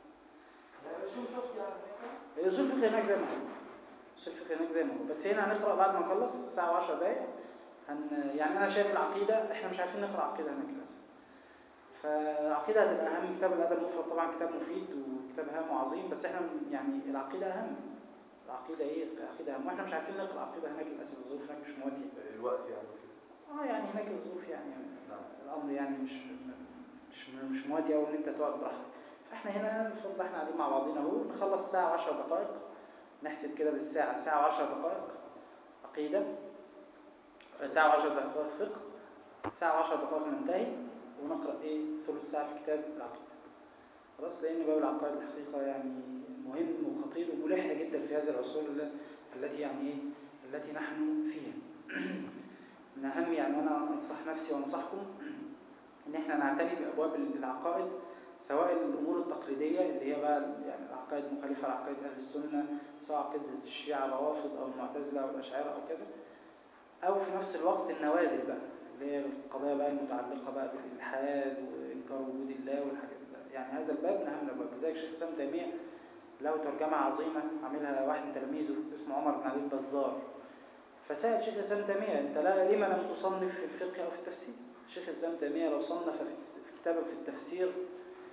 شو الفقه يعني هي اصول الفقه هناك زي ما هو اصول الفقه هناك زي ما هو بس هنا هنقرا بعد ما نخلص ساعه و10 دقائق هن يعني انا شايف العقيده احنا مش عارفين نقرا عقيده هناك للاسف فالعقيده هتبقى اهم كتاب الادب المفرد طبعا كتاب مفيد وكتاب هام وعظيم بس احنا يعني العقيده اهم العقيده ايه العقيده اهم واحنا مش عارفين نقرا عقيده هناك للاسف الظروف هناك مش مواتيه الوقت يعني وكده اه يعني هناك الظروف يعني نعم. الامر يعني مش مش مش مواتي قوي ان انت تقعد براحتك فاحنا هنا المفروض احنا قاعدين مع بعضينا اهو نخلص ساعه و10 دقائق نحسب كده بالساعه ساعه و10 دقائق عقيده ساعه و10 دقائق فقه ساعه و10 دقائق ننتهي ونقرا ايه ثلث ساعه في كتاب العقيده خلاص لان باب العقائد الحقيقه يعني مهم وخطير وملح جدا في هذه العصور ال- التي يعني ايه التي نحن فيها من اهم يعني انا انصح نفسي وانصحكم ان احنا نعتني بابواب العقائد سواء الامور التقليديه اللي هي بقى يعني العقائد المخالفه لعقائد اهل السنه سواء عقيده الشيعه الروافض او المعتزله او الاشاعره او كذا او في نفس الوقت النوازل بقى اللي هي القضايا بقى المتعلقه بقى بالالحاد وانكار وجود الله والحاجات دي يعني هذا الباب من اهم الابواب لذلك شيخ الاسلام تيميه له ترجمه عظيمه عاملها واحد من تلاميذه اسمه عمر بن علي البزار فسأل شيخ الإسلام تيمية أنت لا لما لم تصنف في الفقه أو في التفسير شيخ الإسلام تيمية لو صنف في في كتابه في التفسير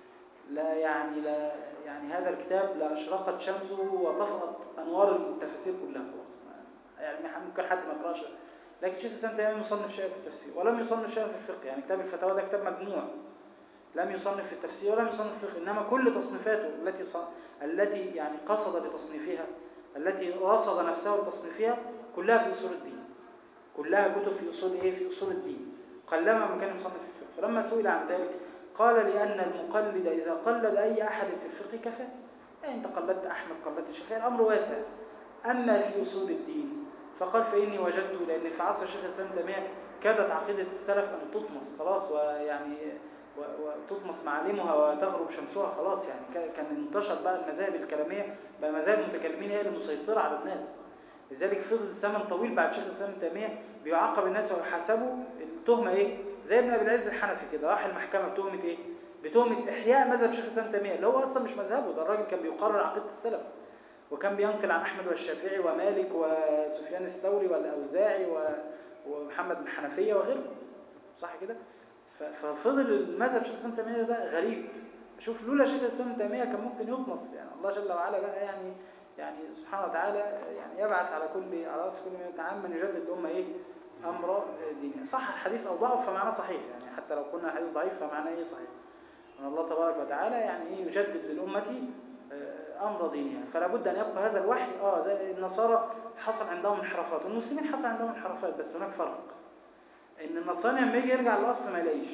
لا يعني لا يعني هذا الكتاب لا اشرقت شمسه وطفأت انوار التفاسير كلها خلاص ما- يعني ممكن حد ما يقراش لكن شيخ الاسلام تيميه يصنف شيئا في التفسير ولم يصنف شيئا في الفقه يعني كتاب الفتاوى ده كتاب مجموع لم يصنف في التفسير ولم يصنف في الفقه انما كل تصنيفاته التي ص... التي يعني قصد لتصنيفها التي رصد نفسه لتصنيفها كلها في اصول الدين كلها كتب في اصول ايه في اصول الدين قلما ما كان يصنف في الفقه فلما سئل عن ذلك قال لان المقلد اذا قلد اي احد في الفقه كفاه يعني انت قلدت احمد قلدت الشافعي الامر واسع اما في اصول الدين فقال فاني وجدت لان في عصر الشيخ الاسلام تيميه كادت عقيده السلف ان تطمس خلاص ويعني و- وتطمس معالمها وتغرب شمسها خلاص يعني كا- كان انتشر بقى المذاهب الكلاميه بقى مذاهب المتكلمين هي المسيطره على الناس لذلك فضل زمن طويل بعد شيخ الاسلام ابن تيميه بيعاقب الناس ويحاسبوا التهمه ايه زي ابن ابي العز الحنفي كده راح المحكمه بتهمه ايه بتهمه احياء مذهب شيخ الاسلام ابن تيميه اللي هو اصلا مش مذهبه ده الراجل كان بيقرر عقيده السلف وكان بينقل عن احمد والشافعي ومالك وسفيان الثوري والاوزاعي و- ومحمد بن حنفيه وغيرهم صح كده ف- ففضل المذهب شيخ الاسلام ابن تيميه ده غريب شوف لولا شيخ الاسلام ابن تيميه كان ممكن يطمس يعني الله جل وعلا بقى يعني يعني سبحانه وتعالى يعني يبعث على كل على راس كل من عام من يجدد الامه ايه امر ديني صح الحديث او ضعف فمعناه صحيح يعني حتى لو قلنا الحديث ضعيف فمعناه ايه صحيح ان الله تبارك وتعالى يعني ايه يجدد للامه آه، امر دينها فلا بد ان يبقى هذا الوحي اه زي النصارى حصل عندهم انحرافات والمسلمين حصل عندهم انحرافات بس هناك فرق ان النصراني لما يجي يرجع للاصل ما يلاقيش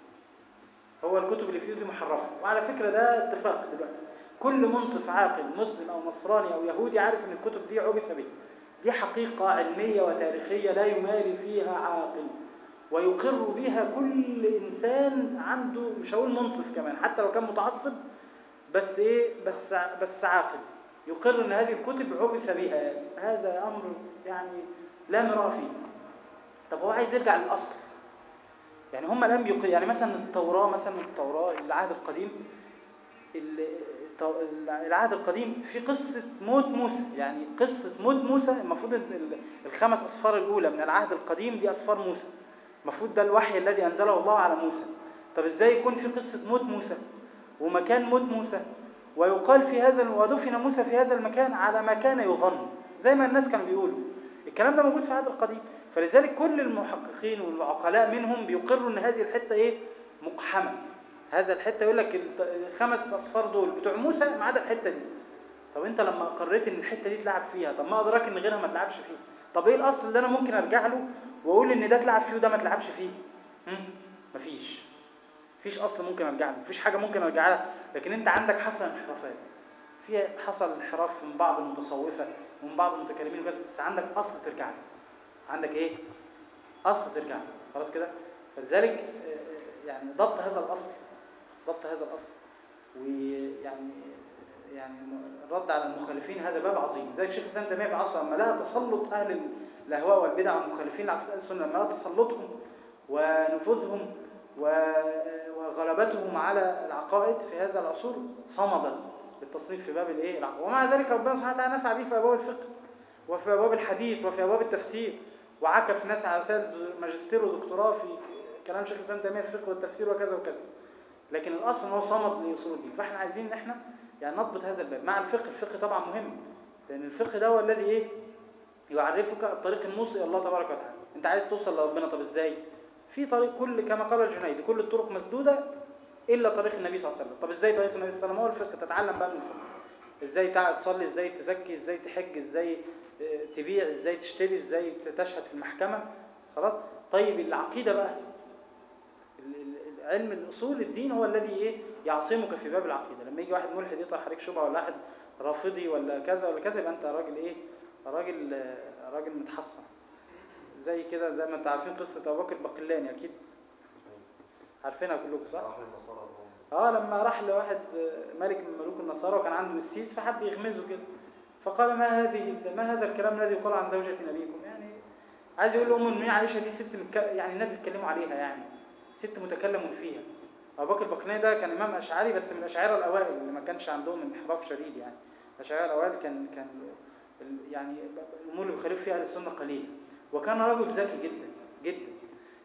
هو الكتب اللي فيه دي محرفه وعلى فكره ده اتفاق دلوقتي كل منصف عاقل مسلم او نصراني او يهودي عارف ان الكتب دي عبث بها دي حقيقه علميه وتاريخيه لا يماري فيها عاقل ويقر بها كل انسان عنده مش هقول منصف كمان حتى لو كان متعصب بس ايه بس بس عاقل يقر ان هذه الكتب عبث بها هذا امر يعني لا مراء فيه طب هو عايز يرجع للاصل يعني هم لم يق... يعني مثلا التوراة مثلا التوراة العهد القديم ال- الت- العهد القديم في قصة موت موسى يعني قصة موت موسى المفروض إن ال- الخمس أسفار الأولى من العهد القديم دي أسفار موسى المفروض ده الوحي الذي أنزله الله على موسى طب إزاي يكون في قصة موت موسى ومكان موت موسى ويقال في هذا ودفن موسى في هذا المكان على ما كان يظن زي ما الناس كانوا بيقولوا الكلام ده موجود في العهد القديم فلذلك كل المحققين والعقلاء منهم بيقروا ان هذه الحته ايه مقحمه هذا الحته يقول لك الت- الخمس اصفار دول بتوع موسى ما عدا الحته دي طب انت لما اقريت ان الحته دي اتلعب فيها طب ما ادراك ان غيرها ما اتلعبش فيه طب ايه الاصل اللي انا ممكن ارجع له واقول ان ده اتلعب فيه وده ما اتلعبش فيه هم؟ مفيش مفيش اصل ممكن ارجع له مفيش حاجه ممكن ارجع لها لكن انت عندك حصل انحرافات في حصل انحراف من بعض المتصوفه ومن بعض المتكلمين وكذا بس عندك اصل ترجع له عندك ايه اصل ترجع له خلاص كده فلذلك آه، آه، يعني ضبط هذا الاصل ضبط هذا الاصل ويعني يعني الرد على المخالفين هذا باب عظيم زي الشيخ الاسلام تيميه في عصره لما لقى تسلط اهل الاهواء والبدع والمخالفين لعقيده اهل السنه لما لقى تسلطهم ونفوذهم و- وغلبتهم على العقائد في هذا العصور صمد بالتصنيف في باب الايه العقائد ومع ذلك ربنا سبحانه وتعالى نفع به في ابواب الفقه وفي ابواب الحديث وفي ابواب التفسير وعكف ناس على سبيل ماجستير ودكتوراه في كلام شيخ الاسلام تيميه في الفقه والتفسير وكذا وكذا لكن الاصل ان هو صمد لاصول الدين فاحنا عايزين ان احنا يعني نضبط هذا الباب مع الفقه الفقه طبعا مهم لان الفقه ده هو الذي ايه يعرفك الطريق الموصل الى الله تبارك وتعالى انت عايز توصل لربنا طب ازاي في طريق كل كما قال الجنيدي كل الطرق مسدوده الا طريق النبي صلى الله عليه وسلم طب ازاي طريق النبي صلى الله عليه وسلم هو الفقه تتعلم بقى من الفقه ازاي تع- تصلي ازاي تزكي ازاي تحج ازاي آه، تبيع ازاي تشتري ازاي تشهد في المحكمه خلاص طيب العقيده بقى ال- ال- علم الاصول الدين هو الذي ايه يعصمك في باب العقيده لما يجي واحد ملحد يطرح عليك شبهه ولا واحد رافضي ولا كذا ولا كذا يبقى انت راجل ايه راجل آه، راجل متحصن زي كده زي ما انتوا عارفين قصه ابو بكر البقلاني اكيد عارفينها كلكم صح راح للنصارى هم اه لما راح لواحد آه، ملك من ملوك النصارى وكان عنده مسيس فحب يغمزه كده فقال ما هذه ما هذا الكلام الذي يقال عن زوجة نبيكم يعني عايز يقول لأم المؤمنين عائشة دي ست متك... يعني الناس بيتكلموا عليها يعني ست متكلم فيها أبو بكر البقلاني ده كان إمام أشعري بس من الأشاعرة الأوائل اللي ما كانش عندهم انحراف شديد يعني الأشاعرة الأوائل كان كان ال- يعني الأمور اللي بيخالف فيها أهل السنة قليلة وكان رجل ذكي جدا جدا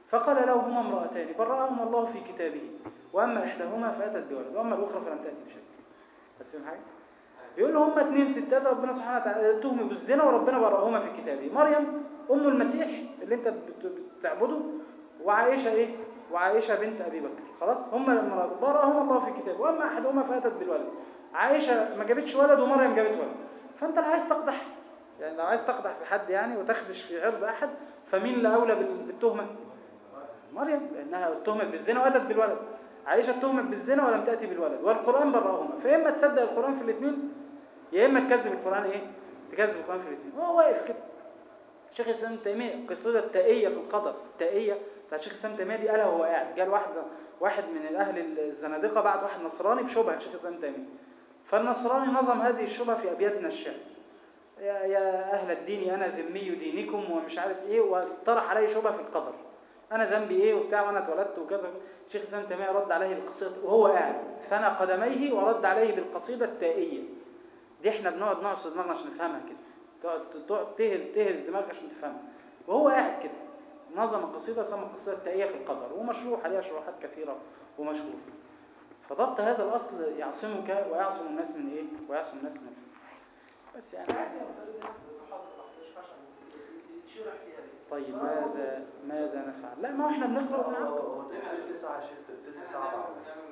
فقال لهما امرأتان برأهما الله في كتابه وأما إحداهما فأتت بولد وأما الأخرى فلم تأتي بشيء هتفهم حاجة؟ بيقول له هما اتنين ستات ربنا سبحانه وتعالى اتهموا بالزنا وربنا برأهما في كتابه مريم أم المسيح اللي أنت بت- بتعبده وعائشة إيه؟ وعائشة بنت أبي بكر خلاص هما لما برأهما الله في كتابه وأما أحدهما فأتت بالولد عائشة ما جابتش ولد ومريم جابت ولد فأنت لو عايز تقدح يعني لو عايز تقدح في حد يعني وتخدش في عرض أحد فمين اللي أولى بال- بالتهمة؟ مريم لأنها اتهمت بالزنا وأتت بالولد عائشة اتهمت بالزنا ولم تأتي بالولد والقرآن برأهما فإما تصدق القرآن في الاثنين يا إما تكذب القرآن إيه؟ تكذب القرآن في الاثنين وهو واقف كده شيخ الإسلام ابن تيمية قصيدة التائية في القدر التائية بتاع شيخ الإسلام ابن تيمية دي قالها وهو قاعد قال واحد واحد من أهل الزنادقة بعت واحد نصراني بشبهة شيخ الإسلام ابن تيمية فالنصراني نظم هذه الشبهة في أبيات من الشعر يا, يا أهل الدين أنا ذمي دينكم ومش عارف إيه وطرح علي شبهة في القدر أنا ذنبي إيه وبتاع وأنا اتولدت وكذا شيخ الإسلام ابن تيمية رد عليه بالقصيدة وهو قاعد ثنى قدميه ورد عليه بالقصيدة التائية دي احنا بنقعد نعصر دماغنا عشان نفهمها كده تقعد تقعد تهز تهز دماغك عشان تفهمها وهو قاعد كده نظم القصيدة سمى القصيدة التائية في القدر ومشروح عليها شروحات كثيرة ومشهورة فضبط هذا الأصل يعصمك ويعصم الناس من إيه؟ ويعصم الناس من بس يعني عايز يعترض هنا في المحاضرة ما ينفعش يتشرح فيها دي. طيب ماذا ماذا نفعل؟ لا ما هو احنا بنقرأ هو ونعقل هو تلت تسعة يا شيخ تلت ساعة بعد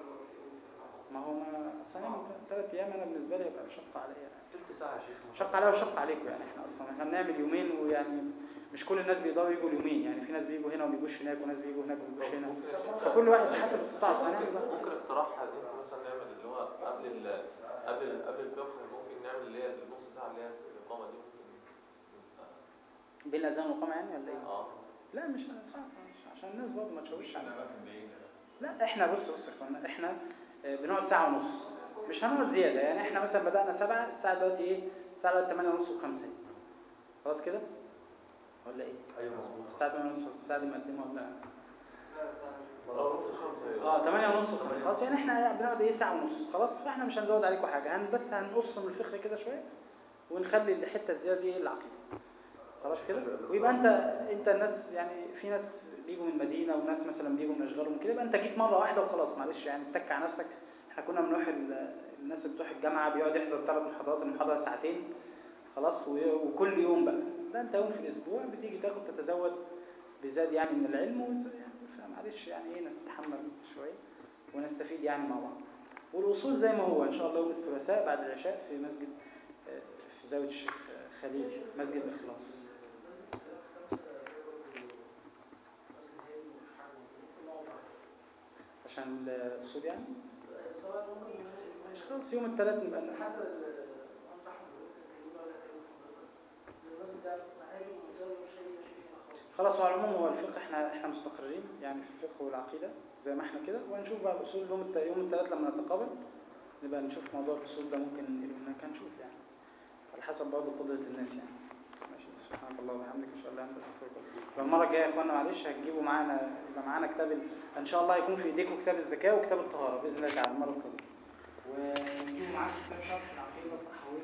ما هو ما أصل أنا ثلاث أيام أنا بالنسبة لي يبقى شق عليا يعني. تلت ساعة يا شيخ شق عليا وشق عليكم يعني احنا اصلا احنا بنعمل يومين ويعني مش كل الناس بيقدروا يجوا اليومين يعني في ناس بيجوا هنا وما بيجوش هناك وناس بيجوا هناك وما بيجوش هنا فكل واحد حسب استطاعته هنعمل ده. ممكن اقتراح ان انت مثلا نعمل اللي هو قبل ال قبل ال قبل الفقه ممكن نعمل اللي هي النص ساعه اللي هي الاقامه دي ممكن بين الاذان والقامه يعني ولا ايه؟ اه لا مش صعب مش- عشان الناس برضه ما تشوش علينا لا احنا بص بص يا اخوانا احنا آه، بنقعد ساعه ونص مش هنقعد زياده يعني احنا مثلا بدانا سبعة الساعه دلوقتي ايه؟ الساعه دلوقتي 8 ونص و5 خلاص كده؟ ولا ايه؟ ايوه مظبوط الساعه 8 ونص الساعه دي مقدمه ولا اه نص خمسه اه 8 ونص وخمس خلاص يعني احنا بنقعد ايه ساعه ونص خلاص فاحنا مش هنزود عليكم حاجه هن بس هنقص من الفقه كده شويه ونخلي الحته الزياده دي ايه العقيده خلاص كده ويبقى انت انت الناس يعني في ناس بيجوا من مدينه وناس مثلا بيجوا من اشغالهم كده يبقى انت جيت مره واحده وخلاص معلش يعني اتك على نفسك احنا كنا بنروح ال- الناس اللي بتروح الجامعه بيقعد يحضر ثلاث محاضرات المحاضره ساعتين خلاص و- وكل يوم بقى ده انت يوم في الاسبوع بتيجي تاخد تتزود بزاد يعني من العلم وت- يعني فمعلش يعني ايه نتحمل شويه ونستفيد يعني مع بعض والاصول زي ما هو ان شاء الله يوم الثلاثاء بعد العشاء في مسجد آه، في زاويه الشيخ خليل مسجد الاخلاص عشان الاصول يعني سواء ممكن مش خلاص يوم الثلاث نبقى ن- حتى انصح بالكلمه ولا كلمه الناس بتعرف معايا ومجرد مش هي مش هنا خالص خلاص هو على العموم هو الفقه احنا احنا مستقرين يعني في الفقه والعقيده زي ما احنا كده وهنشوف بقى الاصول يوم الت- يوم الثلاث لما نتقابل نبقى نشوف موضوع الاصول ده ممكن ننقله هناك هنشوف يعني على حسب برضه قدره الناس يعني ماشي سبحانك اللهم وبحمدك ان شاء الله انت استغفرك المره الجايه يا اخوانا معلش هتجيبوا معانا يبقى معانا كتاب ال- ان شاء الله هيكون في ايديكم كتاب الزكاه وكتاب الطهاره باذن الله تعالى المره القادمه ونجيبوا معانا كتاب شرح العقيده الطحاويه